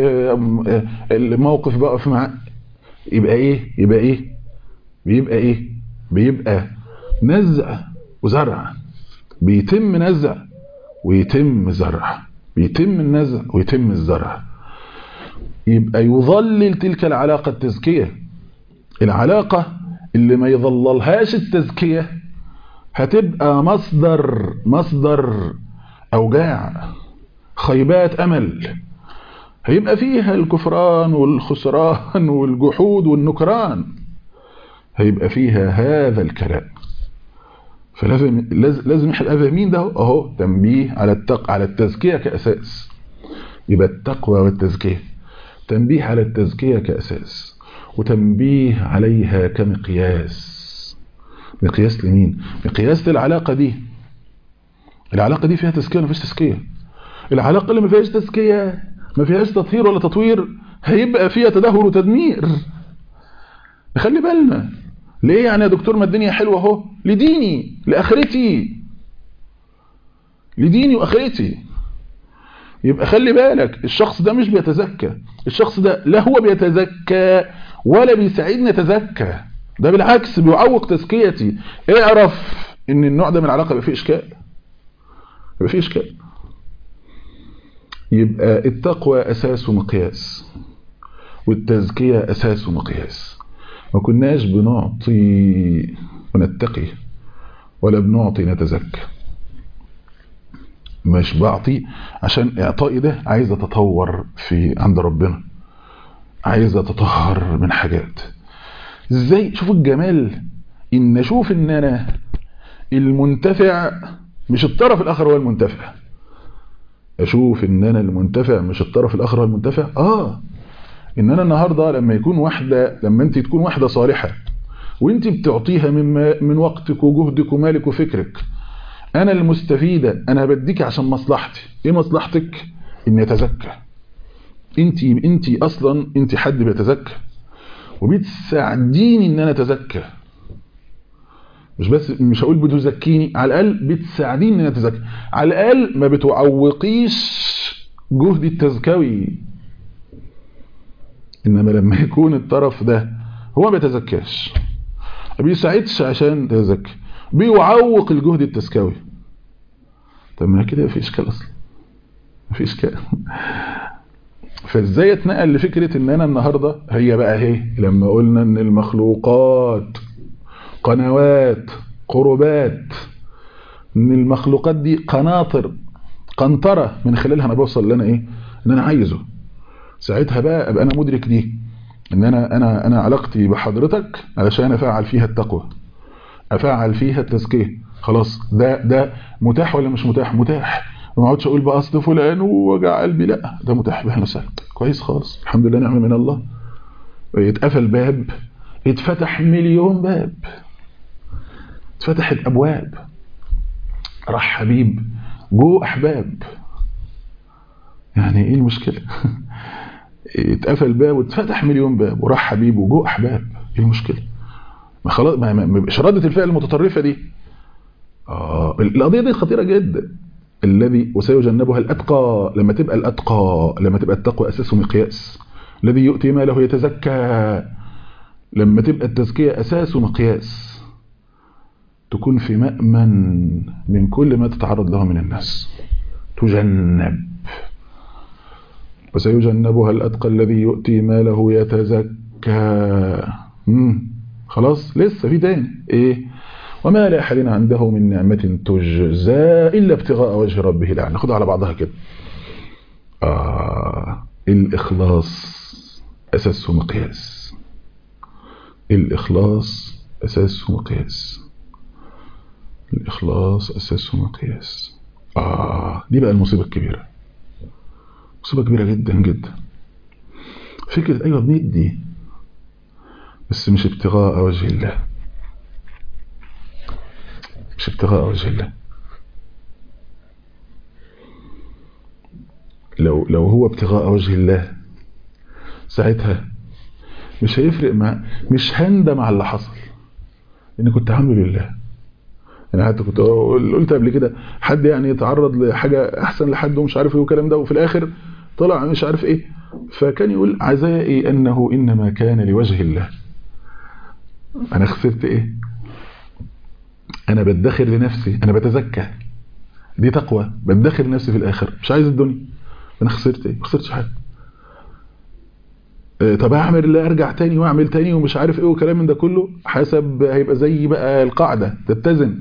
الموقف بقف معاه يبقى ايه يبقى ايه بيبقى ايه بيبقى نزع وزرع بيتم نزع ويتم زرع بيتم النزع ويتم الزرع يبقى يظلل تلك العلاقة التزكية العلاقة اللي ما يظللهاش التزكية هتبقى مصدر مصدر أوجاع خيبات أمل هيبقى فيها الكفران والخسران والجحود والنكران هيبقى فيها هذا الكلام فلازم لازم احنا فاهمين ده اهو تنبيه على التق على التزكيه كاساس يبقى التقوى والتزكيه تنبيه على التزكيه كاساس وتنبيه عليها كمقياس مقياس لمين مقياس للعلاقه دي العلاقه دي فيها تزكيه ولا مفيش تزكيه العلاقه اللي ما فيهاش تزكيه ما فيهاش تطهير ولا تطوير هيبقى فيها تدهور وتدمير خلي بالنا ليه يعني يا دكتور ما الدنيا حلوه اهو لديني لاخرتي لديني واخرتي يبقى خلي بالك الشخص ده مش بيتزكى الشخص ده لا هو بيتزكى ولا بيساعدني اتزكى ده بالعكس بيعوق تزكيتي اعرف ان النوع ده من العلاقه يبقى فيه اشكال يبقى فيه اشكال يبقى التقوى اساس ومقياس والتزكيه اساس ومقياس ما كناش بنعطي ونتقي ولا بنعطي نتزكى مش بعطي عشان اعطائي ده عايز اتطور في عند ربنا عايز اتطهر من حاجات ازاي شوف الجمال ان اشوف ان انا المنتفع مش الطرف الاخر هو المنتفع اشوف ان انا المنتفع مش الطرف الاخر هو المنتفع اه ان انا النهارده لما يكون واحده لما انت تكون واحده صالحه وانت بتعطيها من من وقتك وجهدك ومالك وفكرك انا المستفيده انا بديك عشان مصلحتي ايه مصلحتك ان يتزكى انت انت اصلا انت حد بيتزكى وبتساعديني ان انا اتزكى مش بس مش هقول بتزكيني على الاقل بتساعديني ان انا اتزكى على الاقل ما بتعوقيش جهدي التزكوي انما لما يكون الطرف ده هو ما بيتزكاش ما بيساعدش عشان يتزكى بيعوق الجهد التزكوي طب ما كده في اشكال اصلا ما في اشكال فازاي اتنقل لفكره ان انا النهارده هي بقى اهي لما قلنا ان المخلوقات قنوات قربات ان المخلوقات دي قناطر قنطرة من خلالها انا بوصل اللي انا ايه ان انا عايزه ساعتها بقى ابقى انا مدرك دي ان انا انا انا علاقتي بحضرتك علشان افعل فيها التقوى افعل فيها التزكيه خلاص ده ده متاح ولا مش متاح متاح ما اقعدش اقول بقى اصل فلان ووجع قلبي لا ده متاح بهنا وسهلا كويس خالص الحمد لله نعمه من الله يتقفل باب يتفتح مليون باب اتفتحت ابواب راح حبيب جو احباب يعني ايه المشكله اتقفل باب واتفتح مليون باب وراح حبيب وجو احباب ايه المشكله ما خلاص ما مش رده الفعل المتطرفه دي اه القضيه دي خطيره جدا الذي وسيجنبها الاتقى لما تبقى الاتقى لما تبقى التقوى اساسه مقياس الذي يؤتي ماله يتزكى لما تبقى التزكيه اساسه مقياس تكون في مأمن من كل ما تتعرض له من الناس تجنب وسيجنبها الأتقى الذي يؤتي ماله يتزكى مم. خلاص لسه في تاني ايه وما لأحد عنده من نعمة تجزى إلا ابتغاء وجه ربه الأعلى ناخدها على بعضها كده آه الإخلاص أساسه مقياس الإخلاص أساسه مقياس الإخلاص أساسه مقياس آه دي بقى المصيبة الكبيرة مصيبة كبيرة جدا جدا فكرة أيوة بندي بس مش ابتغاء وجه الله مش ابتغاء وجه الله لو لو هو ابتغاء وجه الله ساعتها مش هيفرق مع مش هندم على اللي حصل ان كنت عامله لله انا حتى كنت قلت قبل كده حد يعني يتعرض لحاجه احسن لحد ومش عارف ايه والكلام ده وفي الاخر طلع مش عارف ايه فكان يقول عزائي انه انما كان لوجه الله انا خسرت ايه انا بدخر لنفسي انا بتزكى دي تقوى بدخر لنفسي في الاخر مش عايز الدنيا انا خسرت ايه ما خسرتش حاجه طب اعمل اللي ارجع تاني واعمل تاني ومش عارف ايه وكلام من ده كله حسب هيبقى زي بقى القاعده تتزن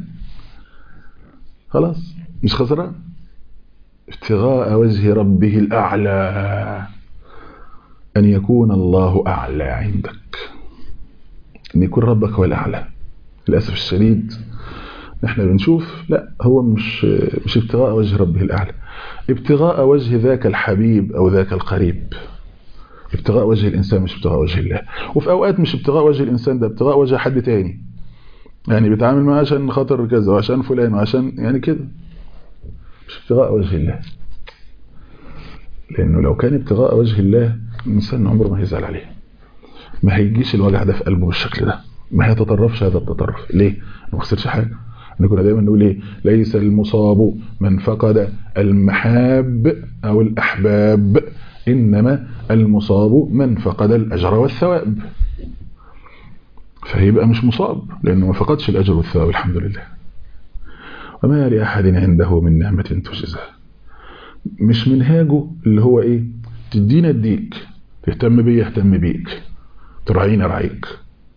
خلاص مش خسران ابتغاء وجه ربه الأعلى أن يكون الله أعلى عندك أن يكون ربك هو الأعلى للأسف الشديد نحن بنشوف لا هو مش مش ابتغاء وجه ربه الأعلى ابتغاء وجه ذاك الحبيب أو ذاك القريب ابتغاء وجه الإنسان مش ابتغاء وجه الله وفي أوقات مش ابتغاء وجه الإنسان ده ابتغاء وجه حد تاني يعني بيتعامل معاه عشان خاطر كذا وعشان فلان وعشان يعني كده مش ابتغاء وجه الله لأنه لو كان ابتغاء وجه الله الإنسان عمره ما هيزعل عليه ما هيجيش الوجع ده في قلبه بالشكل ده ما هيتطرفش هذا التطرف ليه؟ ما خسرش حاجة احنا كنا دايما نقول ايه ليس المصاب من فقد المحاب او الاحباب انما المصاب من فقد الاجر والثواب فهيبقى مش مصاب لانه ما فقدش الاجر والثواب الحمد لله وما لاحد عنده من نعمه تجزى مش منهاجه اللي هو ايه تدينا اديك تهتم بيا اهتم بيك تراعيني ارعيك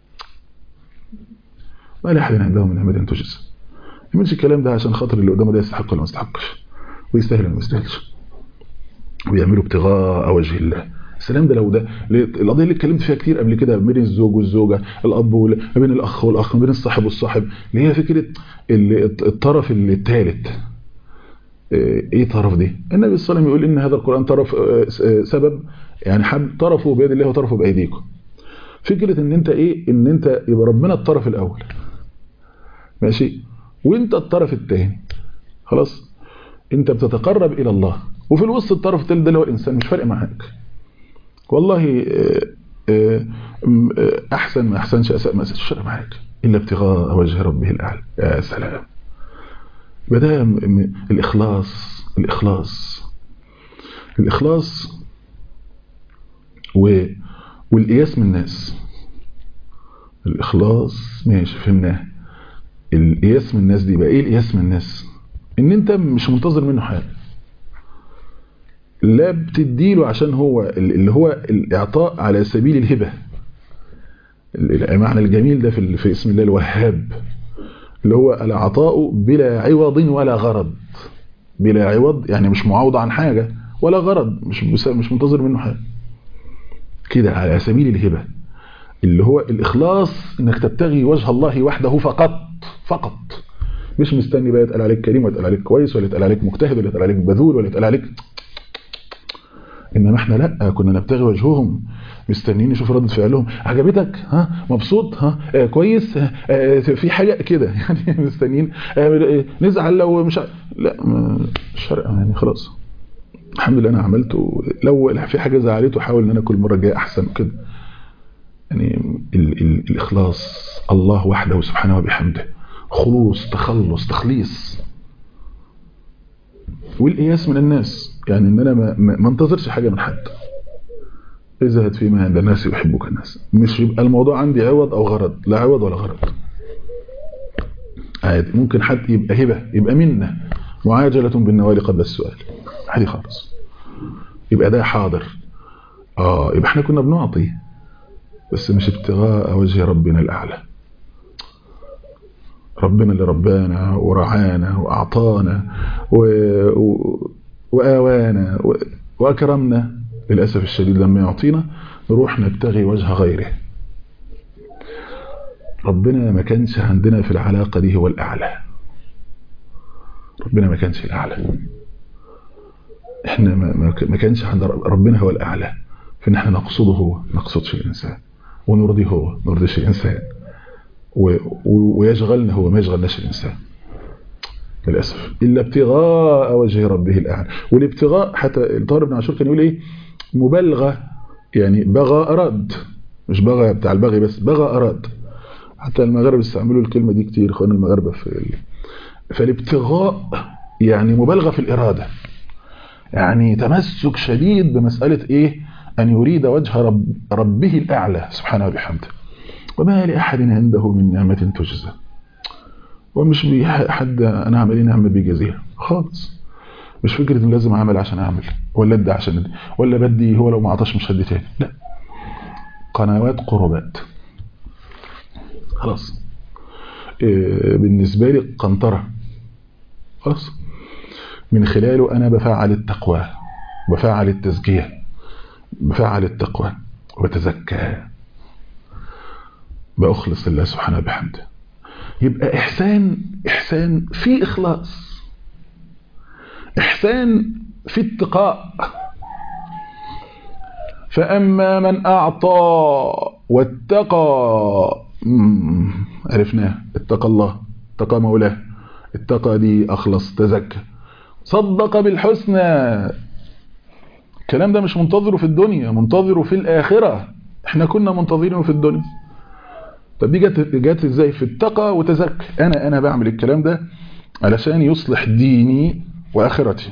ما لاحد عنده من نعمه تجزى ما يعملش الكلام ده عشان خاطر اللي قدامه ده يستحق ولا ما يستحقش ويستاهل ولا ما يستاهلش ويعملوا ابتغاء وجه الله السلام ده لو ده القضيه اللي اتكلمت فيها كتير قبل كده بين الزوج والزوجه الاب ما بين الاخ والاخ ما بين الصاحب والصاحب اللي هي فكره الطرف الثالث ايه طرف دي النبي صلى الله عليه وسلم يقول ان هذا القران طرف سبب يعني حب طرفه بيد الله وطرفه بايديكم فكره ان انت ايه ان انت يبقى ربنا الطرف الاول ماشي وانت الطرف الثاني خلاص انت بتتقرب الى الله وفي الوسط الطرف الثالث ده اللي هو الانسان مش فارق معاك والله احسن ما احسنش اساء ما اساءش فارق معاك الا ابتغاء وجه ربه الاعلى يا سلام بدا الاخلاص الاخلاص الاخلاص و والقياس من الناس الاخلاص ماشي فهمناه القياس من الناس دي بقى ايه القياس من الناس ان انت مش منتظر منه حاجه لا بتديله عشان هو اللي هو الاعطاء على سبيل الهبه المعنى الجميل ده في في اسم الله الوهاب اللي هو العطاء بلا عوض ولا غرض بلا عوض يعني مش معاوضة عن حاجة ولا غرض مش مش منتظر منه حاجة كده على سبيل الهبة اللي هو الإخلاص إنك تبتغي وجه الله وحده فقط فقط مش مستني بقى يتقال عليك كريم ولا يتقال عليك كويس ولا يتقال عليك مجتهد ولا يتقال عليك بذول ولا يتقال عليك انما احنا لا كنا نبتغي وجههم مستنيين نشوف ردة فعلهم عجبتك ها مبسوط ها آه كويس آه في حاجة كده يعني مستنيين آه نزعل لو مش لا مش فارقه يعني خلاص الحمد لله انا عملته لو في حاجة زعلته حاول ان انا كل مرة جاي احسن كده يعني ال ال الاخلاص الله وحده سبحانه وبحمده خلوص تخلص تخليص والقياس من الناس يعني ان انا ما, ما انتظرش حاجة من حد ازهد فيما عند الناس يحبك الناس مش يبقى الموضوع عندي عوض او غرض لا عوض ولا غرض عادي ممكن حد يبقى هبة يبقى منة معاجلة بالنوال قبل السؤال عادي خالص يبقى ده حاضر اه يبقى احنا كنا بنعطي بس مش ابتغاء وجه ربنا الأعلى ربنا اللي ربانا ورعانا وأعطانا و... و... وآوانا و... وأكرمنا للأسف الشديد لما يعطينا نروح نبتغي وجه غيره ربنا ما كانش عندنا في العلاقة دي هو الأعلى ربنا ما كانش الأعلى احنا ما, ما كانش عند ربنا هو الأعلى في ان احنا نقصده هو نقصدش الإنسان ونرضي هو نرضيش الإنسان و... ويشغلنا هو ما يشغلناش الإنسان للأسف إلا ابتغاء وجه ربه الأعلى والابتغاء حتى طارق بن عاشور كان يقول إيه مبالغة يعني بغى أراد مش بغى بتاع البغي بس بغى أراد حتى المغاربة استعملوا الكلمة دي كتير اخوان المغاربة في ال... فالابتغاء يعني مبالغة في الإرادة يعني تمسك شديد بمسألة إيه أن يريد وجه رب ربه الأعلى سبحانه وبحمده وما لأحد عنده من نعمة تجزى ومش حد أنا أعمل إيه نعمة بيجازيها خالص مش فكرة إن لازم أعمل عشان أعمل ولا أدي عشان أدي ولا بدي هو لو ما عطاش مش هدي تاني لا قنوات قربات خلاص إيه بالنسبة لي قنطرة خلاص من خلاله أنا بفعل التقوى بفعل التزكية بفعل التقوى وبتزكى بأخلص الله سبحانه بحمده يبقى إحسان إحسان في إخلاص إحسان في اتقاء فأما من أعطى واتقى عرفناه اتقى الله اتقى مولاه اتقى دي أخلص تزكى صدق بالحسنى الكلام ده مش منتظره في الدنيا منتظره في الآخرة احنا كنا منتظرينه في الدنيا طب دي جت جت ازاي في التقى وتزكى انا انا بعمل الكلام ده علشان يصلح ديني واخرتي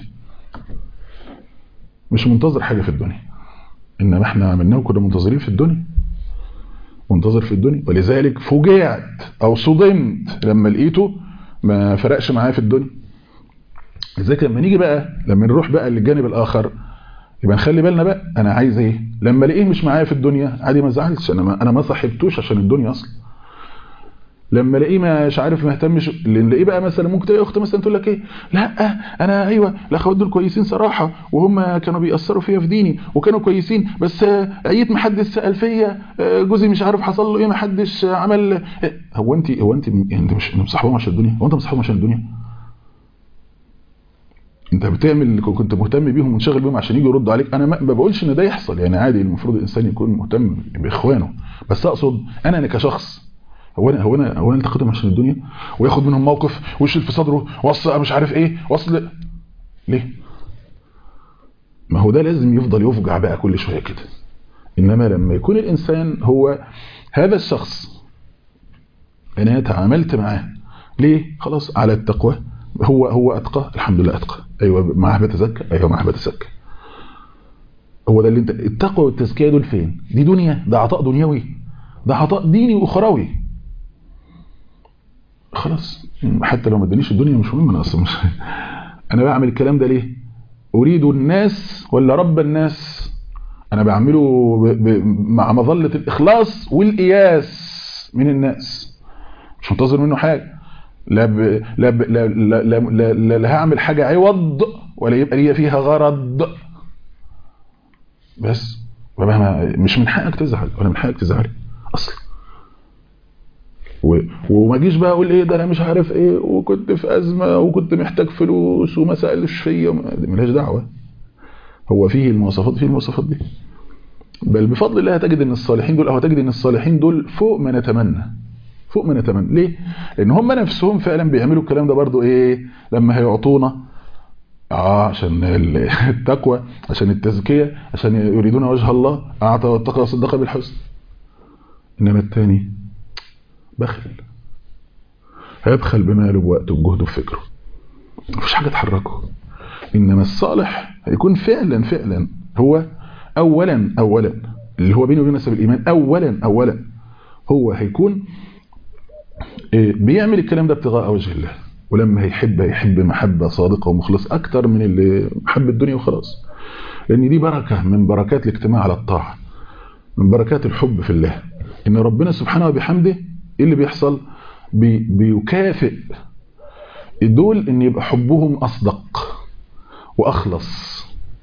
مش منتظر حاجة في الدنيا انما احنا عملناه وكنا منتظرين في الدنيا منتظر في الدنيا ولذلك فوجئت او صدمت لما لقيته ما فرقش معايا في الدنيا ازاي لما نيجي بقى لما نروح بقى للجانب الاخر يبقى نخلي بالنا بقى انا عايز ايه لما الاقيه مش معايا في الدنيا عادي ما زعلتش انا ما انا ما صاحبتوش عشان الدنيا اصلا لما الاقيه مش عارف ما اهتمش اللي نلاقيه بقى مثلا ممكن تلاقي اخت مثلا تقول لك ايه لا انا ايوه الاخوات دول كويسين صراحه وهم كانوا بيأثروا فيا في ديني وكانوا كويسين بس عيت ما حدش سال فيا جوزي مش عارف حصل له ايه ما حدش عمل هو انت هو انت انت مش مصاحبهم عشان الدنيا هو انت مصاحبهم عشان الدنيا انت بتعمل كنت مهتم بيهم ومنشغل بيهم عشان يجوا يردوا عليك انا ما بقولش ان ده يحصل يعني عادي المفروض الانسان يكون مهتم باخوانه بس اقصد انا انا كشخص هو انا هو انا هو انا التقيتهم عشان الدنيا وياخد منهم موقف ويشيل في صدره وصل مش عارف ايه وصل ليه ما هو ده لازم يفضل يفجع بقى كل شويه كده انما لما يكون الانسان هو هذا الشخص انا تعاملت معاه ليه خلاص على التقوى هو هو اتقى الحمد لله اتقى ايوه معاه بتزكى ايوه معاه بتزكى هو ده اللي انت التقوى والتزكيه دول فين دي دنيا ده عطاء دنيوي ده عطاء ديني واخروي خلاص حتى لو ما ادانيش الدنيا مش مهم انا اصلا مش انا بعمل الكلام ده ليه اريد الناس ولا رب الناس انا بعمله ب... ب... مع مظله الاخلاص والقياس من الناس مش منتظر منه حاجه لا ب... لا, ب... لا, لا, لا, لا, لا, لا هعمل حاجة عوض ولا يبقى ليا فيها غرض بس وما مش من حقك تزعل ولا من حقك تزعلي اصلا و... وما اجيش بقى اقول ايه ده انا مش عارف ايه وكنت في ازمه وكنت محتاج فلوس وما سالش فيا ملهاش دعوه هو فيه المواصفات فيه المواصفات دي بل بفضل الله هتجد ان الصالحين دول او هتجد ان الصالحين دول فوق ما نتمنى فوق ما نتمنى ليه لان هم نفسهم فعلا بيعملوا الكلام ده برضو ايه لما هيعطونا اه عشان التقوى عشان التزكيه عشان يريدون وجه الله اعطى واتقى وصدق بالحسن انما الثاني بخل هيبخل بماله بوقته بجهده بفكره مفيش حاجه تحركه انما الصالح هيكون فعلا فعلا هو اولا اولا اللي هو بينه وبين نسب الايمان اولا اولا هو هيكون بيعمل الكلام ده ابتغاء وجه الله ولما هيحب هيحب محبة صادقة ومخلصة أكتر من اللي محب الدنيا وخلاص لأن دي بركة من بركات الاجتماع على الطاعة من بركات الحب في الله إن ربنا سبحانه وبحمده إيه اللي بيحصل بي بيكافئ دول إن يبقى حبهم أصدق وأخلص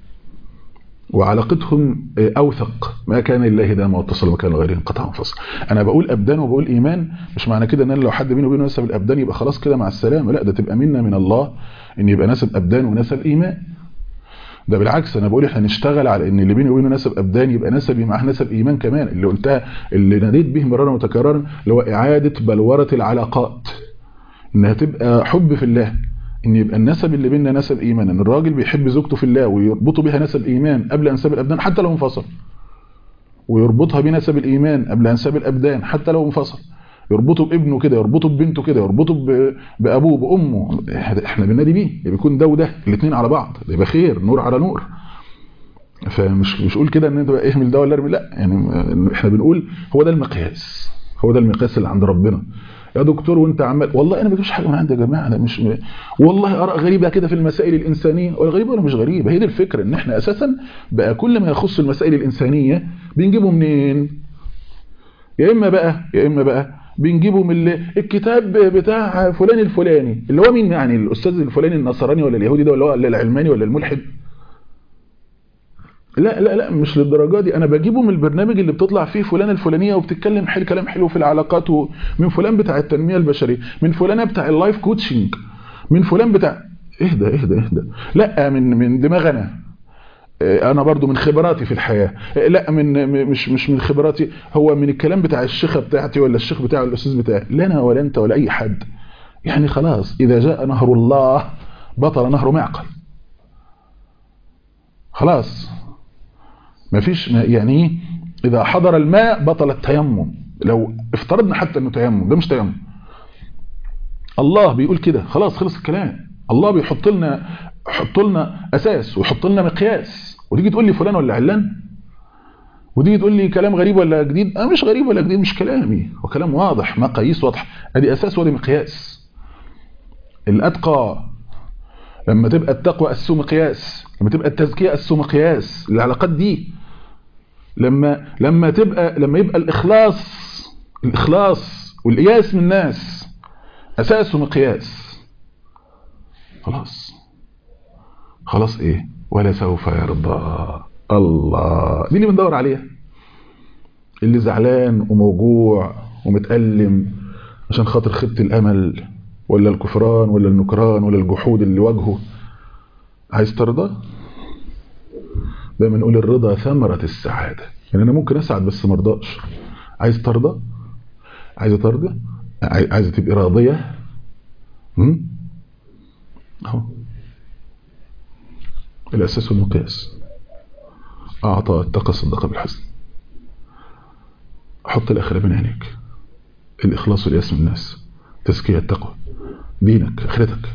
وعلاقتهم اوثق ما كان لله دام واتصل وما كان لغيره انقطع انفصل انا بقول ابدان وبقول ايمان مش معنى كده ان انا لو حد بينه وبينه نسب الابدان يبقى خلاص كده مع السلامه لا ده تبقى منا من الله ان يبقى نسب ابدان ونسب ايمان ده بالعكس انا بقول احنا نشتغل على ان اللي بيني وبينه نسب ابدان يبقى نسبي معاه نسب ايمان كمان اللي قلتها اللي ناديت به مرارا وتكرارا اللي هو اعاده بلوره العلاقات انها تبقى حب في الله ان يبقى النسب اللي بيننا نسب ايمان ان الراجل بيحب زوجته في الله ويربطوا بها نسب ايمان قبل انساب الابدان حتى لو انفصل ويربطها بنسب الايمان قبل انساب الابدان حتى لو انفصل يربطوا بابنه كده يربطوا ببنته كده يربطوا بابوه بامه احنا بننادي بيه بيكون ده وده الاثنين على بعض ده يبقى خير نور على نور فمش مش قول كده ان انت بقى اهمل ده ولا ارمي لا يعني احنا بنقول هو ده المقياس هو ده المقياس اللي عند ربنا يا دكتور وانت عمال والله انا ما بجيبش حاجه من عندي يا جماعه انا مش م... والله اراء غريبه كده في المسائل الانسانيه ولا غريبه ولا مش غريبه هي دي الفكره ان احنا اساسا بقى كل ما يخص المسائل الانسانيه بنجيبه منين يا اما بقى يا اما بقى بنجيبه من الكتاب بتاع فلان الفلاني اللي هو مين يعني الاستاذ الفلاني النصراني ولا اليهودي ده ولا هو العلماني ولا الملحد لا لا لا مش للدرجه دي انا بجيبه من البرنامج اللي بتطلع فيه فلانه الفلانيه وبتتكلم حلو كلام حلو في العلاقات من فلان بتاع التنميه البشريه من فلانه بتاع اللايف كوتشنج من فلان بتاع اهدى اهدى اهدى لا من من دماغنا انا برضو من خبراتي في الحياه لا من مش مش من خبراتي هو من الكلام بتاع الشيخه بتاعتي ولا الشيخ بتاع الاستاذ بتاعي لا انا ولا انت ولا اي حد يعني خلاص اذا جاء نهر الله بطل نهر معقل خلاص ما فيش يعني اذا حضر الماء بطل التيمم لو افترضنا حتى انه تيمم ده مش تيمم الله بيقول كده خلاص خلص الكلام الله بيحط لنا يحط لنا اساس ويحط لنا مقياس وتيجي تقول لي فلان ولا علان وتيجي تقول لي كلام غريب ولا جديد انا مش غريب ولا جديد مش كلامي هو كلام واضح مقاييس واضحه ادي اساس وادي مقياس الاتقى لما تبقى التقوى اسسه مقياس لما تبقى التزكيه اسسه مقياس العلاقات دي لما لما تبقى لما يبقى الاخلاص الاخلاص والقياس من الناس اساسه مقياس خلاص خلاص ايه ولا سوف يرضى الله دي اللي بندور عليها اللي زعلان وموجوع ومتألم عشان خاطر خبت الامل ولا الكفران ولا النكران ولا الجحود اللي واجهه عايز ترضى دايما نقول الرضا ثمرة السعادة يعني انا ممكن اسعد بس ما ارضاش عايز ترضى عايزه ترضى عايزه تبقي راضيه امم اهو الاساس والمقياس اعطى اتقى صدق بالحسن حط الاخره بين عينيك الاخلاص والياس من الناس تزكيه التقوى دينك اخرتك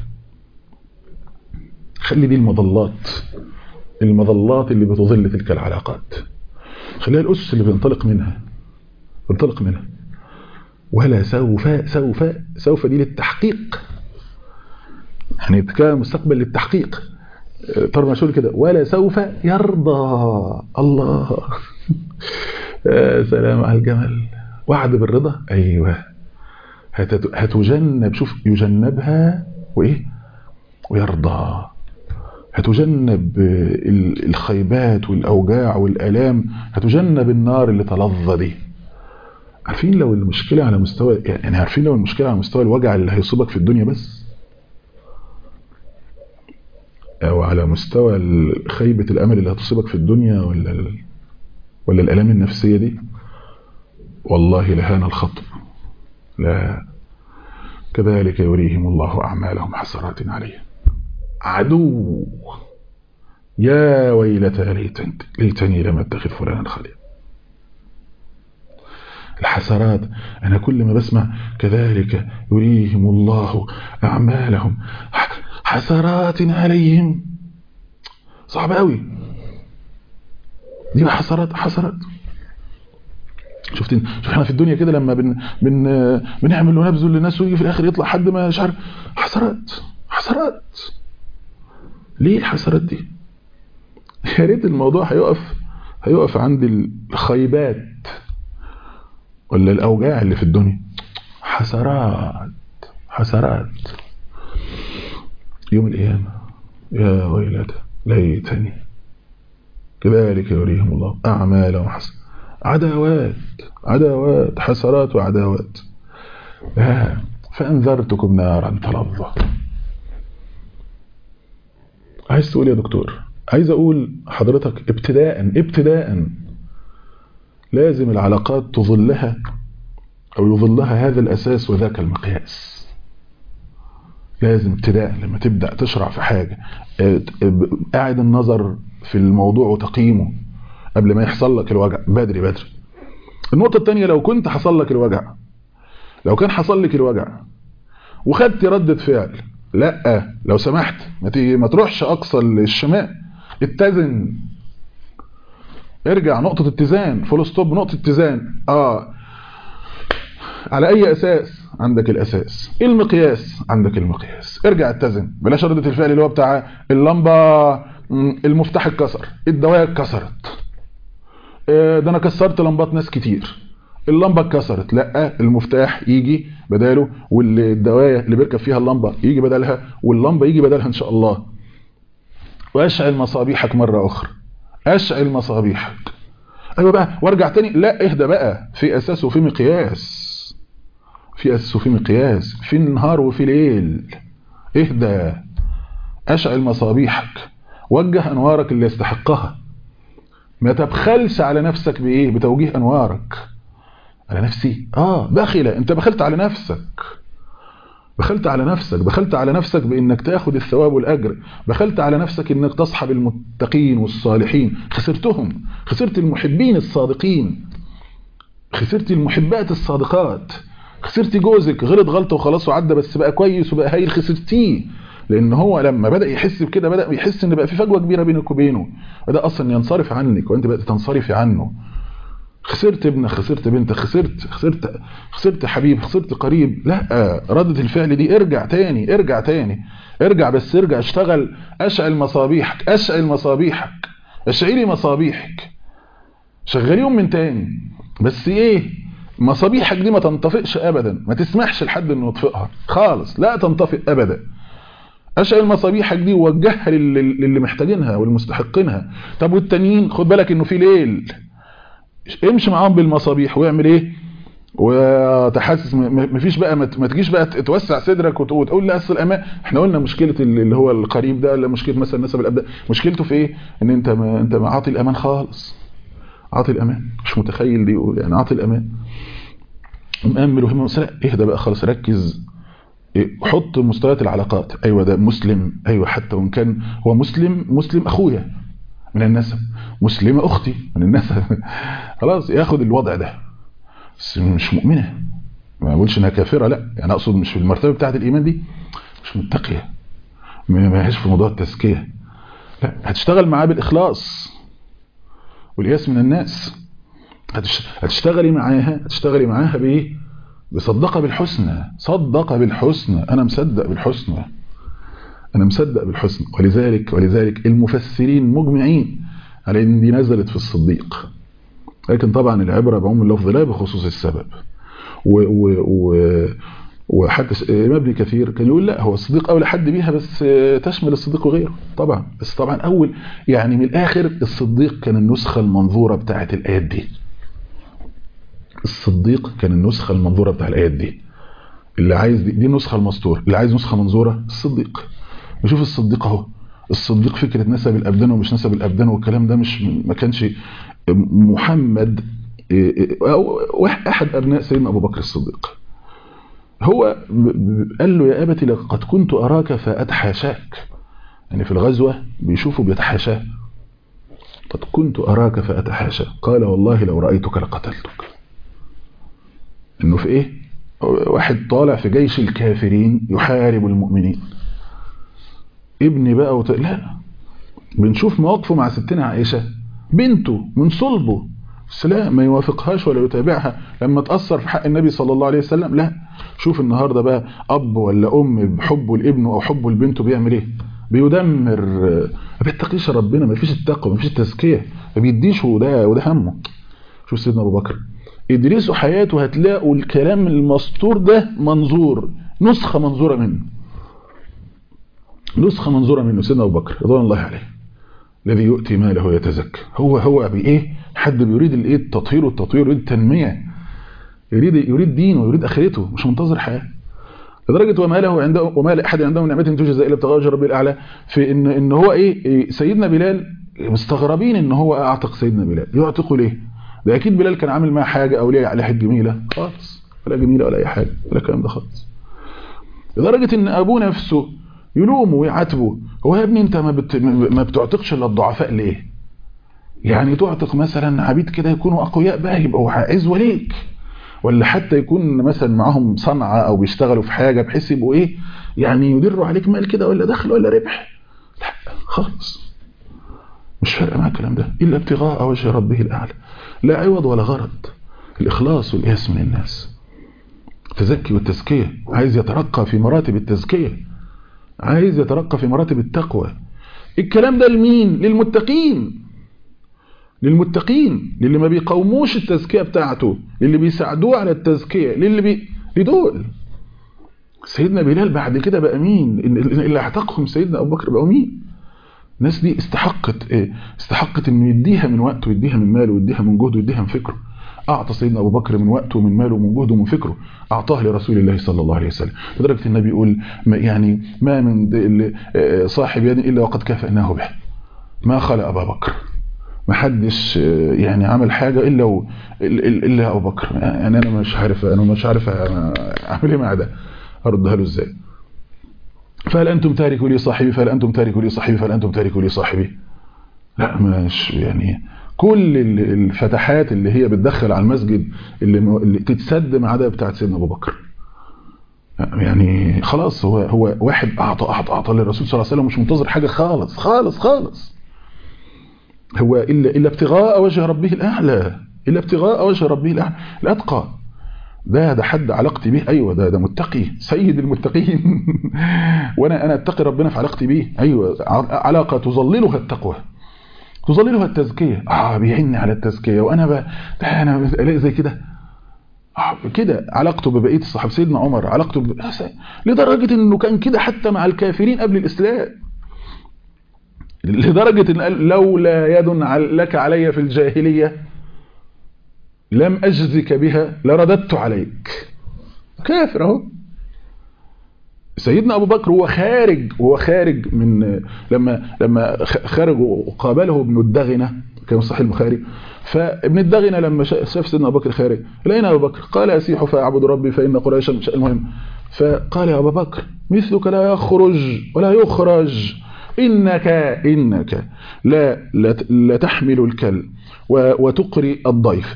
خلي دي المظلات المظلات اللي بتظل تلك العلاقات خليها الأسس اللي بينطلق منها بينطلق منها ولا سوف سوف سوف دي للتحقيق يعني كان مستقبل للتحقيق ترى مشهور كده ولا سوف يرضى الله يا سلام على الجمل وعد بالرضا ايوه هتجنب شوف يجنبها وايه ويرضى هتجنب الخيبات والاوجاع والالام هتجنب النار اللي تلظى دي عارفين لو المشكله على مستوى يعني عارفين لو المشكله على مستوى الوجع اللي هيصيبك في الدنيا بس او على مستوى خيبه الامل اللي هتصيبك في الدنيا ولا ولا الالام النفسيه دي والله لهان الخطب لا كذلك يريهم الله أعمالهم حسرات عليهم عدو يا ويلتى ليتني, ليتني لم اتخذ فلانا خليلا الحسرات أنا كل ما بسمع كذلك يريهم الله أعمالهم حسرات عليهم صعب قوي دي حسرات حسرات شفتين شوف احنا في الدنيا كده لما بن بن بنعمل ونبذل للناس ويجي في الاخر يطلع حد ما مش عارف حسرات حسرات ليه الحسرات دي يا ريت الموضوع هيقف هيقف عند الخيبات ولا الاوجاع اللي في الدنيا حسرات حسرات يوم القيامه يا ويلتى ليتني كذلك يريهم الله اعمالهم حسن عداوات عداوات حسرات وعداوات فأنذرتكم نارا تلظى عايز تقول يا دكتور عايز أقول حضرتك ابتداء ابتداء لازم العلاقات تظلها أو يظلها هذا الأساس وذاك المقياس لازم ابتداء لما تبدأ تشرع في حاجة قاعد النظر في الموضوع وتقييمه قبل ما يحصل لك الوجع بدري بدري النقطة الثانية لو كنت حصل لك الوجع لو كان حصل لك الوجع وخدت ردة فعل لا لو سمحت ما تيجي ما تروحش اقصى الشمال اتزن ارجع نقطة اتزان فول ستوب نقطة اتزان اه على اي اساس عندك الاساس المقياس عندك المقياس ارجع اتزن بلاش ردة الفعل اللي هو بتاع اللمبة المفتاح اتكسر الدوايه اتكسرت ده انا كسرت لمبات ناس كتير اللمبه اتكسرت لا المفتاح يجي بداله والدوايه اللي بيركب فيها اللمبه يجي بدلها واللمبه يجي بدلها ان شاء الله واشعل مصابيحك مره اخرى اشعل مصابيحك ايوه بقى وارجع تاني لا اهدى بقى في اساس وفي مقياس في اساس وفي مقياس في نهار وفي ليل اهدى اشعل مصابيحك وجه انوارك اللي يستحقها ما تبخلش على نفسك بايه بتوجيه انوارك على نفسي اه بخلة انت بخلت على نفسك بخلت على نفسك بخلت على نفسك بانك تاخد الثواب والاجر بخلت على نفسك انك تصحب المتقين والصالحين خسرتهم خسرت المحبين الصادقين خسرت المحبات الصادقات خسرت جوزك غلط غلطه وخلاص وعدى بس بقى كويس وبقى هايل خسرتيه لان هو لما بدا يحس بكده بدا يحس ان بقى في فجوه كبيره بينك وبينه بدا اصلا ينصرف عنك وانت بقيت تنصرفي عنه خسرت ابنك خسرت بنتك خسرت خسرت خسرت حبيب خسرت قريب لا ردة الفعل دي ارجع تاني ارجع تاني ارجع بس ارجع اشتغل اشعل مصابيحك اشعل مصابيحك اشعلي مصابيحك شغليهم من تاني بس ايه مصابيحك دي ما تنطفئش ابدا ما تسمحش لحد انه يطفئها خالص لا تنطفئ ابدا اشعل مصابيحك دي ووجهها للي محتاجينها والمستحقينها طب والتانيين خد بالك انه في ليل امشي معاهم بالمصابيح واعمل ايه وتحسس مفيش بقى ما تجيش بقى توسع صدرك وتقول لا اصل الامان احنا قلنا مشكله اللي هو القريب ده ولا مشكله مثلا نسب الابدان مشكلته في ايه ان انت ما انت ما عاطي الامان خالص عاطي الامان مش متخيل دي يعني عاطي الامان مأمل وهم لا اهدى بقى خالص ركز حط مستويات العلاقات ايوه ده مسلم ايوه حتى وان كان هو مسلم مسلم اخويا من النسب مسلمه اختي من النسب خلاص ياخد الوضع ده بس مش مؤمنه ما اقولش انها كافره لا يعني اقصد مش في المرتبه بتاعه الايمان دي مش متقيه ما هيش في موضوع التزكيه لا هتشتغل معاه بالاخلاص والياس من الناس هتشتغلي معاها هتشتغلي معاها بايه بصدق بالحسنى صدق بالحسنى انا مصدق بالحسنى انا مصدق بالحسنى ولذلك ولذلك المفسرين مجمعين على ان دي نزلت في الصديق لكن طبعا العبره بعموم اللفظ لا بخصوص السبب و و و وحتى الإمام ابن كثير كان يقول لا هو الصديق أولى حد بيها بس تشمل الصديق وغيره طبعا بس طبعا أول يعني من الآخر الصديق كان النسخة المنظورة بتاعة الآيات دي الصديق كان النسخة المنظورة بتاع الآيات دي اللي عايز دي, دي النسخة المسطورة اللي عايز نسخة منظورة الصديق نشوف الصديق اهو الصديق فكرة نسب الأبدان ومش نسب الأبدان والكلام ده مش ما كانش محمد أو أحد أبناء سيدنا أبو بكر الصديق هو قال له يا أبتي لقد كنت أراك فأتحاشاك يعني في الغزوة بيشوفوا بيتحاشاه قد كنت أراك فأتحاشى قال والله لو رأيتك لقتلتك إنه في إيه واحد طالع في جيش الكافرين يحارب المؤمنين ابني بقى وت... لا بنشوف مواقفه مع ستنا عائشة بنته من صلبه بس لا ما يوافقهاش ولا يتابعها لما تأثر في حق النبي صلى الله عليه وسلم لا شوف النهاردة بقى أب ولا أم بحبه لابنه أو حبه لبنته بيعمل إيه بيدمر ما بيتقيش ربنا ما فيش التقوى ما فيش التزكية ما بيديش وده وده همه شوف سيدنا أبو بكر ادرسوا حياته هتلاقوا الكلام المسطور ده منظور نسخة منظورة منه نسخة منظورة منه سيدنا أبو بكر رضوان الله عليه الذي يؤتي ماله يتزكى هو هو بإيه حد بيريد الايه التطهير والتطوير يريد التنمية يريد يريد دينه ويريد اخرته مش منتظر حياه لدرجه وما له عنده وما لاحد عنده من نعمه تجزى الا ابتغاء وجه ربه الاعلى في ان ان هو ايه سيدنا بلال مستغربين ان هو اعتق سيدنا بلال يعتقه ليه ده اكيد بلال كان عامل معاه حاجه او ليه عليه حاجه جميله خالص ولا جميله ولا اي حاجه ولا الكلام ده خالص لدرجه ان ابوه نفسه يلومه ويعاتبه هو يا ابني انت ما, بت... ما بتعتقش الا الضعفاء ليه يعني تعتق مثلا عبيد كده يكونوا اقوياء بقى يبقوا عزوه ليك ولا حتى يكون مثلا معاهم صنعه او بيشتغلوا في حاجه بحيث يبقوا ايه يعني يدروا عليك مال كده ولا دخل ولا ربح لا خالص مش فارقه مع الكلام ده الا ابتغاء وجه ربه الاعلى لا عوض ولا غرض الاخلاص والياس من الناس التزكي والتزكيه عايز يترقى في مراتب التزكيه عايز يترقى في مراتب التقوى الكلام ده لمين للمتقين للمتقين للي ما بيقاوموش التزكية بتاعته للي بيساعدوه على التزكية للي بي... لدول سيدنا بلال بعد كده بقى مين اللي اعتقهم سيدنا أبو بكر بقوا مين الناس دي استحقت ايه استحقت انه يديها من وقته ويديها من ماله ويديها من جهده ويديها من فكره أعطى سيدنا أبو بكر من وقته ومن ماله ومن جهده ومن فكره أعطاه لرسول الله صلى الله عليه وسلم لدرجة النبي يقول ما يعني ما من صاحب يد إلا وقد كافأناه به ما خلى أبا بكر ما حدش يعني عمل حاجة إلا و... إلا أبو بكر يعني أنا مش عارف أنا مش عارف أعمل إيه مع ده أردها له إزاي فهل أنتم تاركوا لي صاحبي فهل أنتم تاركوا لي صاحبي فهل أنتم تاركوا لي صاحبي لا مش يعني كل الفتحات اللي هي بتدخل على المسجد اللي, اللي تتسد ما عدا بتاعت سيدنا ابو بكر يعني خلاص هو هو واحد اعطى اعطى اعطى للرسول صلى الله عليه وسلم مش منتظر حاجه خالص خالص خالص هو الا الا ابتغاء وجه ربه الاعلى الا ابتغاء وجه ربه الاعلى الاتقى ده ده حد علاقتي به ايوه ده ده متقي سيد المتقين وانا انا اتقي ربنا في علاقتي به ايوه علاقه تظللها التقوى تظللها التزكية اه بيعني على التزكية وانا بقى ده انا الاقي زي كده آه كده علاقته ببقية الصحابة سيدنا عمر علاقته ب... لدرجة انه كان كده حتى مع الكافرين قبل الاسلام لدرجة ان قال لولا يد لك علي في الجاهلية لم اجزك بها لرددت عليك كافر اهو سيدنا ابو بكر هو خارج هو خارج من لما لما خرج وقابله ابن الدغنه كما صحيح البخاري فابن الدغنه لما شاف سيدنا ابو بكر خارج لقينا ابو بكر قال اسيح فاعبد ربي فان قريشا المهم فقال يا ابو بكر مثلك لا يخرج ولا يخرج انك انك لا لا, لا تحمل الكلب وتقري الضيف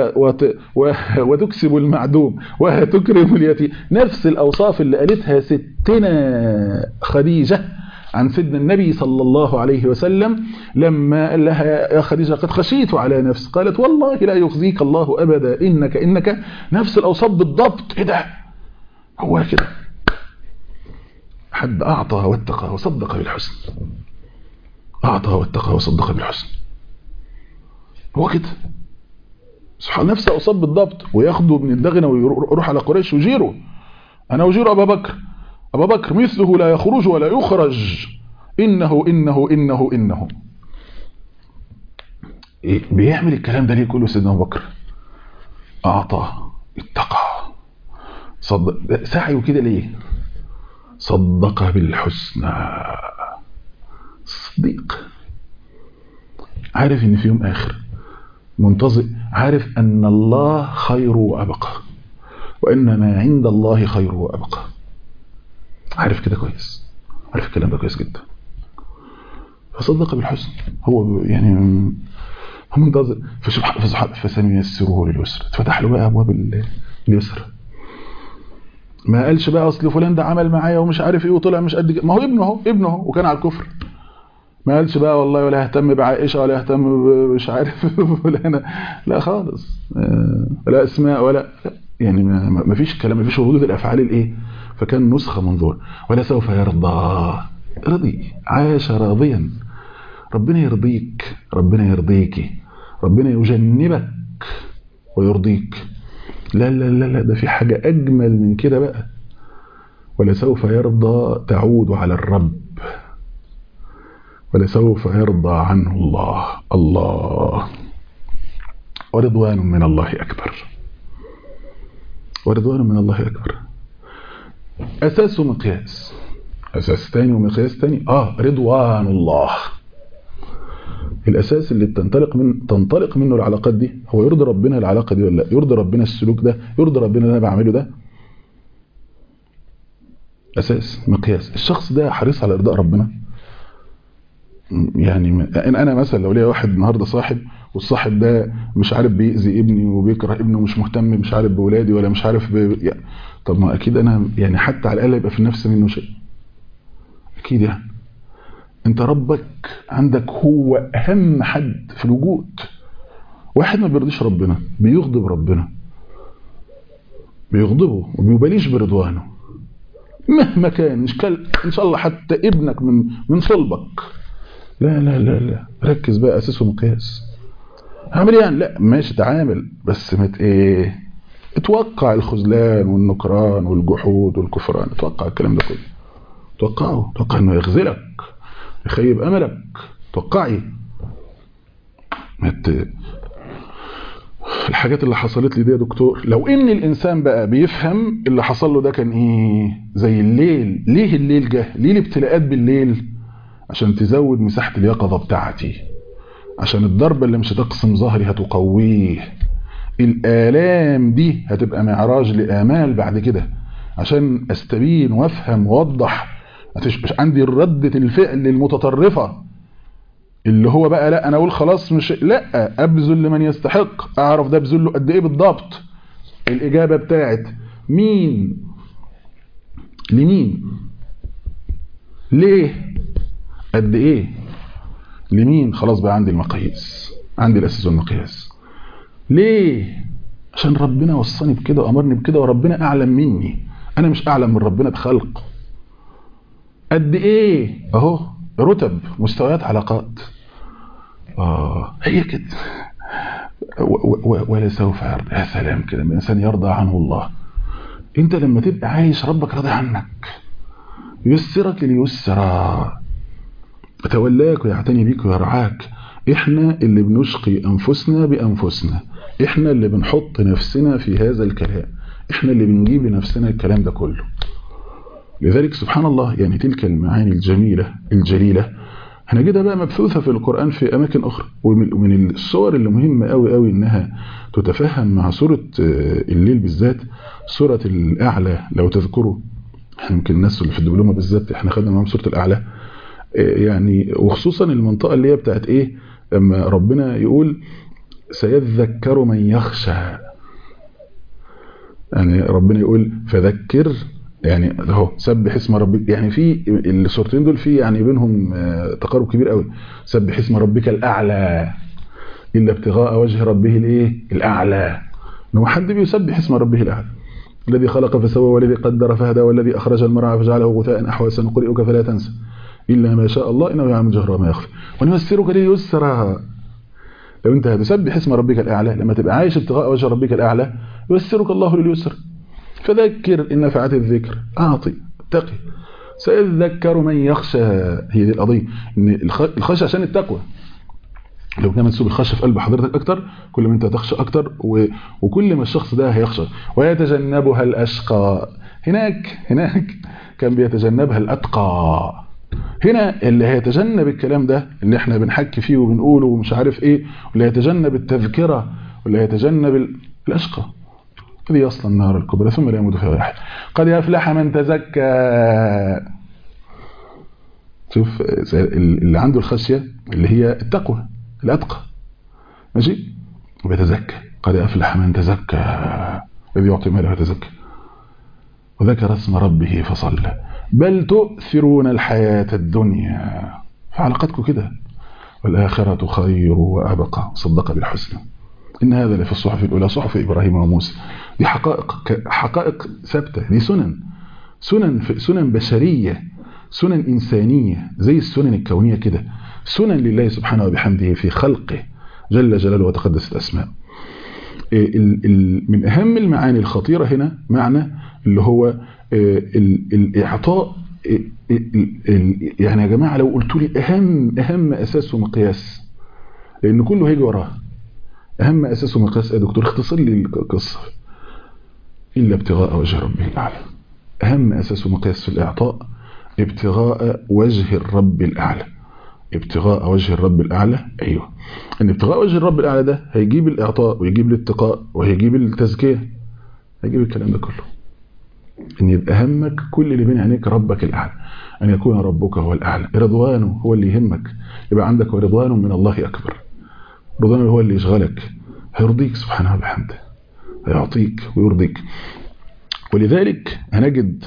وتكسب المعدوم وتكرم اليتيم نفس الأوصاف اللي قالتها ستنا خديجة عن سيدنا النبي صلى الله عليه وسلم لما قال لها يا خديجة قد خشيت على نفس قالت والله لا يخزيك الله أبدا إنك إنك نفس الأوصاف بالضبط إيه ده هو كده حد أعطى واتقى وصدق بالحسن أعطى واتقى وصدق بالحسن هو كده سبحان نفسه أصاب بالضبط وياخده من الدغنة ويروح على قريش ويجيره أنا أجير أبا بكر أبا بكر مثله لا يخرج ولا يخرج إنه إنه إنه إنه إيه بيعمل الكلام ده ليه كله سيدنا أبو بكر أعطى اتقى صدق سعيه كده ليه صدق بالحسنى صديق عارف ان في يوم اخر منتظر عارف ان الله خير وابقى وان ما عند الله خير وابقى عارف كده كويس عارف الكلام ده كويس جدا فصدق بالحسن هو يعني هو منتظر فسبحان فسنيسره لليسر اتفتح له بقى ابواب اليسر ما قالش بقى اصل فلان ده عمل معايا ومش عارف ايه وطلع مش قد ما هو ابنه اهو ابنه اهو وكان على الكفر ما قالش بقى والله ولا اهتم بعائشه ولا اهتم مش عارف فلانه لا خالص لا اسماء ولا يعني ما فيش كلام ما فيش ردود الافعال الايه فكان نسخه منظور ولا سوف يرضى رضي عاش راضيا ربنا يرضيك ربنا يرضيك ربنا يجنبك ويرضيك لا لا لا لا ده في حاجة أجمل من كده بقى ولسوف يرضى تعود على الرب ولسوف يرضى عنه الله الله ورضوان من الله أكبر ورضوان من الله أكبر أساس ومقياس أساس تاني ومقياس تاني آه رضوان الله الأساس اللي بتنطلق من تنطلق منه العلاقات دي هو يرضي ربنا العلاقة دي ولا لا يرضي ربنا السلوك ده يرضي ربنا اللي أنا بعمله ده أساس مقياس الشخص ده حريص على إرضاء ربنا يعني أنا مثلا لو ليا واحد النهاردة صاحب والصاحب ده مش عارف بيأذي ابني وبيكره ابنه ومش مهتم مش عارف بولادي ولا مش عارف ب... يعني طب ما أكيد أنا يعني حتى على الأقل يبقى في النفس منه شيء أكيد يعني انت ربك عندك هو اهم حد في الوجود واحد ما بيرضيش ربنا بيغضب ربنا بيغضبه وبيباليش برضوانه مهما كان ان شاء الله حتى ابنك من من صلبك لا لا لا لا ركز بقى اساس ومقياس عامل يعني لا ماشي تعامل بس مت ايه اتوقع الخذلان والنكران والجحود والكفران اتوقع الكلام ده كله توقعه توقع انه يخذلك يخيب املك توقعي مت... الحاجات اللي حصلت لي دي يا دكتور لو ان الانسان بقى بيفهم اللي حصل له ده كان ايه زي الليل ليه الليل جه ليه الابتلاءات بالليل عشان تزود مساحة اليقظة بتاعتي عشان الضربة اللي مش هتقسم ظهري هتقويه الآلام دي هتبقى معراج لآمال بعد كده عشان استبين وافهم واوضح مش عندي ردة الفعل المتطرفة اللي هو بقى لا انا اقول خلاص مش لا ابذل لمن يستحق اعرف ده ابذل له قد ايه بالضبط الاجابة بتاعت مين لمين ليه قد ايه لمين خلاص بقى عندي المقاييس عندي الاساس والمقياس ليه عشان ربنا وصاني بكده وامرني بكده وربنا اعلم مني انا مش اعلم من ربنا بخلق قد ايه اهو رتب مستويات علاقات اه هي كده ولا سوف يرضى يا سلام كده الانسان يرضى عنه الله انت لما تبقى عايش ربك راضي عنك يسرك ليسرى يتولاك ويعتني بيك ويرعاك احنا اللي بنشقي انفسنا بانفسنا احنا اللي بنحط نفسنا في هذا الكلام احنا اللي بنجيب لنفسنا الكلام ده كله لذلك سبحان الله يعني تلك المعاني الجميلة الجليلة هنجدها بقى مبثوثة في القرآن في أماكن أخرى ومن الصور اللي مهمة قوي قوي إنها تتفهم مع سورة الليل بالذات سورة الأعلى لو تذكروا يمكن الناس اللي في الدبلومة بالذات احنا خدنا معاهم سورة الأعلى يعني وخصوصا المنطقة اللي هي بتاعت ايه لما ربنا يقول سيذكر من يخشى يعني ربنا يقول فذكر يعني اهو سبح اسم ربك يعني في السورتين دول في يعني بينهم تقارب كبير قوي سبح اسم ربك الاعلى الا ابتغاء وجه ربه الايه الاعلى انه حد بيسبح اسم ربه الاعلى الذي خلق فسوى والذي قدر فهدى والذي اخرج المرعى فجعله غثاء احوى سنقرئك فلا تنسى الا ما شاء الله انه يعلم الجهر وما يخفى ونيسرك لليسرى لو انت هتسبح اسم ربك الاعلى لما تبقى عايش ابتغاء وجه ربك الاعلى ييسرك الله لليسر فذكر إن نفعت الذكر أعطي اتقي سيذكر من يخشى هي دي القضية إن الخشية عشان التقوى لو كان منسوب الخشيه في قلب حضرتك اكتر كل ما انت تخشى اكتر و... وكل ما الشخص ده هيخشى ويتجنبها الاشقى هناك هناك كان بيتجنبها الاتقى هنا اللي هيتجنب الكلام ده اللي احنا بنحكي فيه وبنقوله ومش عارف ايه واللي هيتجنب التذكره واللي هيتجنب ال... الاشقى هذه اصلا النار الكبرى ثم لا يموت فيها واحد قد يفلح من تزكى شوف اللي عنده الخشيه اللي هي التقوى الأتقى ماشي ويتزكى قد أفلح من تزكى الذي يعطي ماله يتزكى وذكر اسم ربه فصلى بل تؤثرون الحياة الدنيا فعلاقتكم كده والآخرة خير وأبقى صدق بالحسنى إن هذا لفي الصحف الأولى صحف إبراهيم وموسى دي حقائق حقائق ثابتة دي سنن سنن سنن بشرية سنن إنسانية زي السنن الكونية كده سنن لله سبحانه وبحمده في خلقه جل جلاله وتقدست أسماء من أهم المعاني الخطيرة هنا معنى اللي هو الإعطاء يعني يا جماعة لو قلت لي أهم أهم أساس ومقياس لأن كله هيجي وراه أهم أساس ومقياس يا دكتور اختصر لي القصة إلا ابتغاء وجه ربه الأعلى أهم أساس ومقياس في الإعطاء ابتغاء وجه الرب الأعلى ابتغاء وجه الرب الأعلى أيوه أن ابتغاء وجه الرب الأعلى ده هيجيب الإعطاء ويجيب الاتقاء وهيجيب التزكية هيجيب الكلام ده كله أن يبقى همك كل اللي بين عينيك ربك الأعلى أن يكون ربك هو الأعلى رضوانه هو اللي يهمك يبقى عندك رضوان من الله أكبر رضوانه هو اللي يشغلك هيرضيك سبحانه وبحمده هيعطيك ويرضيك ولذلك هنجد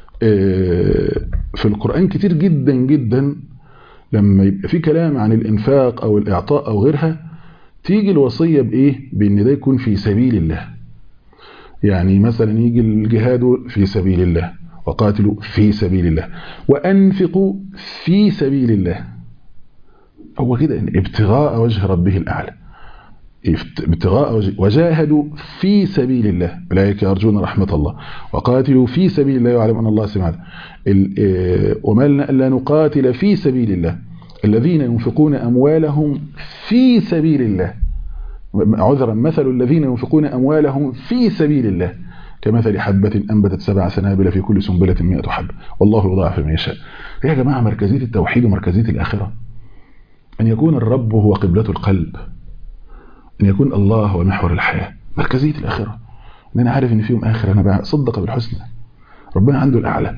في القرآن كتير جدا جدا لما يبقى في كلام عن الإنفاق أو الإعطاء أو غيرها تيجي الوصية بإيه؟ بإن ده يكون في سبيل الله يعني مثلا يجي الجهاد في سبيل الله وقاتلوا في سبيل الله وأنفقوا في سبيل الله هو كده ابتغاء وجه ربه الأعلى ابتغاء وجه وجاهدوا في سبيل الله أولئك يرجون رحمة الله وقاتلوا في سبيل الله ويعلم أن الله سمع وما لنا ألا نقاتل في سبيل الله الذين ينفقون أموالهم في سبيل الله عذرا مثل الذين ينفقون أموالهم في سبيل الله كمثل حبة أنبتت سبع سنابل في كل سنبلة مئة حبة والله يضاعف من يشاء يا جماعة مركزية التوحيد ومركزية الآخرة أن يكون الرب هو قبلة القلب أن يكون الله هو محور الحياة مركزية الآخرة أن أنا عارف أن فيهم آخر أنا صدق بالحسنى ربنا عنده الأعلى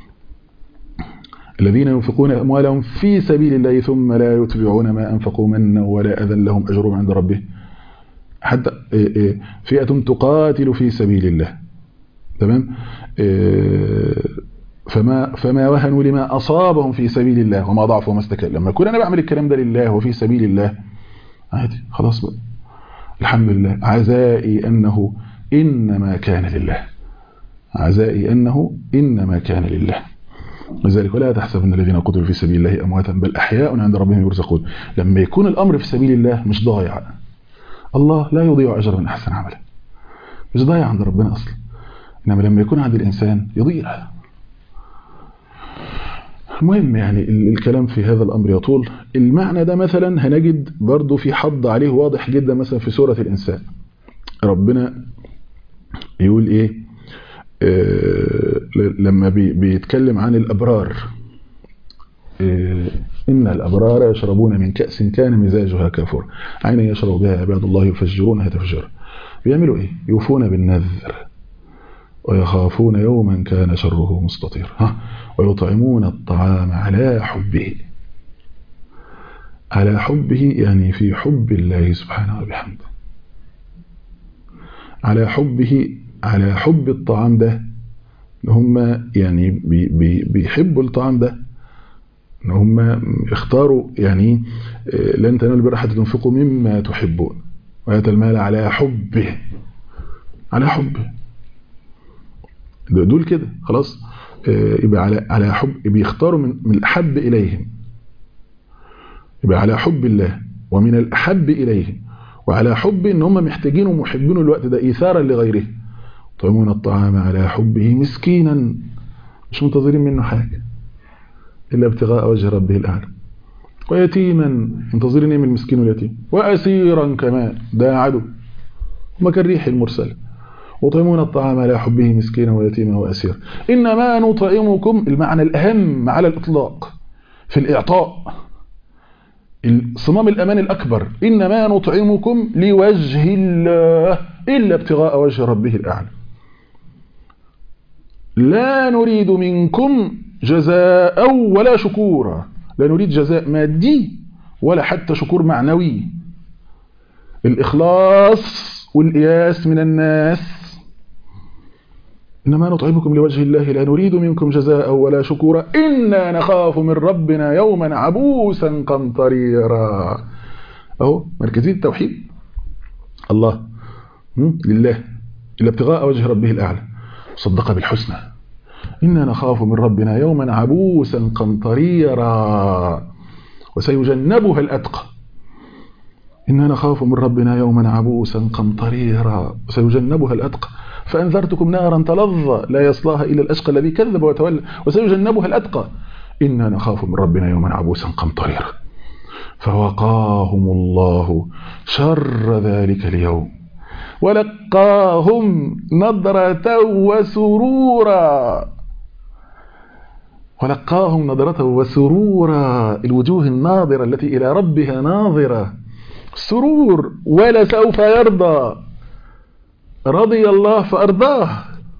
الذين ينفقون أموالهم في سبيل الله ثم لا يتبعون ما أنفقوا منا ولا أذن لهم أجرهم عند ربه حتى فئة تقاتل في سبيل الله تمام فما فما وهنوا لما أصابهم في سبيل الله وما ضعفوا وما استكانوا لما أكون أنا بعمل الكلام ده لله وفي سبيل الله عادي خلاص بقى الحمد لله عزائي أنه إنما كان لله عزائي أنه إنما كان لله لذلك ولا تحسبن الذين قتلوا في سبيل الله أمواتا بل أحياء عند ربهم يرزقون لما يكون الأمر في سبيل الله مش ضايع الله لا يضيع أجر من أحسن عمله مش ضايع عند ربنا أصلا إنما لما يكون عند الإنسان يضيع المهم يعني الكلام في هذا الأمر يطول المعنى ده مثلا هنجد برضو في حض عليه واضح جدا مثلا في سورة الإنسان ربنا يقول إيه آه لما بي بيتكلم عن الأبرار آه إن الأبرار يشربون من كأس كان مزاجها كافور عين يشرب بها عباد الله يفجرونها تفجر بيعملوا إيه يوفون بالنذر ويخافون يوما كان شره مستطير ها ويطعمون الطعام على حبه على حبه يعني في حب الله سبحانه وبحمده على حبه على حب الطعام ده هم يعني بي بي بيحبوا الطعام ده ان هم اختاروا يعني لن تنالوا البر حتى تنفقوا مما تحبون ويأتى المال على حبه على حبه دول كده خلاص يبقى على على حب بيختاروا من من الاحب اليهم يبقى على حب الله ومن الاحب اليهم وعلى حب ان هم محتاجين ومحبين الوقت ده ايثارا لغيره يطعمون الطعام على حبه مسكينا مش منتظرين منه حاجة إلا ابتغاء وجه ربه الأعلى ويتيما منتظرين من المسكين واليتيم وأسيرا كمان ده عدو هما كالريح المرسلة وطعمون الطعام على حبه مسكينا ويتيما وأسيرا إنما نطعمكم المعنى الأهم على الإطلاق في الإعطاء صمام الأمان الأكبر إنما نطعمكم لوجه الله إلا ابتغاء وجه ربه الأعلى لا نريد منكم جزاء ولا شكورا لا نريد جزاء مادي ولا حتى شكور معنوي الإخلاص والإياس من الناس إنما نطعمكم لوجه الله لا نريد منكم جزاء ولا شكورا إنا نخاف من ربنا يوما عبوسا قمطريرا أهو مركزية التوحيد الله لله إلا ابتغاء وجه ربه الأعلى صدق بالحسنى إنا نخاف من ربنا يوما عبوسا قمطريرا وسيجنبها الأتقى إنا نخاف من ربنا يوما عبوسا قمطريرا وسيجنبها الأتقى فأنذرتكم نارا تلظى لا يصلاها إلا الأشقى الذي كذب وتولى وسيجنبها الأتقى إنا نخاف من ربنا يوما عبوسا قمطريرا فوقاهم الله شر ذلك اليوم ولقاهم نضرة وسرورا ولقاهم نضرة وسرورا الوجوه الناظرة التي إلى ربها ناظرة سرور ولا سوف يرضى رضي الله فأرضاه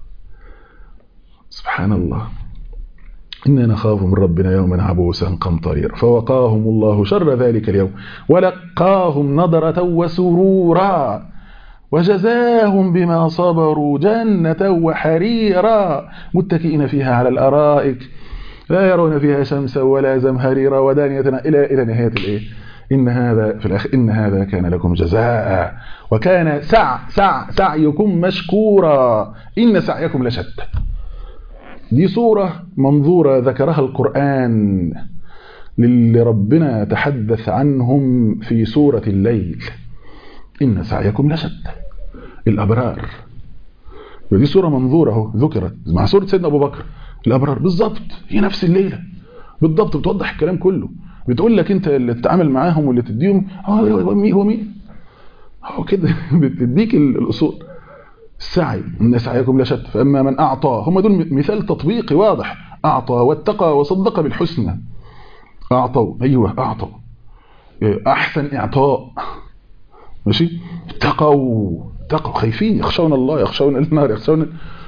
سبحان الله إنا نخاف من ربنا يوما عبوسا قمطريرا فوقاهم الله شر ذلك اليوم ولقاهم نضرة وسرورا وجزاهم بما صبروا جنة وحريرا متكئين فيها على الأرائك لا يرون فيها شمسا ولا زمهريرا ودانية إلى إلى نهاية الإيه إن هذا في الأخ إن هذا كان لكم جزاء وكان سع سع سعيكم مشكورا إن سعيكم لشتى دي صورة منظورة ذكرها القرآن للي ربنا تحدث عنهم في سورة الليل إن سعيكم لشتى الأبرار ودي صورة منظورة اهو ذكرت مع سورة سيدنا أبو بكر الأبرار بالضبط هي نفس الليلة بالضبط بتوضح الكلام كله بتقول لك انت اللي تتعامل معاهم واللي تديهم هو مين هو مين هو كده بتديك الاصول السعي ان سعيكم لشتى فاما من اعطى هم دول مثال تطبيقي واضح اعطى واتقى وصدق بالحسنى اعطوا ايوه اعطوا احسن اعطاء ماشي اتقوا اتقوا خايفين يخشون الله يخشون النار يخشون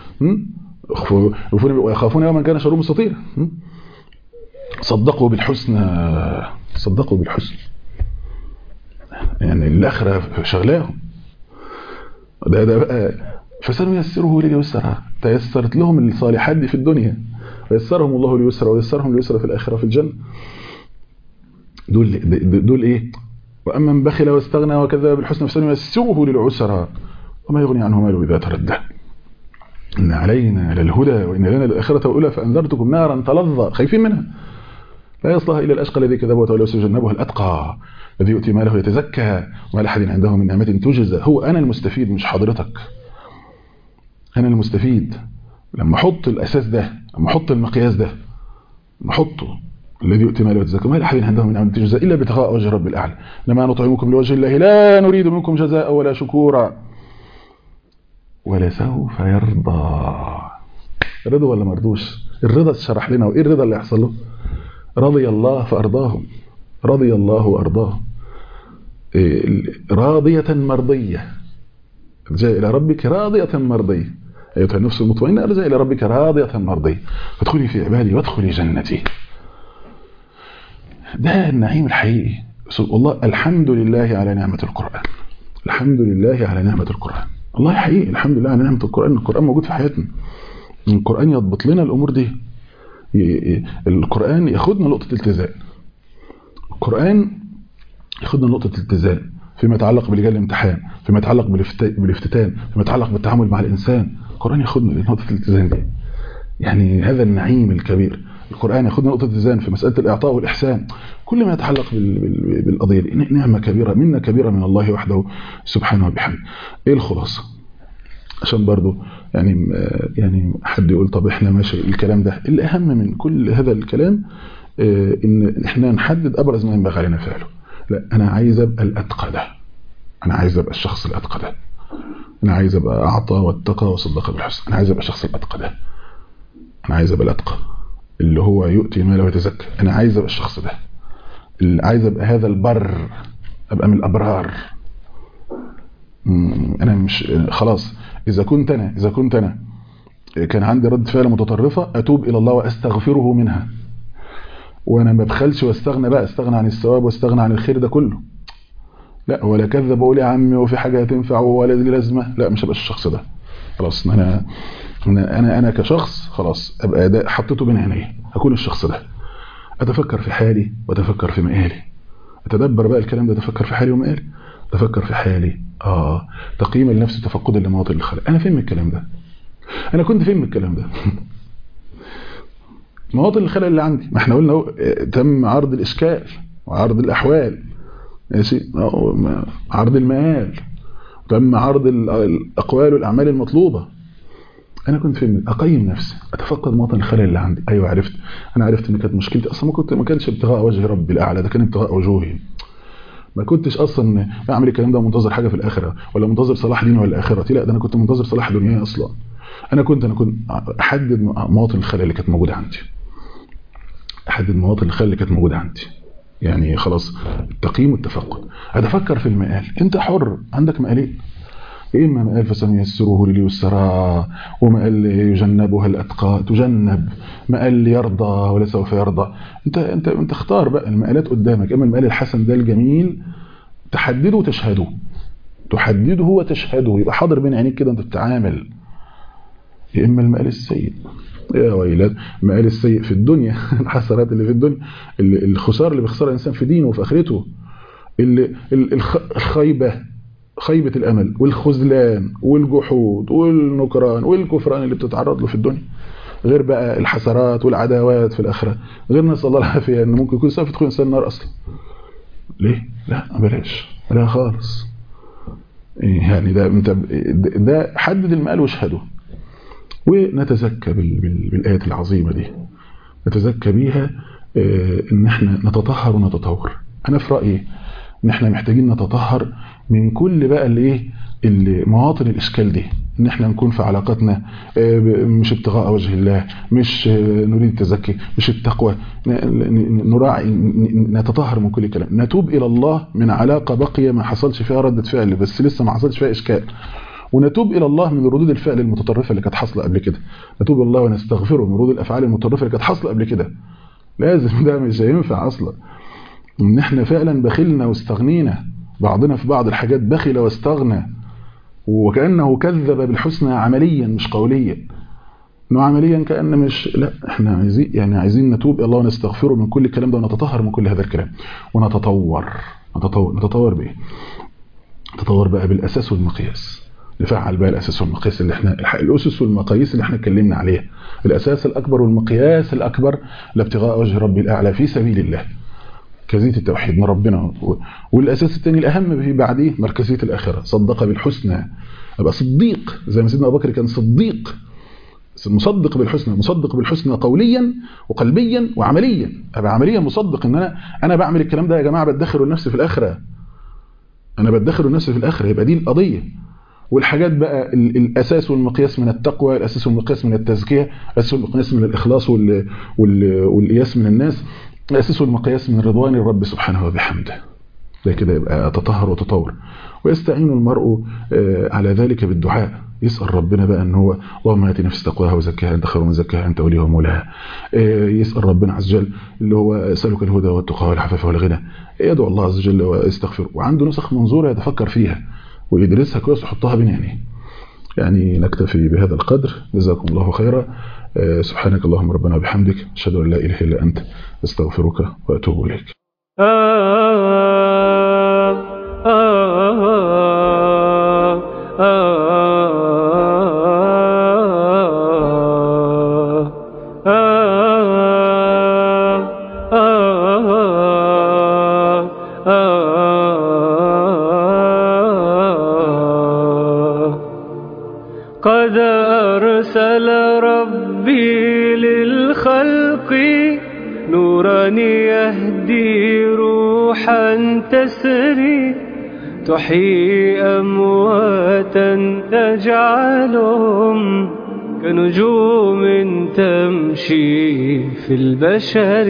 ويخافون يوما كان شره مستطيرا صدقوا بالحسنى صدقوا بالحسن يعني الآخرة شغلاهم ده ده بقى فسنيسره لليسرى تيسرت لهم الصالحات دي في الدنيا ويسرهم الله لليسرى ويسرهم لليسرى في الآخرة في الجنة دول دول ايه واما من بخل واستغنى وكذب بالحسنى فسنيسره للعسرى وما يغني عنه ماله اذا تردى ان علينا للهدى وان لنا للاخره واولى فانذرتكم نارا تلظى خايفين منها لا يصلها إلا الأشقى الذي كذب وتولى وسيجنبها الأتقى الذي يؤتي ماله يتزكى وما لأحد عنده من نعمة تجزى هو أنا المستفيد مش حضرتك أنا المستفيد لما أحط الأساس ده لما أحط المقياس ده لما أحطه الذي يؤتي ماله يتزكى وما لأحد عنده من نعمة تجزى إلا ابتغاء وجه رب الأعلى لما نطعمكم لوجه الله لا نريد منكم جزاء ولا شكورا ولا سوف يرضى رضا ولا مردوش الرضا شرح لنا وإيه الرضا اللي يحصل له رضي الله فأرضاهم رضي الله وأرضاه راضية مرضية ارجع إلى ربك راضية مرضية أيتها النفس المطمئنة ارجع إلى ربك راضية مرضية فادخلي في عبادي وادخلي جنتي ده النعيم الحقيقي والله الحمد لله على نعمة القرآن الحمد لله على نعمة القرآن الله حقيقي الحمد لله على نعمة القرآن القرآن موجود في حياتنا القرآن يضبط لنا الأمور دي القرآن ياخدنا نقطة التزام القرآن ياخدنا نقطة التزام فيما يتعلق بلجان الامتحان فيما يتعلق بالافتتان فيما يتعلق بالتعامل مع الإنسان القرآن ياخدنا لنقطة الالتزام دي يعني هذا النعيم الكبير القرآن ياخدنا نقطة التزام في مسألة الإعطاء والإحسان كل ما يتعلق بالقضية دي نعمة كبيرة منا كبيرة من الله وحده سبحانه وبحمده إيه الخلاصة عشان برضو يعني يعني حد يقول طب احنا ماشي الكلام ده الاهم من كل هذا الكلام ان احنا نحدد ابرز ما ينبغي علينا فعله لا انا عايز ابقى الاتقى ده انا عايز ابقى الشخص الاتقى ده انا عايز ابقى اعطى واتقى وصدق بالحسن انا عايز ابقى الشخص الاتقى ده انا عايز ابقى الاتقى اللي هو يؤتي ماله ويتزكى انا عايز ابقى الشخص ده اللي عايز ابقى هذا البر ابقى من الابرار انا مش خلاص اذا كنت انا اذا كنت انا كان عندي رد فعل متطرفه اتوب الى الله واستغفره منها وانا ما بخلش واستغنى بقى استغنى عن الثواب واستغنى عن الخير ده كله لا ولا كذب اقول يا عمي وفي حاجه هتنفع ولا دي لازمه لا مش هبقى الشخص ده خلاص انا انا انا كشخص خلاص ابقى ده حطيته بين عيني اكون الشخص ده اتفكر في حالي واتفكر في مآلي اتدبر بقى الكلام ده اتفكر في حالي ومآلي اتفكر في حالي اه تقييم النفس تفقدا لمواطن الخلق انا فين من الكلام ده انا كنت فين من الكلام ده مواطن الخلق اللي عندي ما احنا قلنا تم عرض الاشكال وعرض الاحوال ماشي عرض المآل تم عرض الاقوال والاعمال المطلوبه انا كنت فين اقيم نفسي اتفقد مواطن الخلل اللي عندي ايوه عرفت انا عرفت ان كانت مشكلتي اصلا ما كنت ما كانش ابتغاء وجه ربي الاعلى ده كان ابتغاء وجوهي ما كنتش اصلا بعمل الكلام ده منتظر حاجه في الاخره ولا منتظر صلاح ديني ولا اخرتي لا ده انا كنت منتظر صلاح دنياي اصلا انا كنت انا كنت احدد مواطن الخلل اللي كانت موجوده عندي احدد مواطن الخلل اللي كانت موجوده عندي يعني خلاص التقييم والتفقد اتفكر في المآل انت حر عندك مآلين إما مآل فسنيسره لليسرى ومآل يجنبها الأتقى تجنب مآل يرضى ولا سوف يرضى انت انت انت اختار بقى المآلات قدامك اما المآل الحسن ده الجميل تحدده وتشهده تحدده وتشهده يبقى حاضر بين عينيك كده انت بتتعامل يا اما المآل السيء يا ويلات المآل السيء في الدنيا الحسرات اللي في الدنيا الخساره اللي بيخسرها الانسان في دينه وفي اخرته الخيبه خيبة الأمل والخذلان والجحود والنكران والكفران اللي بتتعرض له في الدنيا غير بقى الحسرات والعداوات في الآخرة غير نسأل الله العافية أن ممكن يكون سبب تدخل إنسان النار أصلا ليه؟ لا بلاش لا خالص يعني ده انت ده حدد المآل واشهده ونتزكى بالآيات العظيمة دي نتزكى بيها ان احنا نتطهر ونتطور انا في رأيي ان احنا محتاجين نتطهر من كل بقى الايه مواطن الاشكال دي ان احنا نكون في علاقاتنا مش ابتغاء وجه الله مش نريد التزكي مش التقوى نراعي نتطهر من كل كلام نتوب الى الله من علاقه باقيه ما حصلش فيها رده فعل بس لسه ما حصلش فيها اشكال ونتوب الى الله من ردود الفعل المتطرفه اللي كانت حاصله قبل كده نتوب الى الله ونستغفره من ردود الافعال المتطرفه اللي كانت حاصله قبل كده لازم ده مش هينفع اصلا ان احنا فعلا بخلنا واستغنينا بعضنا في بعض الحاجات بخل واستغنى وكأنه كذب بالحسنى عمليا مش قوليا انه عمليا كأن مش لا احنا عايزين يعني عايزين نتوب الى الله ونستغفره من كل الكلام ده ونتطهر من كل هذا الكلام ونتطور نتطور نتطور بايه نتطور بقى بالاساس والمقياس نفعل بقى الاساس والمقياس اللي احنا الاسس والمقاييس اللي احنا اتكلمنا عليها الاساس الاكبر والمقياس الاكبر لابتغاء وجه ربي الاعلى في سبيل الله مركزية التوحيد من ربنا والأساس الثاني الأهم في بعديه مركزية الآخرة صدق بالحسنى أبقى صديق زي ما سيدنا أبو بكر كان صديق مصدق بالحسنى مصدق بالحسنى قوليا وقلبيا وعمليا أبقى عمليا مصدق إن أنا أنا بعمل الكلام ده يا جماعة بدخر لنفسي في الآخرة أنا بدخر لنفسي في الآخرة يبقى دي القضية والحاجات بقى الأساس والمقياس من التقوى الأساس والمقياس من التزكية الأساس والمقياس من الإخلاص والإياس من الناس الأساس والمقياس من رضوان الرب سبحانه وبحمده ده كده يبقى تطهر وتطور ويستعين المرء على ذلك بالدعاء يسأل ربنا بقى ان هو اللهم اتي نفس تقواها وزكاها انت خير من زكاها انت وليها ومولاها يسأل ربنا عز وجل اللي هو اسالك الهدى والتقى والعفاف والغنى يدعو الله عز وجل ويستغفر وعنده نسخ منظوره يتفكر فيها ويدرسها كويس ويحطها بين عينيه يعني نكتفي بهذا القدر جزاكم الله خيرا سبحانك اللهم ربنا وبحمدك اشهد ان لا اله الا انت استغفرك واتوب اليك قد أرسل ربي للخلق نورا يهدي روحا تسري تحيي أمواتا تجعلهم كنجوم تمشي في البشر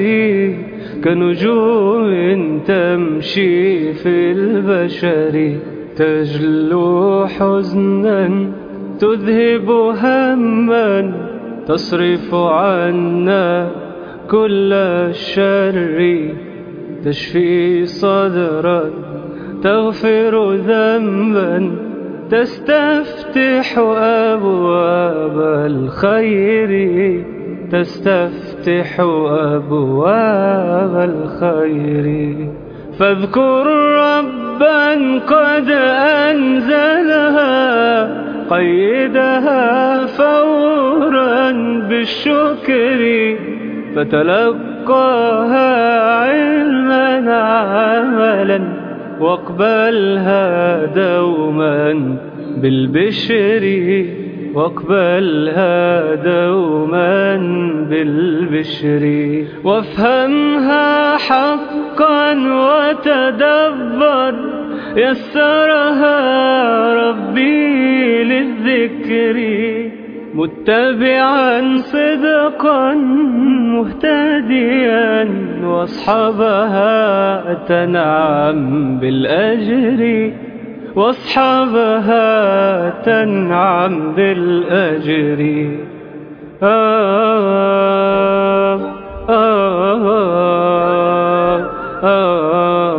كنجوم تمشي في البشر تجلو حزنا تذهب هما تصرف عنا كل الشر تشفي صدرا تغفر ذنبا تستفتح أبواب الخير تستفتح أبواب الخير فاذكر ربا قد أنزلها قيدها فورا بالشكر فتلقاها علما عملا واقبلها دوما بالبشر واقبلها دوما بالبشر وافهمها حقا وتدبر يسرها ربي للذكر متبعا صدقا مهتديا واصحابها تنعم بالأجر واصحابها تنعم بالأجر آه آه آه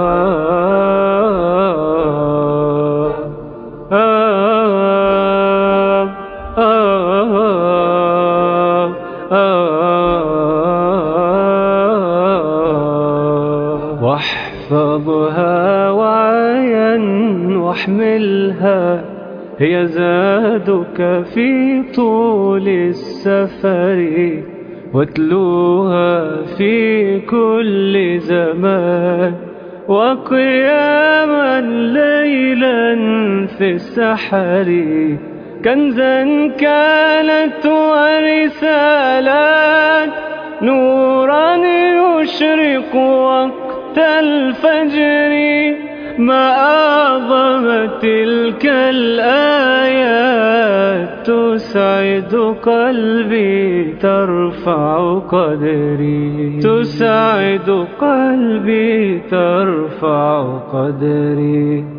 واحفظها وعيا واحملها هي زادك في طول السفر واتلوها في كل زمان وقياما ليلا في السحر كنزا كانت ورسالات نورا يشرق وقت الفجر ما أعظم تلك الآيات تسعد قلبي ترفع قدري تسعد قلبي ترفع قدري